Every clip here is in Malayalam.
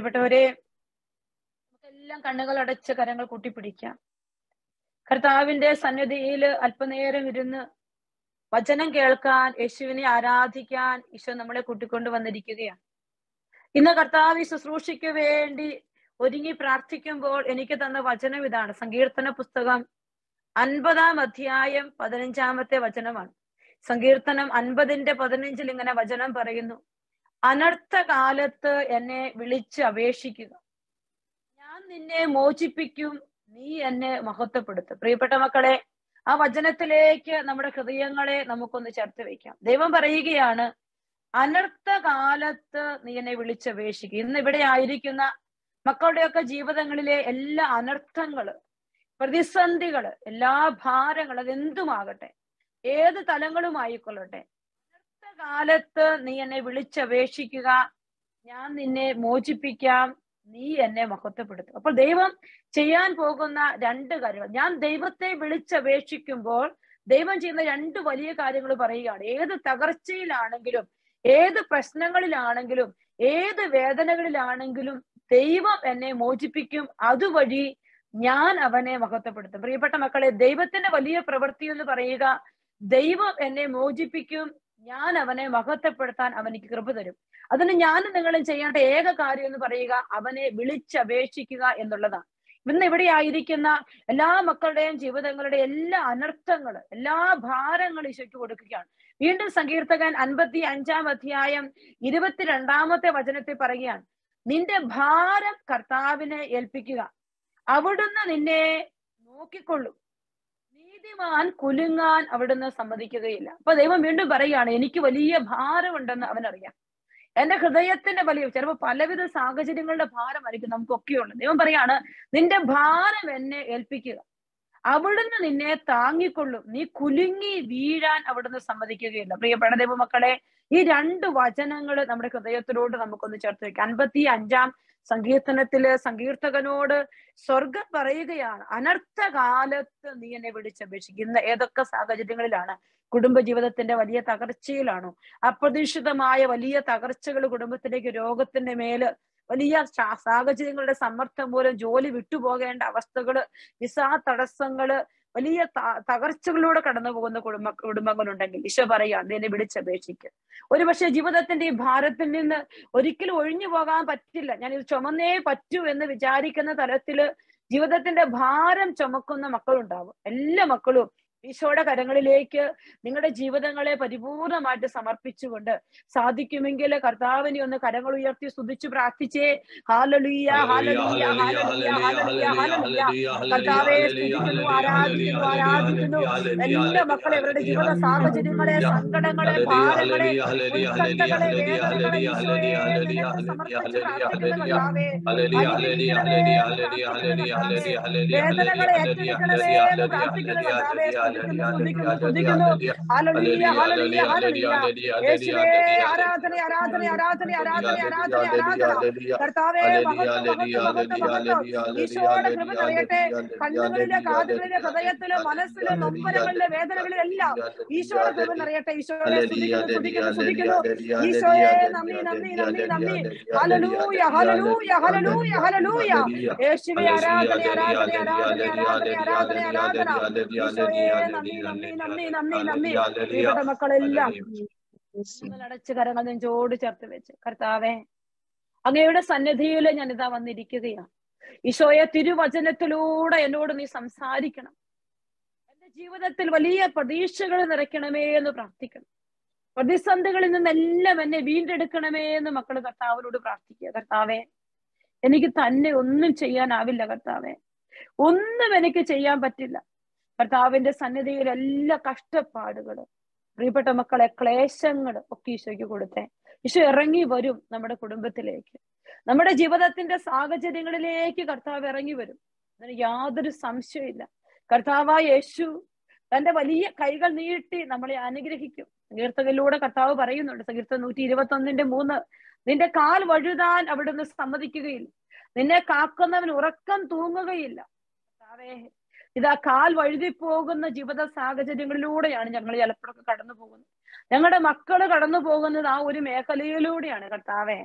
പ്രിയപ്പെട്ടവരെ നമുക്കെല്ലാം കണ്ണുകൾ അടച്ച് കരങ്ങൾ കൂട്ടിപ്പിടിക്കാം കർത്താവിന്റെ സന്നിധിയിൽ അല്പനേരം ഇരുന്ന് വചനം കേൾക്കാൻ യേശുവിനെ ആരാധിക്കാൻ ഈശോ നമ്മളെ കൂട്ടിക്കൊണ്ട് വന്നിരിക്കുകയാണ് ഇന്ന് കർത്താവ് ഈ ശുശ്രൂഷയ്ക്ക് വേണ്ടി ഒരുങ്ങി പ്രാർത്ഥിക്കുമ്പോൾ എനിക്ക് തന്ന വചനം ഇതാണ് സങ്കീർത്തന പുസ്തകം അൻപതാം അധ്യായം പതിനഞ്ചാമത്തെ വചനമാണ് സങ്കീർത്തനം അൻപതിന്റെ പതിനഞ്ചിൽ ഇങ്ങനെ വചനം പറയുന്നു അനർത്ഥ കാലത്ത് എന്നെ വിളിച്ച് അപേക്ഷിക്കുക ഞാൻ നിന്നെ മോചിപ്പിക്കും നീ എന്നെ മഹത്വപ്പെടുത്തും പ്രിയപ്പെട്ട മക്കളെ ആ വചനത്തിലേക്ക് നമ്മുടെ ഹൃദയങ്ങളെ നമുക്കൊന്ന് ചേർത്ത് വെക്കാം ദൈവം പറയുകയാണ് അനർത്ഥ കാലത്ത് നീ എന്നെ വിളിച്ചപേക്ഷിക്കുക ഇന്ന് ഇവിടെ ആയിരിക്കുന്ന മക്കളുടെയൊക്കെ ജീവിതങ്ങളിലെ എല്ലാ അനർത്ഥങ്ങള് പ്രതിസന്ധികള് എല്ലാ ഭാരങ്ങൾ അതെന്തുമാകട്ടെ ഏത് തലങ്ങളുമായിക്കൊള്ളട്ടെ അനർത്ഥ കാലത്ത് നീ എന്നെ വിളിച്ചപേക്ഷിക്കുക ഞാൻ നിന്നെ മോചിപ്പിക്കാം നീ എന്നെ മഹത്വപ്പെടുത്തും അപ്പോൾ ദൈവം ചെയ്യാൻ പോകുന്ന രണ്ട് കാര്യങ്ങൾ ഞാൻ ദൈവത്തെ വിളിച്ചപേക്ഷിക്കുമ്പോൾ ദൈവം ചെയ്യുന്ന രണ്ട് വലിയ കാര്യങ്ങൾ പറയുകയാണ് ഏത് തകർച്ചയിലാണെങ്കിലും ഏത് പ്രശ്നങ്ങളിലാണെങ്കിലും ഏത് വേദനകളിലാണെങ്കിലും ദൈവം എന്നെ മോചിപ്പിക്കും അതുവഴി ഞാൻ അവനെ മഹത്വപ്പെടുത്തും പ്രിയപ്പെട്ട മക്കളെ ദൈവത്തിന്റെ വലിയ പ്രവൃത്തി എന്ന് പറയുക ദൈവം എന്നെ മോചിപ്പിക്കും ഞാൻ അവനെ മഹത്വപ്പെടുത്താൻ അവനിക്ക് കൃപ തരും അതിന് ഞാനും നിങ്ങളും ചെയ്യേണ്ട ഏക കാര്യം എന്ന് പറയുക അവനെ വിളിച്ചപേക്ഷിക്കുക എന്നുള്ളതാണ് ഇന്ന് ഇവിടെ ആയിരിക്കുന്ന എല്ലാ മക്കളുടെയും ജീവിതങ്ങളുടെ എല്ലാ അനർത്ഥങ്ങൾ എല്ലാ ഭാരങ്ങളും ഈശോയ്ക്ക് കൊടുക്കുകയാണ് വീണ്ടും സങ്കീർത്തകൻ അൻപത്തി അഞ്ചാം അധ്യായം ഇരുപത്തിരണ്ടാമത്തെ വചനത്തിൽ പറയുകയാണ് നിന്റെ ഭാരം കർത്താവിനെ ഏൽപ്പിക്കുക അവിടുന്ന് നിന്നെ നോക്കിക്കൊള്ളും നീതിമാൻ കുലുങ്ങാൻ അവിടുന്ന് സമ്മതിക്കുകയില്ല അപ്പൊ ദൈവം വീണ്ടും പറയുകയാണ് എനിക്ക് വലിയ ഭാരമുണ്ടെന്ന് അവനറിയാം എന്റെ ഹൃദയത്തിന്റെ വലിയ ചിലപ്പോൾ പലവിധ സാഹചര്യങ്ങളുടെ ഭാരമായിരിക്കും നമുക്കൊക്കെയുള്ളത് ദൈവം പറയാണ് നിന്റെ ഭാരം എന്നെ ഏൽപ്പിക്കുക അവിടുന്ന് നിന്നെ താങ്ങിക്കൊള്ളും നീ കുലുങ്ങി വീഴാൻ അവിടുന്ന് സമ്മതിക്കുകയില്ല പ്രിയപ്പെട്ട ദൈവമക്കളെ ഈ രണ്ട് വചനങ്ങൾ നമ്മുടെ ഹൃദയത്തിലോട്ട് നമുക്കൊന്ന് ചേർത്ത് വെക്കാം അൻപത്തി അഞ്ചാം സങ്കീർത്തനത്തില് സങ്കീർത്തകനോട് സ്വർഗം പറയുകയാണ് അനർത്ഥ കാലത്ത് നീ എന്നെ വിളിച്ചപേക്ഷിക്കും ഇന്ന് ഏതൊക്കെ സാഹചര്യങ്ങളിലാണ് കുടുംബ ജീവിതത്തിന്റെ വലിയ തകർച്ചയിലാണോ അപ്രതീക്ഷിതമായ വലിയ തകർച്ചകൾ കുടുംബത്തിലേക്ക് രോഗത്തിന്റെ മേല് വലിയ സാഹചര്യങ്ങളുടെ സമ്മർദ്ദം മൂലം ജോലി വിട്ടുപോകേണ്ട അവസ്ഥകള് വിസാ തടസ്സങ്ങള് വലിയ തകർച്ചകളിലൂടെ കടന്നു പോകുന്ന കുടുംബ കുടുംബങ്ങളുണ്ടെങ്കിൽ ഈശോ പറയാം നിന്നെ വിളിച്ചപേക്ഷിക്കുക ഒരുപക്ഷെ ജീവിതത്തിന്റെ ഈ ഭാരത്തിൽ നിന്ന് ഒരിക്കലും ഒഴിഞ്ഞു പോകാൻ പറ്റില്ല ഞാൻ ഇത് ചുമന്നേ പറ്റൂ എന്ന് വിചാരിക്കുന്ന തലത്തില് ജീവിതത്തിന്റെ ഭാരം ചുമക്കുന്ന മക്കളുണ്ടാവും എല്ലാ മക്കളും ഈശോയുടെ കരങ്ങളിലേക്ക് നിങ്ങളുടെ ജീവിതങ്ങളെ പരിപൂർണമായിട്ട് സമർപ്പിച്ചുകൊണ്ട് സാധിക്കുമെങ്കിൽ കർത്താവിനെ ഒന്ന് കരങ്ങൾ ഉയർത്തി സ്തുതിച്ചു പ്രാർത്ഥിച്ചേ ഹാലലുയ്യ ഹാലലുയ്യ ഹാലലുയ്യ ഹാലലുയ്യ ഹാലലുയ്യ കർത്താവെ സ്തുതിക്കുന്നു ആരാധിക്കുന്നു ആരാധിക്കുന്നു എല്ലാ മക്കളെ ഇവരുടെ ജീവിത സാഹചര്യങ്ങളെ സങ്കടങ്ങളെ ഭാരങ്ങളെ ഉത്കണ്ഠകളെ വേദനകളെ ഈശോയെ നിനക്ക് സമർപ്പിച്ച് പ്രാർത്ഥിക്കുന്നു കർത്താവേ വേദനകളെ ഏറ്റെടുക്കണമേ എന്ന് പ്രാർത്ഥിക്കുന്നു കർത്താവേ സ്തുതിക്കുന്നു സ്തുതിക്കുന്നു ഹല്ലേലൂയ ഹല്ലേലൂയ ഹല്ലേലൂയ യേശുവേ ആരാധന ആരാധന ആരാധന ആരാധന ആരാധന ആരാധന കർത്താവേ മഹത്വം മഹത്വം മഹത്വം മഹത്വം ഈശോയുടെ കൃപ നിറയട്ടെ കണ്ണുകളിലെ കാതുകളിലെ ഹൃദയത്തിലെ മനസ്സിലെ നൊമ്പരങ്ങളിലെ വേദനകളിലെല്ലാം ഈശോയുടെ കൃപ നിറയട്ടെ ഈശോയെ സ്തുതിക്കുന്നു സ്തുതിക്കുന്നു സ്തുതിക്കുന്നു ഈശോയെ നന്ദി നന്ദി നന്ദി നന്ദി ഹല്ലേലൂയ ഹല്ലേലൂയ ഹല്ലേലൂയ ഹല്ലേലൂയ യേശുവേ ആരാധന ആരാധന ആരാധന ആരാധന ആരാധന ആരാധന ഈശോയെ നന്ദി നന്ദി നന്ദി നന്ദി നന്ദി പ്രിയപ്പെട്ട മക്കളെല്ലാം അടച്ച് കരങ്ങൾ നെഞ്ചോട് ചേർത്ത് വെച്ച് കർത്താവേ അങ്ങയുടെ സന്നിധിയിൽ ഞാൻ ഇതാ വന്നിരിക്കുകയാണ് ഈശോയെ തിരുവചനത്തിലൂടെ എന്നോട് നീ സംസാരിക്കണം എന്റെ ജീവിതത്തിൽ വലിയ പ്രതീക്ഷകൾ നിറയ്ക്കണമേ എന്ന് പ്രാർത്ഥിക്കണം പ്രതിസന്ധികളിൽ നിന്നെല്ലാം എന്നെ വീണ്ടെടുക്കണമേ എന്ന് മക്കൾ കർത്താവിനോട് പ്രാർത്ഥിക്കുക കർത്താവേ എനിക്ക് തന്നെ ഒന്നും ചെയ്യാനാവില്ല കർത്താവേ ഒന്നും എനിക്ക് ചെയ്യാൻ പറ്റില്ല കർത്താവിന്റെ സന്നിധിയിൽ എല്ലാ കഷ്ടപ്പാടുകള് പ്രിയപ്പെട്ട മക്കളെ ക്ലേശങ്ങൾ ഒക്കെ ഈശോയ്ക്ക് കൊടുത്തേ ഈശോ ഇറങ്ങി വരും നമ്മുടെ കുടുംബത്തിലേക്ക് നമ്മുടെ ജീവിതത്തിന്റെ സാഹചര്യങ്ങളിലേക്ക് കർത്താവ് ഇറങ്ങി വരും അതിന് യാതൊരു സംശയമില്ല കർത്താവായ യേശു തന്റെ വലിയ കൈകൾ നീട്ടി നമ്മളെ അനുഗ്രഹിക്കും സങ്കീർത്തകയിലൂടെ കർത്താവ് പറയുന്നുണ്ട് സങ്കീർത്തം നൂറ്റി ഇരുപത്തി ഒന്നിന്റെ മൂന്ന് നിന്റെ കാൽ വഴുതാൻ അവിടുന്ന് സമ്മതിക്കുകയില്ല നിന്നെ കാക്കുന്നവൻ ഉറക്കം തൂങ്ങുകയില്ല കർത്താവേ ഇതാ കാൽ വഴുതി പോകുന്ന ജീവിത സാഹചര്യങ്ങളിലൂടെയാണ് ഞങ്ങൾ ചിലപ്പോഴൊക്കെ കടന്നു പോകുന്നത് ഞങ്ങളുടെ മക്കള് കടന്നു പോകുന്നത് ആ ഒരു മേഖലയിലൂടെയാണ് കർത്താവേ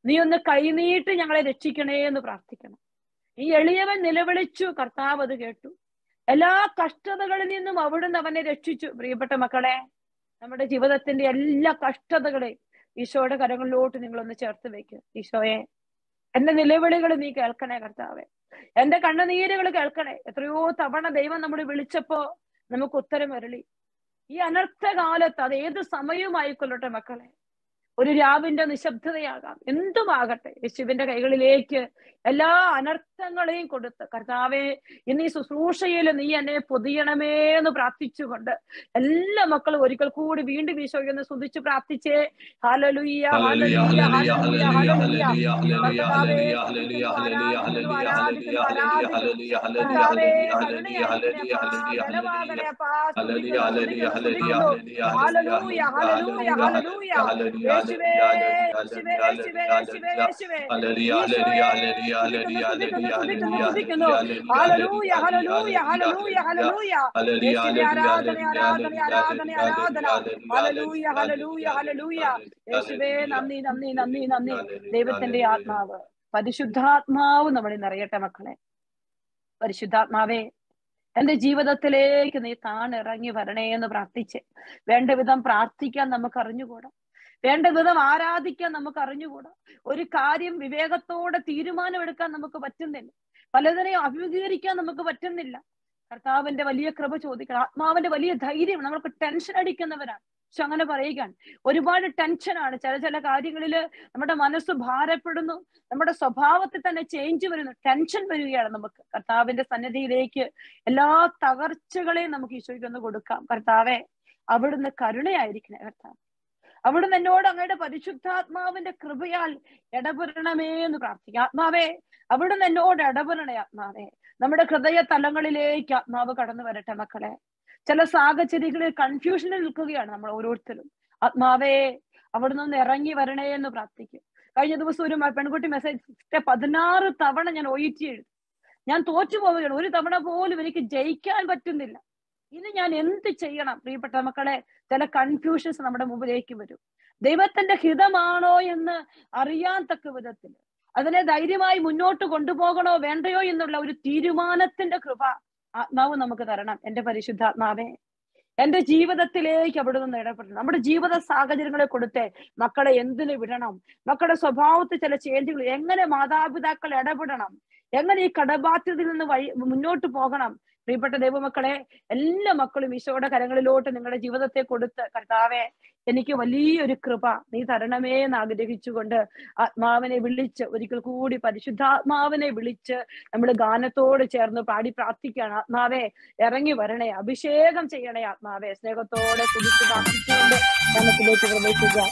നീ ഒന്ന് കൈനീട്ടി ഞങ്ങളെ രക്ഷിക്കണേ എന്ന് പ്രാർത്ഥിക്കണം ഈ എളിയവൻ നിലവിളിച്ചു കർത്താവ് അത് കേട്ടു എല്ലാ കഷ്ടതകളിൽ നിന്നും അവിടുന്ന് അവനെ രക്ഷിച്ചു പ്രിയപ്പെട്ട മക്കളെ നമ്മുടെ ജീവിതത്തിന്റെ എല്ലാ കഷ്ടതകളെയും ഈശോയുടെ കരങ്ങളിലോട്ട് നിങ്ങളൊന്ന് ചേർത്ത് വെക്കുക ഈശോയെ എന്റെ നിലവിളികൾ നീ കേൾക്കണേ കർത്താവെ എന്റെ കണ്ണുനീരുകൾ കേൾക്കണേ എത്രയോ തവണ ദൈവം നമ്മൾ വിളിച്ചപ്പോ നമുക്ക് ഉത്തരം വരളി ഈ അനർത്ഥ കാലത്ത് അത് ഏത് സമയവുമായിക്കൊള്ളട്ടെ മക്കളെ ഒരു രാവിന്റെ നിശബ്ദതയാകാം എന്തുമാകട്ടെ യേശുവിന്റെ കൈകളിലേക്ക് എല്ലാ അനർത്ഥങ്ങളെയും കൊടുത്ത് കർത്താവെ ഇന്ന് ഈ ശുശ്രൂഷയിൽ നീ എന്നെ പൊതിയണമേ എന്ന് പ്രാർത്ഥിച്ചുകൊണ്ട് എല്ലാ മക്കളും ഒരിക്കൽ കൂടി വീണ്ടും ഈശോയെന്ന് സ്തുതിച്ച് പ്രാർത്ഥിച്ചേ ഹല്ലേലൂയ ഹല്ലേലൂയ, ഹല്ലേലൂയ ഹല്ലേലൂയ, ഹല്ലേലൂയ ഹല്ലേലൂയ, ഹല്ലേലൂയ ഹല്ലേലൂയ, ഹല്ലേലൂയ, ഹല്ലേലൂയ, ഹല്ലേലൂയ, ഹല്ലേലൂയ, ഹല്ലേലൂയ, ഹല്ലേലൂയ, ഹല്ലേലൂയ, ഹല്ലേലൂയ, ഹല്ലേലൂയ, ഹല്ലേലൂയ, ഹല്ലേലൂയ, ഹല്ലേലൂയ, ഹല്ലേലൂയ, ഹല്ലേലൂയ, ഹല്ലേലൂയ, ഹല്ലേലൂയ, യേശുവേ യേശുവേ യേശുവേ യേശുവേ യേശുവേ ഹല്ലേലൂയ, ഹല്ലേലൂയ, ഹല്ലേലൂയ, ഹല്ലേലൂയ, ഹല്ലേലൂയ, ഹല്ലേലൂയ, സ്തുതിക്കുന്നു ഹല്ലേലൂയ ഹല്ലേലൂയ ഹല്ലേലൂയ ഹല്ലേലൂയ ഹല്ലേലൂയ, യേശുവേ ആരാധന ഹല്ലേലൂയ, ആരാധന ആരാധന ആരാധന ഹല്ലേലൂയ ഹല്ലേലൂയ ഹല്ലേലൂയ യേശുവേ നന്ദി നന്ദി നന്ദി നന്ദി ദൈവത്തിന്റെ ആത്മാവ് പരിശുദ്ധാത്മാവ് നമ്മളിൽ നിറയട്ടെ മക്കളെ പരിശുദ്ധാത്മാവേ എന്റെ ജീവിതത്തിലേക്ക് നീ താണിറങ്ങി വരണേ എന്ന് പ്രാർത്ഥിച്ച് വേണ്ട വിധം പ്രാർത്ഥിക്കാൻ നമുക്ക് അറിഞ്ഞുകൂടാ വേണ്ട വിധം ആരാധിക്കാൻ നമുക്ക് അറിഞ്ഞുകൂടാ ഒരു കാര്യം വിവേകത്തോടെ തീരുമാനമെടുക്കാൻ നമുക്ക് പറ്റുന്നില്ല പലതിനെയും അഭിമുഖീകരിക്കാൻ നമുക്ക് പറ്റുന്നില്ല കർത്താവിന്റെ വലിയ കൃപ ചോദിക്കണം ആത്മാവിന്റെ വലിയ ധൈര്യം നമ്മൾക്ക് ടെൻഷൻ അടിക്കുന്നവരാണ് പക്ഷെ അങ്ങനെ പറയുകയാണ് ഒരുപാട് ടെൻഷനാണ് ചില ചില കാര്യങ്ങളിൽ നമ്മുടെ മനസ്സ് ഭാരപ്പെടുന്നു നമ്മുടെ സ്വഭാവത്തിൽ തന്നെ ചേഞ്ച് വരുന്നു ടെൻഷൻ വരികയാണ് നമുക്ക് കർത്താവിന്റെ സന്നിധിയിലേക്ക് എല്ലാ തകർച്ചകളെയും നമുക്ക് ഈശോയ്ക്ക് ഒന്ന് കൊടുക്കാം കർത്താവെ അവിടുന്ന് കരുണയായിരിക്കണേ കർത്താവ് അവിടുന്ന് എന്നോട് അങ്ങയുടെ പരിശുദ്ധാത്മാവിന്റെ കൃപയാൽ ഇടപെടണമേ എന്ന് പ്രാർത്ഥിക്കാം ആത്മാവേ അവിടുന്ന് എന്നോട് ഇടപെടണേ ആത്മാവേ നമ്മുടെ ഹൃദയ തലങ്ങളിലേക്ക് ആത്മാവ് കടന്നു വരട്ടെ മക്കളെ ചില സാഹചര്യങ്ങളിൽ കൺഫ്യൂഷനിൽ നിൽക്കുകയാണ് നമ്മൾ ഓരോരുത്തരും ആത്മാവേ അവിടുന്ന് ഒന്ന് ഇറങ്ങി വരണേ എന്ന് പ്രാർത്ഥിക്കും കഴിഞ്ഞ ദിവസം ഒരു മ- പെൺകുട്ടി മെസ്സേജ് പതിനാറ് തവണ ഞാൻ ഒയിറ്റി എഴുതി ഞാൻ തോറ്റു പോവുകയാണ് ഒരു തവണ പോലും എനിക്ക് ജയിക്കാൻ പറ്റുന്നില്ല ഇനി ഞാൻ എന്ത് ചെയ്യണം പ്രിയപ്പെട്ട മക്കളെ ചില കൺഫ്യൂഷൻസ് നമ്മുടെ മുമ്പിലേക്ക് വരും ദൈവത്തിന്റെ ഹിതമാണോ എന്ന് അറിയാൻ തക്ക വിധത്തിൽ അതിനെ ധൈര്യമായി മുന്നോട്ട് കൊണ്ടുപോകണോ വേണ്ടയോ എന്നുള്ള ഒരു തീരുമാനത്തിന്റെ കൃപ ആത്മാവ് നമുക്ക് തരണം എന്റെ പരിശുദ്ധാത്മാവേ എന്റെ ജീവിതത്തിലേക്ക് അവിടെ നിന്ന് ഇടപെടണം നമ്മുടെ ജീവിത സാഹചര്യങ്ങളെ കൊടുത്ത് മക്കളെ എന്തിനു വിടണം മക്കളുടെ സ്വഭാവത്തിൽ ചില ചേഞ്ചുകൾ എങ്ങനെ മാതാപിതാക്കൾ ഇടപെടണം എങ്ങനെ ഈ കടബാധ്യതയിൽ നിന്ന് വഴി മുന്നോട്ട് പോകണം പ്രിയപ്പെട്ട ദൈവമക്കളെ എല്ലാ മക്കളും ഈശോയുടെ കരങ്ങളിലോട്ട് നിങ്ങളുടെ ജീവിതത്തെ കൊടുത്ത് കർത്താവെ എനിക്ക് വലിയൊരു കൃപ നീ തരണമേ എന്ന് ആഗ്രഹിച്ചുകൊണ്ട് ആത്മാവിനെ വിളിച്ച് ഒരിക്കൽ കൂടി പരിശുദ്ധാത്മാവിനെ വിളിച്ച് നമ്മൾ ഗാനത്തോട് ചേർന്ന് പാടി പ്രാർത്ഥിക്കുകയാണ് ആത്മാവെ ഇറങ്ങി വരണേ അഭിഷേകം ചെയ്യണേ ആത്മാവെ സ്നേഹത്തോടെ കുതിച്ച് പ്രാർത്ഥിച്ചുകൊണ്ട് നമുക്കിലേക്ക് പ്രവേശിക്കാം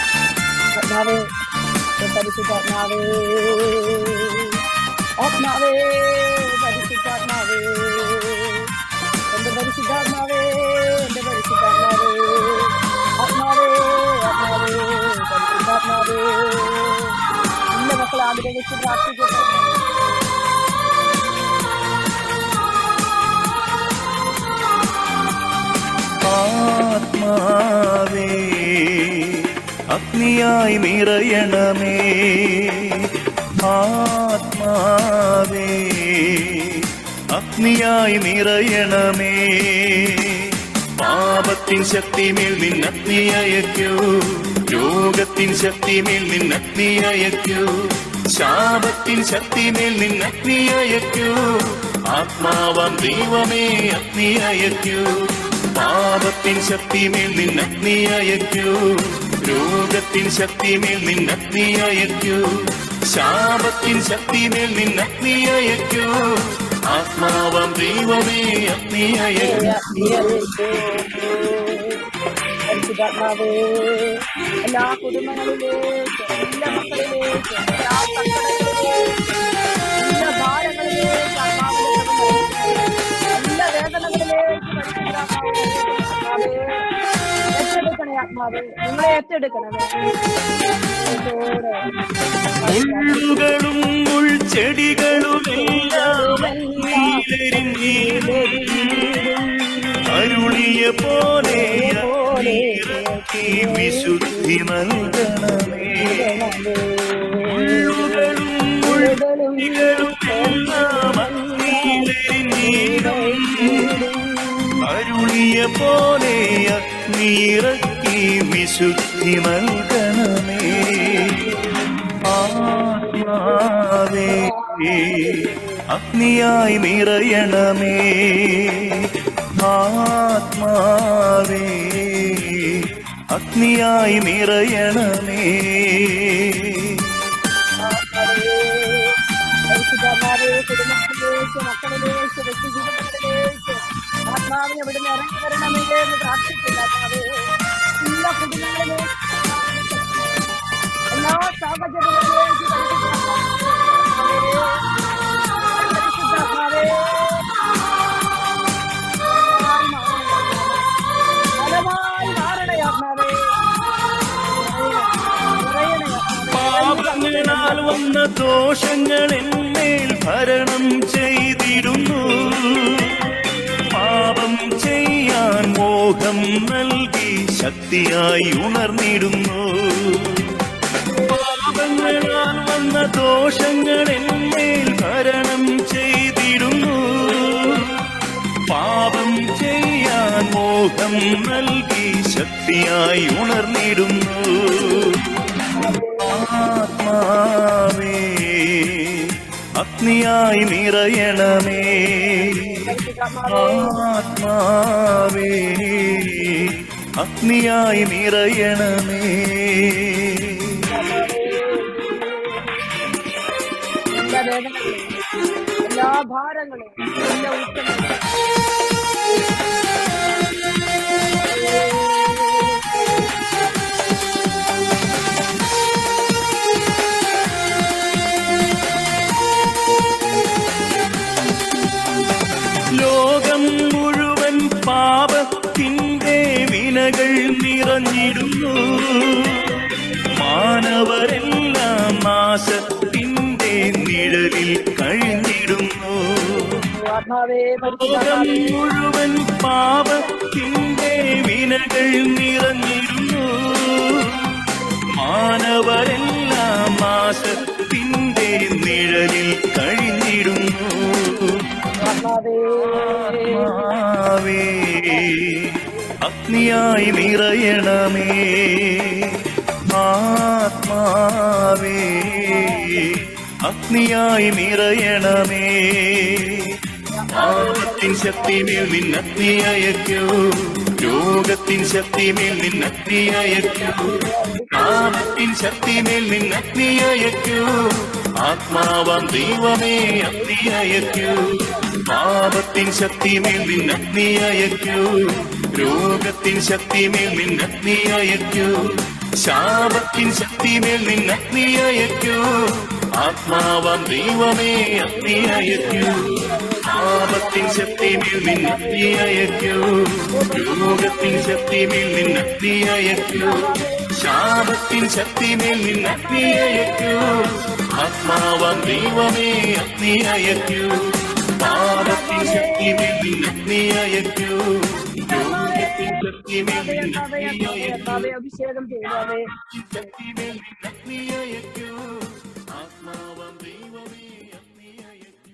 ആത്മാവേ എന്റെ പരിശുദ്ധാത്മാവേ ആത്മാവേ പരിശുദ്ധാത്മാവേ എന്റെ പരിശുദ്ധാത്മാവേ എന്റെ പരിശുദ്ധാത്മാവേ ആത്മാവേ ആത്മാവേ പരിശുദ്ധാത്മാവേ എല്ലാ മക്കളെ ആഗ്രഹിച്ച് പ്രാർത്ഥിക്കട്ടെ ആത്മാവേ അഗ്നിയായി നിറയണമേ ആത്മാവേ അഗ്നിയായി നിറയണമേ പാപത്തിൻ ശക്തിമേൽ നിന്നഗ്നി അയക്കൂ രോഗത്തിൻ ശക്തിമേൽ നിന്നഗ്നി അയക്കൂ ശാപത്തിൻ ശക്തിമേൽ നിന്നഗ്നി അയക്കൂ ആത്മാവാം ദൈവമേ അഗ്നി അയക്കൂ പാപത്തിൻ ശക്തിമേൽ നിന്നഗ്നി അയക്കൂ രോഗത്തിൻ ശക്തിമേൽ നിന്നഗ്നി അയക്കൂ ശാപത്തിൻ ശക്തിമേൽ നിന്നഗ്നി അയക്കൂ ആത്മാവാം ദൈവമേ അഗ്നി അയക്കൂ പരിശുദ്ധാത്മാവേ എല്ലാ കുടുംബങ്ങളിലേക്ക് എല്ലാ മക്കളിലേക്ക് എല്ലാ സങ്കടങ്ങളിലേക്ക് എല്ലാ ഭാരങ്ങളിലേക്ക് ആത്മാവിന്റെ കൃപ നൽകണമേ. എല്ലാ വേദനകളിലേക്ക് പരിശുദ്ധാത്മാവേ ഏറ്റെടുക്കണേ ആത്മാവേ നിങ്ങളെ ഏറ്റെടുക്കണമേ ഈശോയുടെ മുള്ളുകളും മുൾച്ചെടികളുമെല്ലാം അരുളിയ പോലെ നീ വിശുദ്ധി നൽകണമേ ഇറക്കി വിശുദ്ധി നൽകണമേ ആത്മാവേ അഗ്നിയായി നിറയണമേ ആത്മാവേ അഗ്നിയായി നിറയണമേ പരിശുദ്ധമാരെ കുടുംബത്തിലേക്ക് മക്കളിലേക്ക് വ്യക്തിജീവിതത്തിലേക്ക് ആത്മാവിനെ ഇവിടുന്ന് ഇറങ്ങി വരണമേ എന്ന് പ്രാർത്ഥിക്കില്ല എല്ലാ കുടുംബങ്ങളിലേക്ക് എല്ലാ സാഹചര്യങ്ങളിലേക്ക് പരിശുദ്ധാത്മാവേ ബലമായി മാറണേ ആത്മാവേ നിറയണേ ആത്മാവേ പാപങ്ങളാൽ വന്ന ദോഷങ്ങൾ എന്മേൽ ഭരണം ചെയ്തിടുന്നു പാപം ചെയ്യാൻ മോഹം നൽകി ശക്തിയായി ഉണർന്നിടുന്നു പാപങ്ങളാൽ വന്ന ദോഷങ്ങൾ എന്മേൽ ഭരണം ചെയ്തിടുന്നു പാപം ചെയ്യാൻ മോഹം നൽകി ശക്തിയായി ഉണർന്നിടുന്നു ആത്മാവേ അഗ്നിയായി നിറയണമേ ആത്മാവേ അഗ്നിയായി നിറയണമേ എല്ലാ വേദനകളും എല്ലാ ഭാരങ്ങളും എല്ലാ ഉത്തരങ്ങളും ലോകം മുഴുവൻ പാപത്തിൻ്റെ വിനകൾ നിറഞ്ഞിടുന്നു മാനവരെല്ലാം നാശത്തിൻ്റെ നിഴലിൽ കഴിഞ്ഞിടുന്നു ആത്മാവേ ലോകം പരിശുദ്ധാത്മാവേ മുഴുവൻ പാപത്തിൻ്റെ വിനകൾ നിറഞ്ഞിരുന്നു മാനവരെല്ലാം നാശത്തിൻ്റെ നിഴലിൽ കഴിഞ്ഞിടുന്നു ആത്മാവേ ആത്മാവേ അഗ്നിയായി നിറയണമേ ആത്മാവേ അഗ്നിയായി നിറയണമേ പാപത്തിൻ ശക്തിമേൽ നിന്നഗ്നി അയക്കൂ രോഗത്തിൻ ശക്തിമേൽ നിന്നഗ്നി അയക്കൂ പാപത്തിൻ ശക്തിമേൽ നിന്നഗ്നി അയക്കൂ ആത്മാവാം ദൈവമേ അഗ്നി അയക്കൂ പാപത്തിൻ ശക്തിമേൽ നിന്നഗ്നി അയക്കൂ രോഗത്തിൻ ശക്തിമേൽ നിന്നഗ്നി അയക്കൂ ശാപത്തിൻ ശക്തിമേൽ നിന്നഗ്നി അയക്കൂ ആത്മാവാം ദൈവമേ അഗ്നി അയക്കൂ പാപത്തിൻ ശക്തിമേൽ നിന്നഗ്നി അയക്കൂ രോഗത്തിൻ ശക്തിമേൽ നിന്നഗ്നി അയക്കൂ ശാപത്തിൻ ശക്തിമേൽ നിന്നഗ്നി അയക്കൂ ആത്മാവാം ദൈവമേ അഗ്നി അയക്കൂ പാപത്തിൻ ശക്തിമേൽ നിന്നഗ്നി അയക്കൂ രോഗത്തിൻ ശക്തിമേൽ ആത്മാവേ നിന്നഗ്നി ആത്മാവേ അയക്കൂ ആത്മാവേ അഭിഷേകം ചെയ്താവേ ശക്തിമേൽ നിന്നഗ്നി അയക്കൂ ആത്മാവാം ദൈവമേ അഗ്നി അയക്കൂ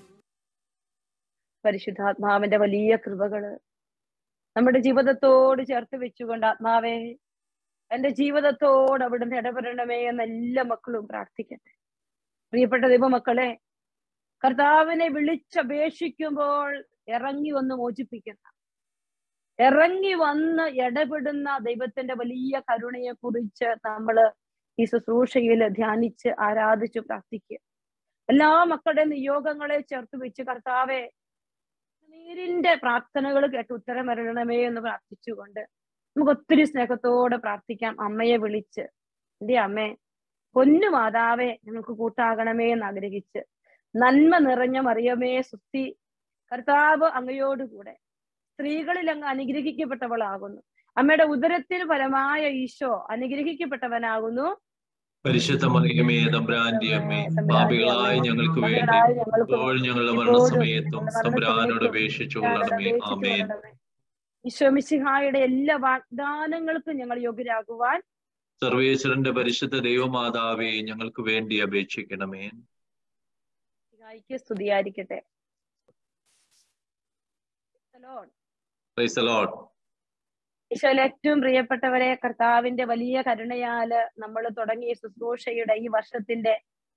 പരിശുദ്ധാത്മാവിന്റെ വലിയ കൃപകള് നമ്മുടെ ജീവിതത്തോട് ചേർത്ത് വെച്ചുകൊണ്ട് ആത്മാവേ എന്റെ ജീവിതത്തോട് അവിടുന്ന് ഇടപെടണമേ എന്ന് എല്ലാ മക്കളും പ്രാർത്ഥിക്കട്ടെ പ്രിയപ്പെട്ട ദൈവമക്കളെ കർത്താവിനെ വിളിച്ചപേക്ഷിക്കുമ്പോൾ ഇറങ്ങി വന്ന് മോചിപ്പിക്കുന്ന ഇറങ്ങി വന്ന് ഇടപെടുന്ന ദൈവത്തിന്റെ വലിയ കരുണയെ കുറിച്ച് നമ്മള് ഈ ശുശ്രൂഷയിൽ ധ്യാനിച്ച് ആരാധിച്ച് പ്രാർത്ഥിക്കുക എല്ലാ മക്കളുടെ നിയോഗങ്ങളെ ചേർത്ത് വെച്ച് കർത്താവെ നീരിന്റെ പ്രാർത്ഥനകൾ കേട്ട് ഉത്തരം വരണമേ എന്ന് പ്രാർത്ഥിച്ചുകൊണ്ട് നമുക്ക് ഒത്തിരി സ്നേഹത്തോടെ പ്രാർത്ഥിക്കാം അമ്മയെ വിളിച്ച് എന്റെ അമ്മേ പൊന്നു മാതാവേ ഞങ്ങൾക്ക് കൂട്ടാകണമേ എന്ന് ആഗ്രഹിച്ച് നന്മ നിറഞ്ഞ മറിയമേ സുത്തി കർത്താവ് അങ്ങയോടുകൂടെ സ്ത്രീകളിൽ അങ്ങ് അനുഗ്രഹിക്കപ്പെട്ടവളാകുന്നു അമ്മയുടെ ഉദരത്തിൽ പരമായ ഈശോ അനുഗ്രഹിക്കപ്പെട്ടവനാകുന്നു പരിശുദ്ധ മറിയമേ തമ്പ്രാന്റെ അമ്മേ പാപികളായ ഞങ്ങൾക്ക് വേണ്ടി പാപികളായ ഞങ്ങൾക്ക് ഇപ്പോഴും ഞങ്ങളുടെ ഇപ്പോഴും മരണസമയത്തും ഞങ്ങളുടെ തമ്പ്രാനോട് മരണസമയത്തും അപേക്ഷിച്ചു കൊള്ളണമേ ആമേൻ ഈശോമിശിഹായുടെ എല്ലാ വാഗ്ദാനങ്ങൾക്കും ഞങ്ങൾ യോഗ്യരാകുവാൻ സർവേശ്വരന്റെ പരിശുദ്ധ ദൈവമാതാവേ ഞങ്ങൾക്ക് വേണ്ടി അപേക്ഷിക്കണമേ മിശിഹായ്ക്ക് സ്തുതിയായിരിക്കട്ടെ Lord. Praise the Lord. ഈശോയിൽ ഏറ്റവും പ്രിയപ്പെട്ടവരെ കർത്താവിന്റെ വലിയ കരുണയാല് നമ്മൾ തുടങ്ങിയ ശുശ്രൂഷയുടെ ഈ വർഷത്തിന്റെ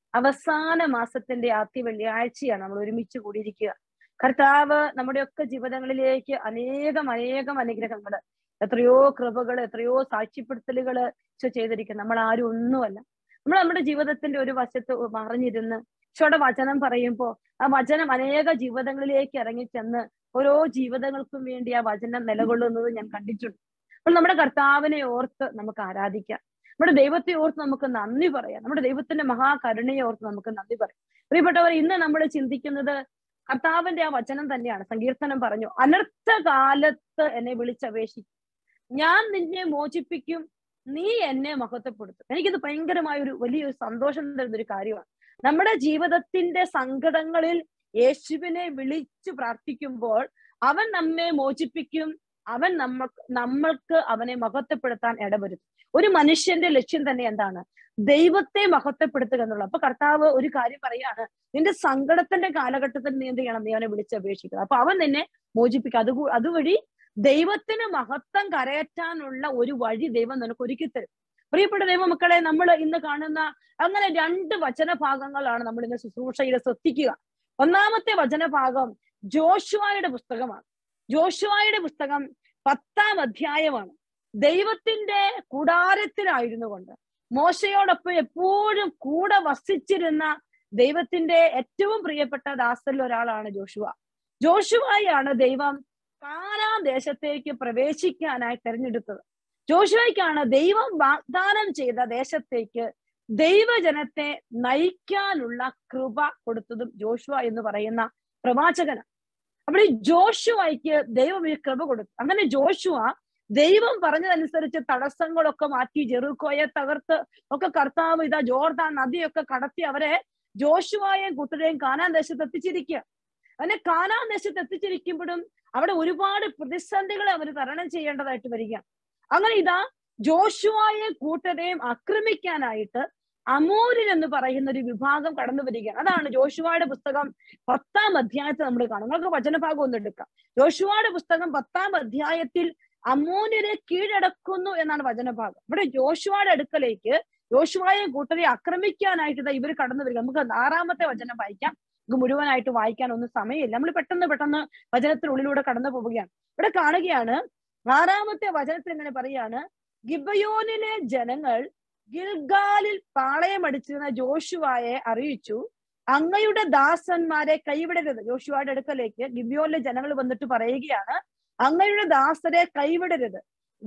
അവസാന മാസത്തിന്റെ ആദ്യ വെള്ളിയാഴ്ചയാണ് നമ്മൾ ഒരുമിച്ച് കൂടിയിരിക്കുക കർത്താവ് നമ്മുടെയൊക്കെ ജീവിതങ്ങളിലേക്ക് അനേകം അനേകം അനുഗ്രഹങ്ങൾ എത്രയോ കൃപകൾ എത്രയോ സാക്ഷ്യപ്പെടുത്തലുകൾ ഈശോ ചെയ്തിരിക്കുന്നു നമ്മൾ ആരും ഒന്നുമല്ല നമ്മൾ നമ്മുടെ ജീവിതത്തിന്റെ ഒരു വശത്ത് മറിഞ്ഞിരുന്ന് ഈശോയുടെ വചനം പറയുമ്പോൾ ആ വചനം അനേക ജീവിതങ്ങളിലേക്ക് ഇറങ്ങിച്ചെന്ന് ഓരോ ജീവിതങ്ങൾക്കും വേണ്ടി ആ വചനം നിലകൊള്ളുന്നത് ഞാൻ കണ്ടിട്ടുണ്ട് അപ്പോൾ നമ്മുടെ കർത്താവിനെ ഓർത്ത് നമുക്ക് ആരാധിക്കാം നമ്മുടെ ദൈവത്തെ ഓർത്ത് നമുക്ക് നന്ദി പറയാം നമ്മുടെ ദൈവത്തിന്റെ മഹാകരുണയെ ഓർത്ത് നമുക്ക് നന്ദി പറയാം പ്രിയപ്പെട്ടവർ ഇന്ന് നമ്മൾ ചിന്തിക്കുന്നത് കർത്താവിന്റെ ആ വചനം തന്നെയാണ് സങ്കീർത്തനം പറഞ്ഞു അനർത്ഥ കാലത്ത് എന്നെ വിളിച്ചപേക്ഷിക്കും ഞാൻ നിന്നെ മോചിപ്പിക്കും നീ എന്നെ മഹത്വപ്പെടുത്തും എനിക്കിത് ഭയങ്കരമായ ഒരു വലിയൊരു സന്തോഷം തരുന്ന ഒരു കാര്യമാണ് നമ്മുടെ ജീവിതത്തിന്റെ സങ്കടങ്ങളിൽ യേശുവിനെ വിളിച്ചു പ്രാർത്ഥിക്കുമ്പോൾ അവൻ നമ്മെ മോചിപ്പിക്കും അവൻ നമ്മ നമ്മൾക്ക് അവനെ മഹത്വപ്പെടുത്താൻ ഇടവരുത്തും ഒരു മനുഷ്യന്റെ ലക്ഷ്യം തന്നെ എന്താണ് ദൈവത്തെ മഹത്വപ്പെടുത്തുക എന്നുള്ളത് അപ്പൊ കർത്താവ് ഒരു കാര്യം പറയാണ് നിന്റെ സങ്കടത്തിന്റെ കാലഘട്ടത്തിൽ നീ എന്ത് ചെയ്യണം നീ അവനെ വിളിച്ചപേക്ഷിക്കുക അപ്പൊ അവൻ നിന്നെ മോചിപ്പിക്കുക അത് അതുവഴി ദൈവത്തിന് മഹത്വം കരയറ്റാനുള്ള ഒരു വഴി ദൈവം നിനക്ക് ഒരുക്കി തരും പ്രിയപ്പെട്ട ദൈവമക്കളെ നമ്മൾ ഇന്ന് കാണുന്ന അങ്ങനെ രണ്ട് വചനഭാഗങ്ങളാണ് നമ്മൾ ഇന്ന് ശുശ്രൂഷയിൽ ശ്രദ്ധിക്കുക ഒന്നാമത്തെ വചനഭാഗം ജോഷുവായുടെ പുസ്തകമാണ് ജോഷുവായുടെ പുസ്തകം പത്താം അധ്യായമാണ് ദൈവത്തിന്റെ കൂടാരത്തിലായിരുന്നു കൊണ്ട് മോശയോടൊപ്പം എപ്പോഴും കൂടെ വസിച്ചിരുന്ന ദൈവത്തിന്റെ ഏറ്റവും പ്രിയപ്പെട്ട ദാസരിൽ ഒരാളാണ് ജോഷുവ ജോഷുവായാണ് ദൈവം കാനാൻ ദേശത്തേക്ക് പ്രവേശിക്കാനായി തെരഞ്ഞെടുത്തത് ജോഷുവയ്ക്കാണ് ദൈവം വാഗ്ദാനം ചെയ്ത ദേശത്തേക്ക് ദൈവജനത്തെ നയിക്കാനുള്ള കൃപ കൊടുത്തതും ജോഷുവ എന്ന് പറയുന്ന പ്രവാചകനാണ് അപ്പോൾ ഈ ജോഷുവയ്ക്ക് ദൈവം ഈ കൃപ കൊടുത്തു അങ്ങനെ ജോഷുവ ദൈവം പറഞ്ഞതനുസരിച്ച് തടസ്സങ്ങളൊക്കെ മാറ്റി ജെറുക്കോയെ തകർത്ത് ഒക്കെ കർത്താവ് ഇതാ ജോർദാൻ നദിയൊക്കെ കടത്തി അവരെ ജോഷുവായെയും കൂട്ടരെയും കാനാൻ ദേശത്ത് എത്തിച്ചിരിക്കുക അങ്ങനെ കാനാൻ ദേശത്ത് എത്തിച്ചിരിക്കുമ്പോഴും അവിടെ ഒരുപാട് പ്രതിസന്ധികളെ അവർ തരണം ചെയ്യേണ്ടതായിട്ട് വരിക അങ്ങനെ ഇതാ ജോഷുവായെ കൂട്ടരെയും ആക്രമിക്കാനായിട്ട് അമൂരിൽ എന്ന് പറയുന്ന ഒരു വിഭാഗം കടന്നു വരികയാണ് അതാണ് ജോഷുവയുടെ പുസ്തകം പത്താം അധ്യായത്തിൽ നമ്മൾ കാണും നിങ്ങൾക്ക് വചനഭാഗം ഒന്ന് എടുക്കാം ജോഷുവയുടെ പുസ്തകം പത്താം അധ്യായത്തിൽ അമൂര്യരെ കീഴടക്കുന്നു എന്നാണ് വചനഭാഗം ഇവിടെ ജോഷുവയുടെ അടുക്കലേക്ക് ജോഷുവായെ കൂട്ടരെ ആക്രമിക്കാനായിട്ട് ഇതാ ഇവർ കടന്നു വരിക നമുക്ക് ആറാമത്തെ വചനം വായിക്കാം നമുക്ക് മുഴുവനായിട്ട് വായിക്കാൻ ഒന്നും സമയമില്ല നമ്മൾ പെട്ടെന്ന് പെട്ടെന്ന് വചനത്തിനുള്ളിലൂടെ കടന്നു പോവുകയാണ് ഇവിടെ കാണുകയാണ് ആറാമത്തെ വചനത്തിൽ ഇങ്ങനെ പറയാണ് ഗിബയോനിലെ ജനങ്ങൾ ഗിൽഗാലിൽ പാളയമടിച്ചിരുന്ന ജോഷുവായെ അറിയിച്ചു അങ്ങയുടെ ദാസന്മാരെ കൈവിടരുത് ജോഷുവയുടെ അടുക്കലേക്ക് ഗിബിയോനിലെ ജനങ്ങൾ വന്നിട്ട് പറയുകയാണ് അങ്ങയുടെ ദാസരെ കൈവിടരുത്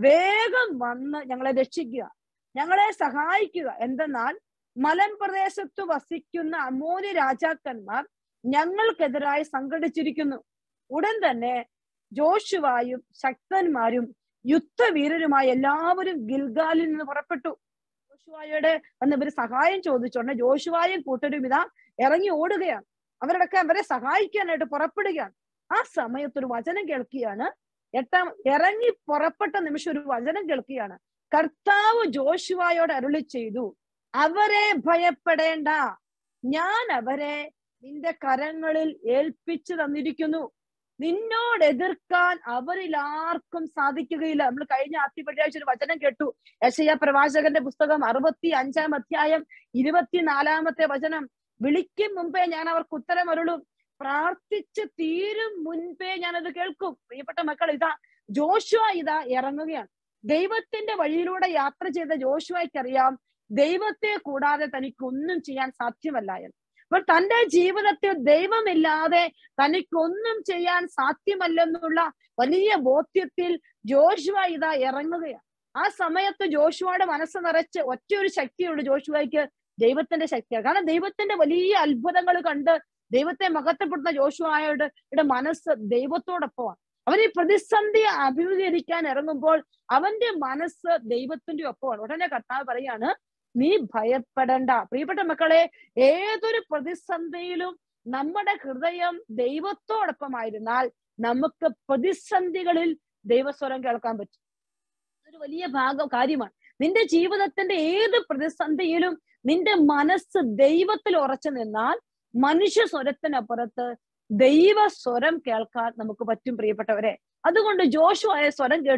വേഗം വന്ന് ഞങ്ങളെ രക്ഷിക്കുക ഞങ്ങളെ സഹായിക്കുക എന്തെന്നാൽ മലമ്പ്രദേശത്ത് വസിക്കുന്ന അമോനി രാജാക്കന്മാർ ഞങ്ങൾക്കെതിരായി സംഘടിച്ചിരിക്കുന്നു ഉടൻ തന്നെ ജോഷുവായും ശക്തന്മാരും യുദ്ധവീരരുമായി എല്ലാവരും ഗിൽഗാലിൽ നിന്ന് പുറപ്പെട്ടു ജോഷുവായുടെ വന്ന് ഇവര് സഹായം ചോദിച്ചോണ്ട് ജോഷുവായും കൂട്ടരും ഇതാ ഇറങ്ങി ഓടുകയാണ് അവരോടൊക്കെ അവരെ സഹായിക്കാനായിട്ട് പുറപ്പെടുകയാണ് ആ സമയത്ത് ഒരു വചനം കേൾക്കുകയാണ് എട്ടാം ഇറങ്ങി പുറപ്പെട്ട നിമിഷം ഒരു വചനം കേൾക്കുകയാണ് കർത്താവ് ജോഷുവായോട് അരുളി ചെയ്തു അവരെ ഭയപ്പെടേണ്ട ഞാൻ അവരെ നിന്റെ കരങ്ങളിൽ ഏൽപ്പിച്ചു തന്നിരിക്കുന്നു നിന്നോട് എതിർക്കാൻ അവരിൽ ആർക്കും സാധിക്കുകയില്ല നമ്മൾ കഴിഞ്ഞ ആദ്യ വെള്ളിയാഴ്ച ഒരു വചനം കേട്ടു യശയ പ്രവാചകന്റെ പുസ്തകം അറുപത്തി അഞ്ചാം അധ്യായം ഇരുപത്തിനാലാമത്തെ വചനം വിളിക്കും മുമ്പേ ഞാൻ അവർക്ക് ഉത്തരം അരുളും പ്രാർത്ഥിച്ച് തീരും മുൻപേ ഞാനത് കേൾക്കും പ്രിയപ്പെട്ട മക്കൾ ഇതാ ജോഷുവ ഇതാ ഇറങ്ങുകയാണ് ദൈവത്തിന്റെ വഴിയിലൂടെ യാത്ര ചെയ്ത ജോഷുവയ്ക്കറിയാം ദൈവത്തെ കൂടാതെ തനിക്കൊന്നും ചെയ്യാൻ സാധ്യമല്ല എന്ന് അപ്പോൾ തന്റെ ജീവിതത്തിൽ ദൈവമില്ലാതെ തനിക്കൊന്നും ചെയ്യാൻ സാധ്യമല്ലെന്നുള്ള വലിയ ബോധ്യത്തിൽ ജോഷുവ ഇതാ ഇറങ്ങുകയാണ് ആ സമയത്ത് ജോഷുവയുടെ മനസ്സ് നിറച്ച് ഒറ്റ ഒരു ശക്തിയുണ്ട് ജോഷുവയ്ക്ക് ദൈവത്തിന്റെ ശക്തിയാണ് കാരണം ദൈവത്തിന്റെ വലിയ അത്ഭുതങ്ങൾ കണ്ട് ദൈവത്തെ മഹത്വപ്പെടുന്ന ജോഷുവായുടെ മനസ്സ് ദൈവത്തോടൊപ്പമാണ് അവൻ ഈ പ്രതിസന്ധിയെ അഭിമുഖീകരിക്കാൻ ഇറങ്ങുമ്പോൾ അവന്റെ മനസ്സ് ദൈവത്തിന്റെ ഒപ്പമാണ് ഉടനെ കർത്താവ് പറയാണ് നീ ഭയപ്പെടണ്ട പ്രിയപ്പെട്ട മക്കളെ ഏതൊരു പ്രതിസന്ധിയിലും നമ്മുടെ ഹൃദയം ദൈവത്തോടൊപ്പമായിരുന്നാൽ നമുക്ക് പ്രതിസന്ധികളിൽ ദൈവസ്വരം കേൾക്കാൻ പറ്റും ഒരു വലിയ ഭാഗം കാര്യമാണ് നിന്റെ ജീവിതത്തിന്റെ ഏത് പ്രതിസന്ധിയിലും നിന്റെ മനസ്സ് ദൈവത്തിൽ ഉറച്ചു നിന്നാൽ മനുഷ്യ സ്വരത്തിനപ്പുറത്ത് ദൈവ സ്വരം കേൾക്കാൻ നമുക്ക് പറ്റും പ്രിയപ്പെട്ടവരെ അതുകൊണ്ട് ജോഷുവായ സ്വരം കേട്ടു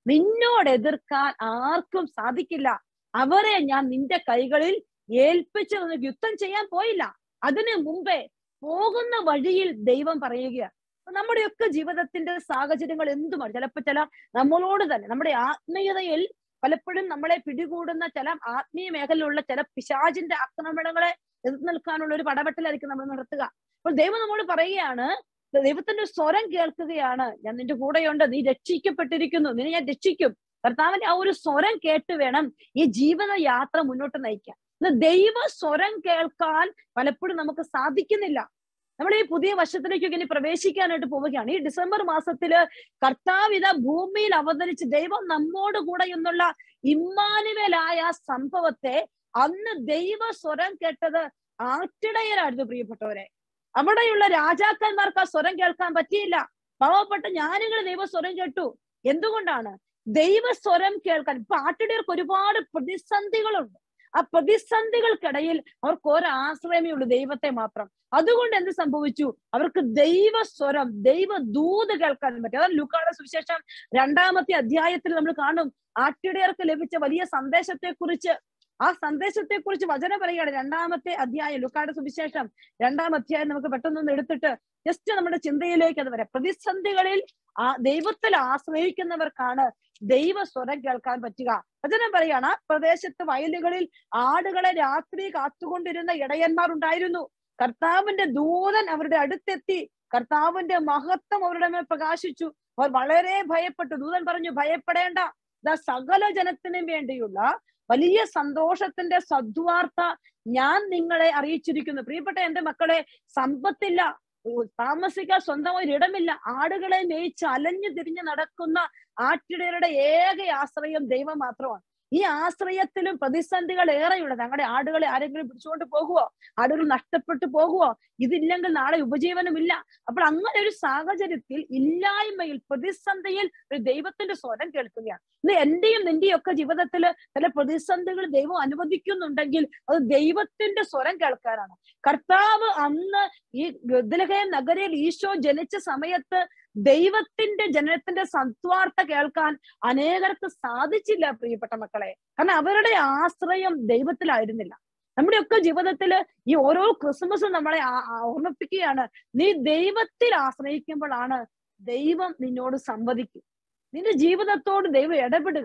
നിന്നോട് എതിർക്കാൻ ആർക്കും സാധിക്കില്ല അവരെ ഞാൻ നിന്റെ കൈകളിൽ ഏൽപ്പിച്ചു നിനക്ക് യുദ്ധം ചെയ്യാൻ പോയില്ല അതിനു മുമ്പേ പോകുന്ന വഴിയിൽ ദൈവം പറയുകയാണ് അപ്പൊ നമ്മുടെയൊക്കെ ജീവിതത്തിന്റെ സാഹചര്യങ്ങൾ എന്തുമാണ് ചിലപ്പോ ചില നമ്മളോട് തന്നെ നമ്മുടെ ആത്മീയതയിൽ പലപ്പോഴും നമ്മളെ പിടികൂടുന്ന ചില ആത്മീയ മേഖലയിലുള്ള ചില പിശാചിന്റെ ആക്രമണങ്ങളെ എതിർത്ത് നിൽക്കാനുള്ള ഒരു പടവെട്ടലായിരിക്കും നമ്മൾ നടത്തുക അപ്പോൾ ദൈവം നമ്മോട് പറയുകയാണ് ദൈവത്തിന്റെ സ്വരം കേൾക്കുകയാണ് ഞാൻ നിന്റെ കൂടെയുണ്ട് നീ രക്ഷിക്കപ്പെട്ടിരിക്കുന്നു നിന്നെ ഞാൻ രക്ഷിക്കും കർത്താവിന്റെ ആ ഒരു സ്വരം കേട്ട് വേണം ഈ ജീവിത യാത്ര മുന്നോട്ട് നയിക്കാൻ ഇത് ദൈവ സ്വരം കേൾക്കാൻ പലപ്പോഴും നമുക്ക് സാധിക്കുന്നില്ല നമ്മൾ ഈ പുതിയ വർഷത്തിലേക്കൊക്കെ ഇനി പ്രവേശിക്കാനായിട്ട് പോവുകയാണ് ഈ ഡിസംബർ മാസത്തില് കർത്താവ് ഇതാ ഭൂമിയിൽ അവതരിച്ച് ദൈവം നമ്മോട് കൂടെ എന്നുള്ള ഇമ്മാനുവലായ ആ സംഭവത്തെ അന്ന് ദൈവ സ്വരം കേട്ടത് ആട്ടിടയരായിരുന്നു പ്രിയപ്പെട്ടവരെ അവിടെയുള്ള രാജാക്കന്മാർക്ക് ആ സ്വരം കേൾക്കാൻ പറ്റിയില്ല പാവപ്പെട്ട ഞാനുകൾ ദൈവ സ്വരം കേട്ടു എന്തുകൊണ്ടാണ് ദൈവ സ്വരം കേൾക്കാൻ ഇപ്പൊ ആട്ടിടയർക്ക് ഒരുപാട് പ്രതിസന്ധികളുണ്ട് ആ പ്രതിസന്ധികൾക്കിടയിൽ അവർക്ക് ഒരാശ്രയമേ ഉള്ളൂ ദൈവത്തെ മാത്രം അതുകൊണ്ട് എന്ത് സംഭവിച്ചു അവർക്ക് ദൈവ സ്വരം ദൈവ ദൂത് കേൾക്കാൻ പറ്റി അതാണ് ലുക്കാടെ സുവിശേഷം രണ്ടാമത്തെ അധ്യായത്തിൽ നമ്മൾ കാണും ആട്ടിടയർക്ക് ലഭിച്ച വലിയ സന്ദേശത്തെ കുറിച്ച് ആ സന്ദേശത്തെ കുറിച്ച് വചനം പറയുകയാണ് രണ്ടാമത്തെ അധ്യായം ലുക്കാടെ സുവിശേഷം രണ്ടാം അധ്യായം നമുക്ക് പെട്ടെന്നൊന്ന് എടുത്തിട്ട് ജസ്റ്റ് നമ്മുടെ ചിന്തയിലേക്ക് അത് വരാം പ്രതിസന്ധികളിൽ ആ ദൈവത്തിൽ ആശ്രയിക്കുന്നവർക്കാണ് ദൈവ സ്വരം കേൾക്കാൻ പറ്റുക വചനം പറയാണ് ആ പ്രദേശത്ത് വയലുകളിൽ ആടുകളെ രാത്രി കാത്തുകൊണ്ടിരുന്ന ഇടയന്മാർ ഉണ്ടായിരുന്നു കർത്താവിന്റെ ദൂതൻ അവരുടെ അടുത്തെത്തി കർത്താവിന്റെ മഹത്വം അവരുടെ മേൽ പ്രകാശിച്ചു അവർ വളരെ ഭയപ്പെട്ടു ദൂതൻ പറഞ്ഞു ഭയപ്പെടേണ്ട ഇതാ സകല ജനത്തിനും വേണ്ടിയുള്ള വലിയ സന്തോഷത്തിന്റെ സദ്വാർത്ത ഞാൻ നിങ്ങളെ അറിയിച്ചിരിക്കുന്നു പ്രിയപ്പെട്ട എന്റെ മക്കളെ സമ്പത്തില്ല ഉ- താമസിക്കാൻ സ്വന്തമായി ഒരിടമില്ല ആടുകളെ മേയിച്ച് അലഞ്ഞു തിരിഞ്ഞ് നടക്കുന്ന ആട്ടിടയരുടെ ഏക ആശ്രയം ദൈവം മാത്രമാണ് ഈ ആശ്രയത്തിലും പ്രതിസന്ധികൾ ഏറെയുണ്ട് ഞങ്ങളുടെ ആടുകളെ ആരെങ്കിലും പിടിച്ചുകൊണ്ട് പോകുവോ ആടുകൾ നഷ്ടപ്പെട്ടു പോകുവോ ഇതില്ലെങ്കിൽ നാളെ ഉപജീവനമില്ല അപ്പോൾ അങ്ങനെ ഒരു സാഹചര്യത്തിൽ ഇല്ലായ്മയിൽ പ്രതിസന്ധിയിൽ ഒരു ദൈവത്തിന്റെ സ്വരം കേൾക്കുകയാണ് ഇന്ന് എന്റെയും നിന്റെയും ഒക്കെ ജീവിതത്തിൽ ചില പ്രതിസന്ധികൾ ദൈവം അനുവദിക്കുന്നുണ്ടെങ്കിൽ അത് ദൈവത്തിന്റെ സ്വരം കേൾക്കാനാണ് കർത്താവ് അന്ന് ഈ ഗദ്ലഹയം നഗരയിൽ ഈശോ ജനിച്ച സമയത്ത് ദൈവത്തിന്റെ ജനനത്തിന്റെ സത്വാർത്ത കേൾക്കാൻ അനേകർക്ക് സാധിച്ചില്ല പ്രിയപ്പെട്ട മക്കളെ കാരണം അവരുടെ ആശ്രയം ദൈവത്തിലായിരുന്നില്ല നമ്മുടെയൊക്കെ ജീവിതത്തിൽ ഈ ഓരോ ക്രിസ്മസും നമ്മളെ ആ- ആ- ഓർമ്മിപ്പിക്കുകയാണ് നീ ദൈവത്തിൽ ആശ്രയിക്കുമ്പോഴാണ് ദൈവം നിന്നോട് സംവദിക്കും നിന്റെ ജീവിതത്തോട് ദൈവം ഇടപെടുക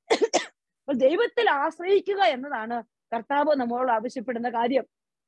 അപ്പോൾ ദൈവത്തിൽ ആശ്രയിക്കുക എന്നതാണ് കർത്താവ് നമ്മളോട് ആവശ്യപ്പെടുന്ന കാര്യം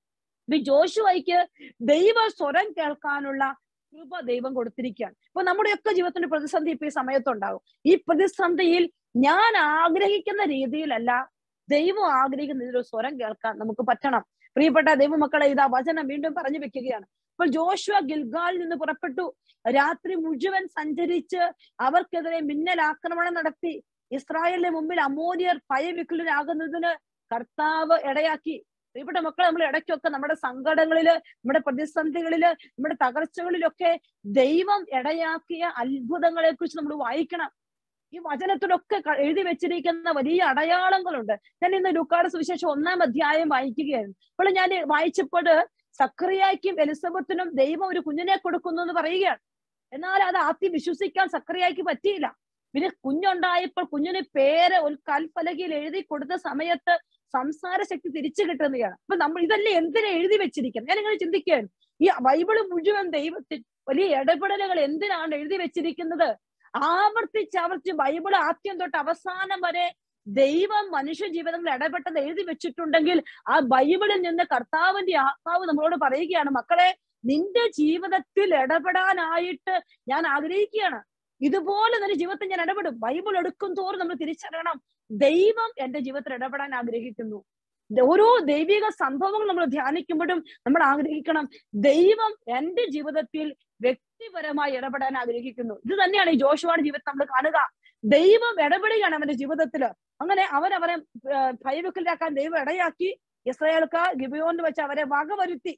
ഈ ജോഷുവയ്ക്ക് ദൈവ സ്വരം കേൾക്കാനുള്ള കൃപ ദൈവം കൊടുത്തിരിക്കുകയാണ് ഇപ്പൊ നമ്മുടെയൊക്കെ ജീവിതത്തിന്റെ പ്രതിസന്ധി ഇപ്പൊ ഈ സമയത്തുണ്ടാകും ഈ പ്രതിസന്ധിയിൽ ഞാൻ ആഗ്രഹിക്കുന്ന രീതിയിലല്ല ദൈവം ആഗ്രഹിക്കുന്ന ഇതിലൊരു സ്വരം കേൾക്കാൻ നമുക്ക് പറ്റണം പ്രിയപ്പെട്ട ദൈവമക്കളെ ഇതാ വചനം വീണ്ടും പറഞ്ഞു വെക്കുകയാണ് അപ്പോൾ ജോഷുവ ഗിൽഗാലിൽ നിന്ന് പുറപ്പെട്ടു രാത്രി മുഴുവൻ സഞ്ചരിച്ച് അവർക്കെതിരെ മിന്നൽ ആക്രമണം നടത്തി ഇസ്രായേലിന്റെ മുമ്പിൽ അമോനിയർ ഭയവിക്കുലരാകുന്നതിന് കർത്താവ് ഇടയാക്കി പ്രിയപ്പെട്ട മക്കളെ നമ്മൾ ഇടയ്ക്കൊക്കെ നമ്മുടെ സങ്കടങ്ങളില് നമ്മുടെ പ്രതിസന്ധികളില് നമ്മുടെ തകർച്ചകളിലൊക്കെ ദൈവം ഇടയാക്കിയ അത്ഭുതങ്ങളെ കുറിച്ച് നമ്മൾ വായിക്കണം ഈ വചനത്തിലൊക്കെ ക- എഴുതി വെച്ചിരിക്കുന്ന വലിയ അടയാളങ്ങളുണ്ട് ഞാൻ ഇന്ന് ലുക്കാട് സുവിശേഷം ഒന്നാം അധ്യായം വായിക്കുകയായിരുന്നു അപ്പോൾ ഞാൻ വായിച്ചപ്പോൾ സക്രിയായ്ക്കും എലിസബത്തിനും ദൈവം ഒരു കുഞ്ഞിനെ കൊടുക്കുന്നു എന്ന് പറയുകയാണ് എന്നാൽ അത് ആദ്യം വിശ്വസിക്കാൻ സക്രിയായ്ക്ക് പറ്റിയില്ല പിന്നെ കുഞ്ഞുണ്ടായപ്പോൾ കുഞ്ഞിന് പേര് ഒരു കൽഫലകയിൽ എഴുതി കൊടുത്ത സമയത്ത് സംസാര ശക്തി തിരിച്ചു കിട്ടുന്നതാണ് അപ്പൊ നമ്മൾ ഇതെല്ലാം എന്തിനാ എഴുതി വെച്ചിരിക്കുന്നത് ഞാൻ ഇങ്ങനെ ചിന്തിക്കുകയാണ് ഈ ബൈബിള് മുഴുവൻ ദൈവത്തിൽ വലിയ ഇടപെടലുകൾ എന്തിനാണ് എഴുതി വെച്ചിരിക്കുന്നത് ആവർത്തിച്ച് ആവർത്തിച്ച് ബൈബിൾ ആദ്യം തൊട്ട് അവസാനം വരെ ദൈവം മനുഷ്യ ജീവിതങ്ങളിൽ ഇടപെട്ടത് എഴുതി വെച്ചിട്ടുണ്ടെങ്കിൽ ആ ബൈബിളിൽ നിന്ന് കർത്താവിന്റെ ആത്മാവ് നമ്മളോട് പറയുകയാണ് മക്കളെ നിന്റെ ജീവിതത്തിൽ ഇടപെടാനായിട്ട് ഞാൻ ആഗ്രഹിക്കുകയാണ് ഇതുപോലെ തന്നെ ജീവിതത്തിൽ ഞാൻ ഇടപെടും ബൈബിൾ എടുക്കും തോറും നമ്മൾ തിരിച്ചറിയണം ദൈവം എന്റെ ജീവിതത്തിൽ ഇടപെടാൻ ആഗ്രഹിക്കുന്നു ദ- ഓരോ ദൈവിക സംഭവങ്ങൾ നമ്മൾ ധ്യാനിക്കുമ്പോഴും നമ്മൾ ആഗ്രഹിക്കണം ദൈവം എന്റെ ജീവിതത്തിൽ വ്യക്തിപരമായി ഇടപെടാൻ ആഗ്രഹിക്കുന്നു ഇത് തന്നെയാണ് ഈ ജോഷുവാട് ജീവിതത്തിൽ നമ്മൾ കാണുക ദൈവം ഇടപെടുകയാണ് അവന്റെ ജീവിതത്തിൽ അങ്ങനെ അവൻ അവരെ ഏർ ഭയവിക്കലാക്കാൻ ദൈവം ഇടയാക്കി ഇസ്രായേൽക്കാർ ഗിബിയോന്ന് വെച്ച് അവരെ വകവരുത്തി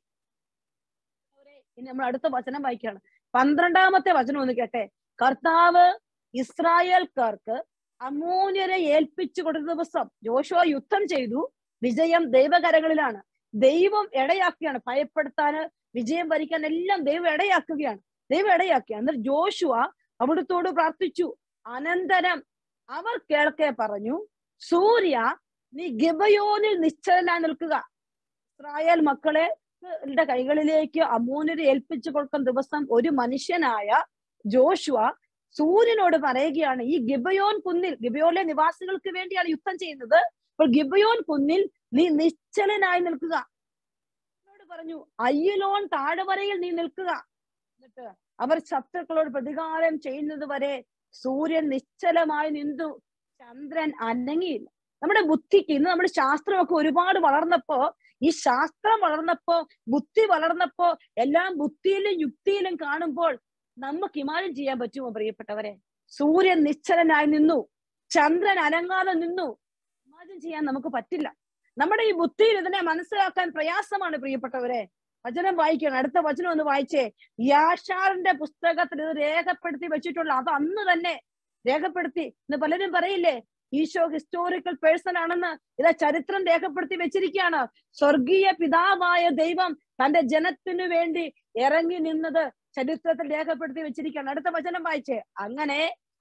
അവരെ ഇനി നമ്മൾ അടുത്ത വചനം വായിക്കുകയാണ് പന്ത്രണ്ടാമത്തെ വചനം ഒന്ന് കേട്ടെ കർത്താവ് ഇസ്രായേൽക്കാർക്ക് അമോന്യരെ ഏൽപ്പിച്ചു കൊടുത്ത ദിവസം ജോഷുവ യുദ്ധം ചെയ്തു വിജയം ദൈവകരങ്ങളിലാണ് ദൈവം ഇടയാക്കുകയാണ് ഭയപ്പെടുത്താന് വിജയം വരിക്കാൻ എല്ലാം ദൈവം ഇടയാക്കുകയാണ് ദൈവം ഇടയാക്കുക എന്നിട്ട് ജോഷുവ അവിടുത്തോട് പ്രാർത്ഥിച്ചു അനന്തരം അവർ കേൾക്കെ പറഞ്ഞു സൂര്യ നീ ഗിബയോനിൽ നിശ്ചലനായി നിൽക്കുക ഇസ്രായേൽ മക്കളെ ന്റെ കൈകളിലേക്ക് അമൂനരെ ഏൽപ്പിച്ചു കൊടുക്കുന്ന ദിവസം ഒരു മനുഷ്യനായ ജോഷുവ സൂര്യനോട് പറയുകയാണ് ഈ ഗിബയോൻ കുന്നിൽ ഗിബയോനിലെ നിവാസികൾക്ക് വേണ്ടിയാണ് യുദ്ധം ചെയ്യുന്നത് അപ്പോൾ ഗിബയോൻ കുന്നിൽ നീ നിശ്ചലനായി നിൽക്കുക എന്നോട് പറഞ്ഞു അയ്യലോൺ താഴ്വരയിൽ നീ നിൽക്കുക എന്നിട്ട് അവർ ശത്രുക്കളോട് പ്രതികാരം ചെയ്യുന്നത് വരെ സൂര്യൻ നിശ്ചലമായി നിന്നു ചന്ദ്രൻ അനങ്ങിയില്ല നമ്മുടെ ബുദ്ധിക്ക് ഇന്ന് നമ്മുടെ ശാസ്ത്രമൊക്കെ ഒരുപാട് വളർന്നപ്പോ ഈ ശാസ്ത്രം വളർന്നപ്പോ ബുദ്ധി വളർന്നപ്പോ എല്ലാം ബുദ്ധിയിലും യുക്തിയിലും കാണുമ്പോൾ നമുക്ക് ഇമാജിൻ ചെയ്യാൻ പറ്റുമോ പ്രിയപ്പെട്ടവരെ സൂര്യൻ നിശ്ചലനായി നിന്നു ചന്ദ്രൻ അനങ്ങാതെ നിന്നു ഇമാജിൻ ചെയ്യാൻ നമുക്ക് പറ്റില്ല നമ്മുടെ ഈ ബുദ്ധിയിൽ ഇതിനെ മനസ്സിലാക്കാൻ പ്രയാസമാണ് പ്രിയപ്പെട്ടവരെ വചനം വായിക്കണം അടുത്ത വചനം ഒന്ന് വായിച്ചേ യാഷാറിന്റെ പുസ്തകത്തിൽ ഇത് രേഖപ്പെടുത്തി വെച്ചിട്ടുള്ള അത് അന്ന് തന്നെ രേഖപ്പെടുത്തി ഇന്ന് പലരും പറയില്ലേ ഈശോ ഹിസ്റ്റോറിക്കൽ പേഴ്സൺ ആണെന്ന് ഇതാ ചരിത്രം രേഖപ്പെടുത്തി വെച്ചിരിക്കുകയാണ് സ്വർഗീയ പിതാവായ ദൈവം തന്റെ ജനത്തിനു വേണ്ടി ഇറങ്ങി നിന്നത് ചരിത്രത്തിൽ രേഖപ്പെടുത്തി വെച്ചിരിക്കുകയാണ് അടുത്ത വചനം വായിച്ചേ അങ്ങനെ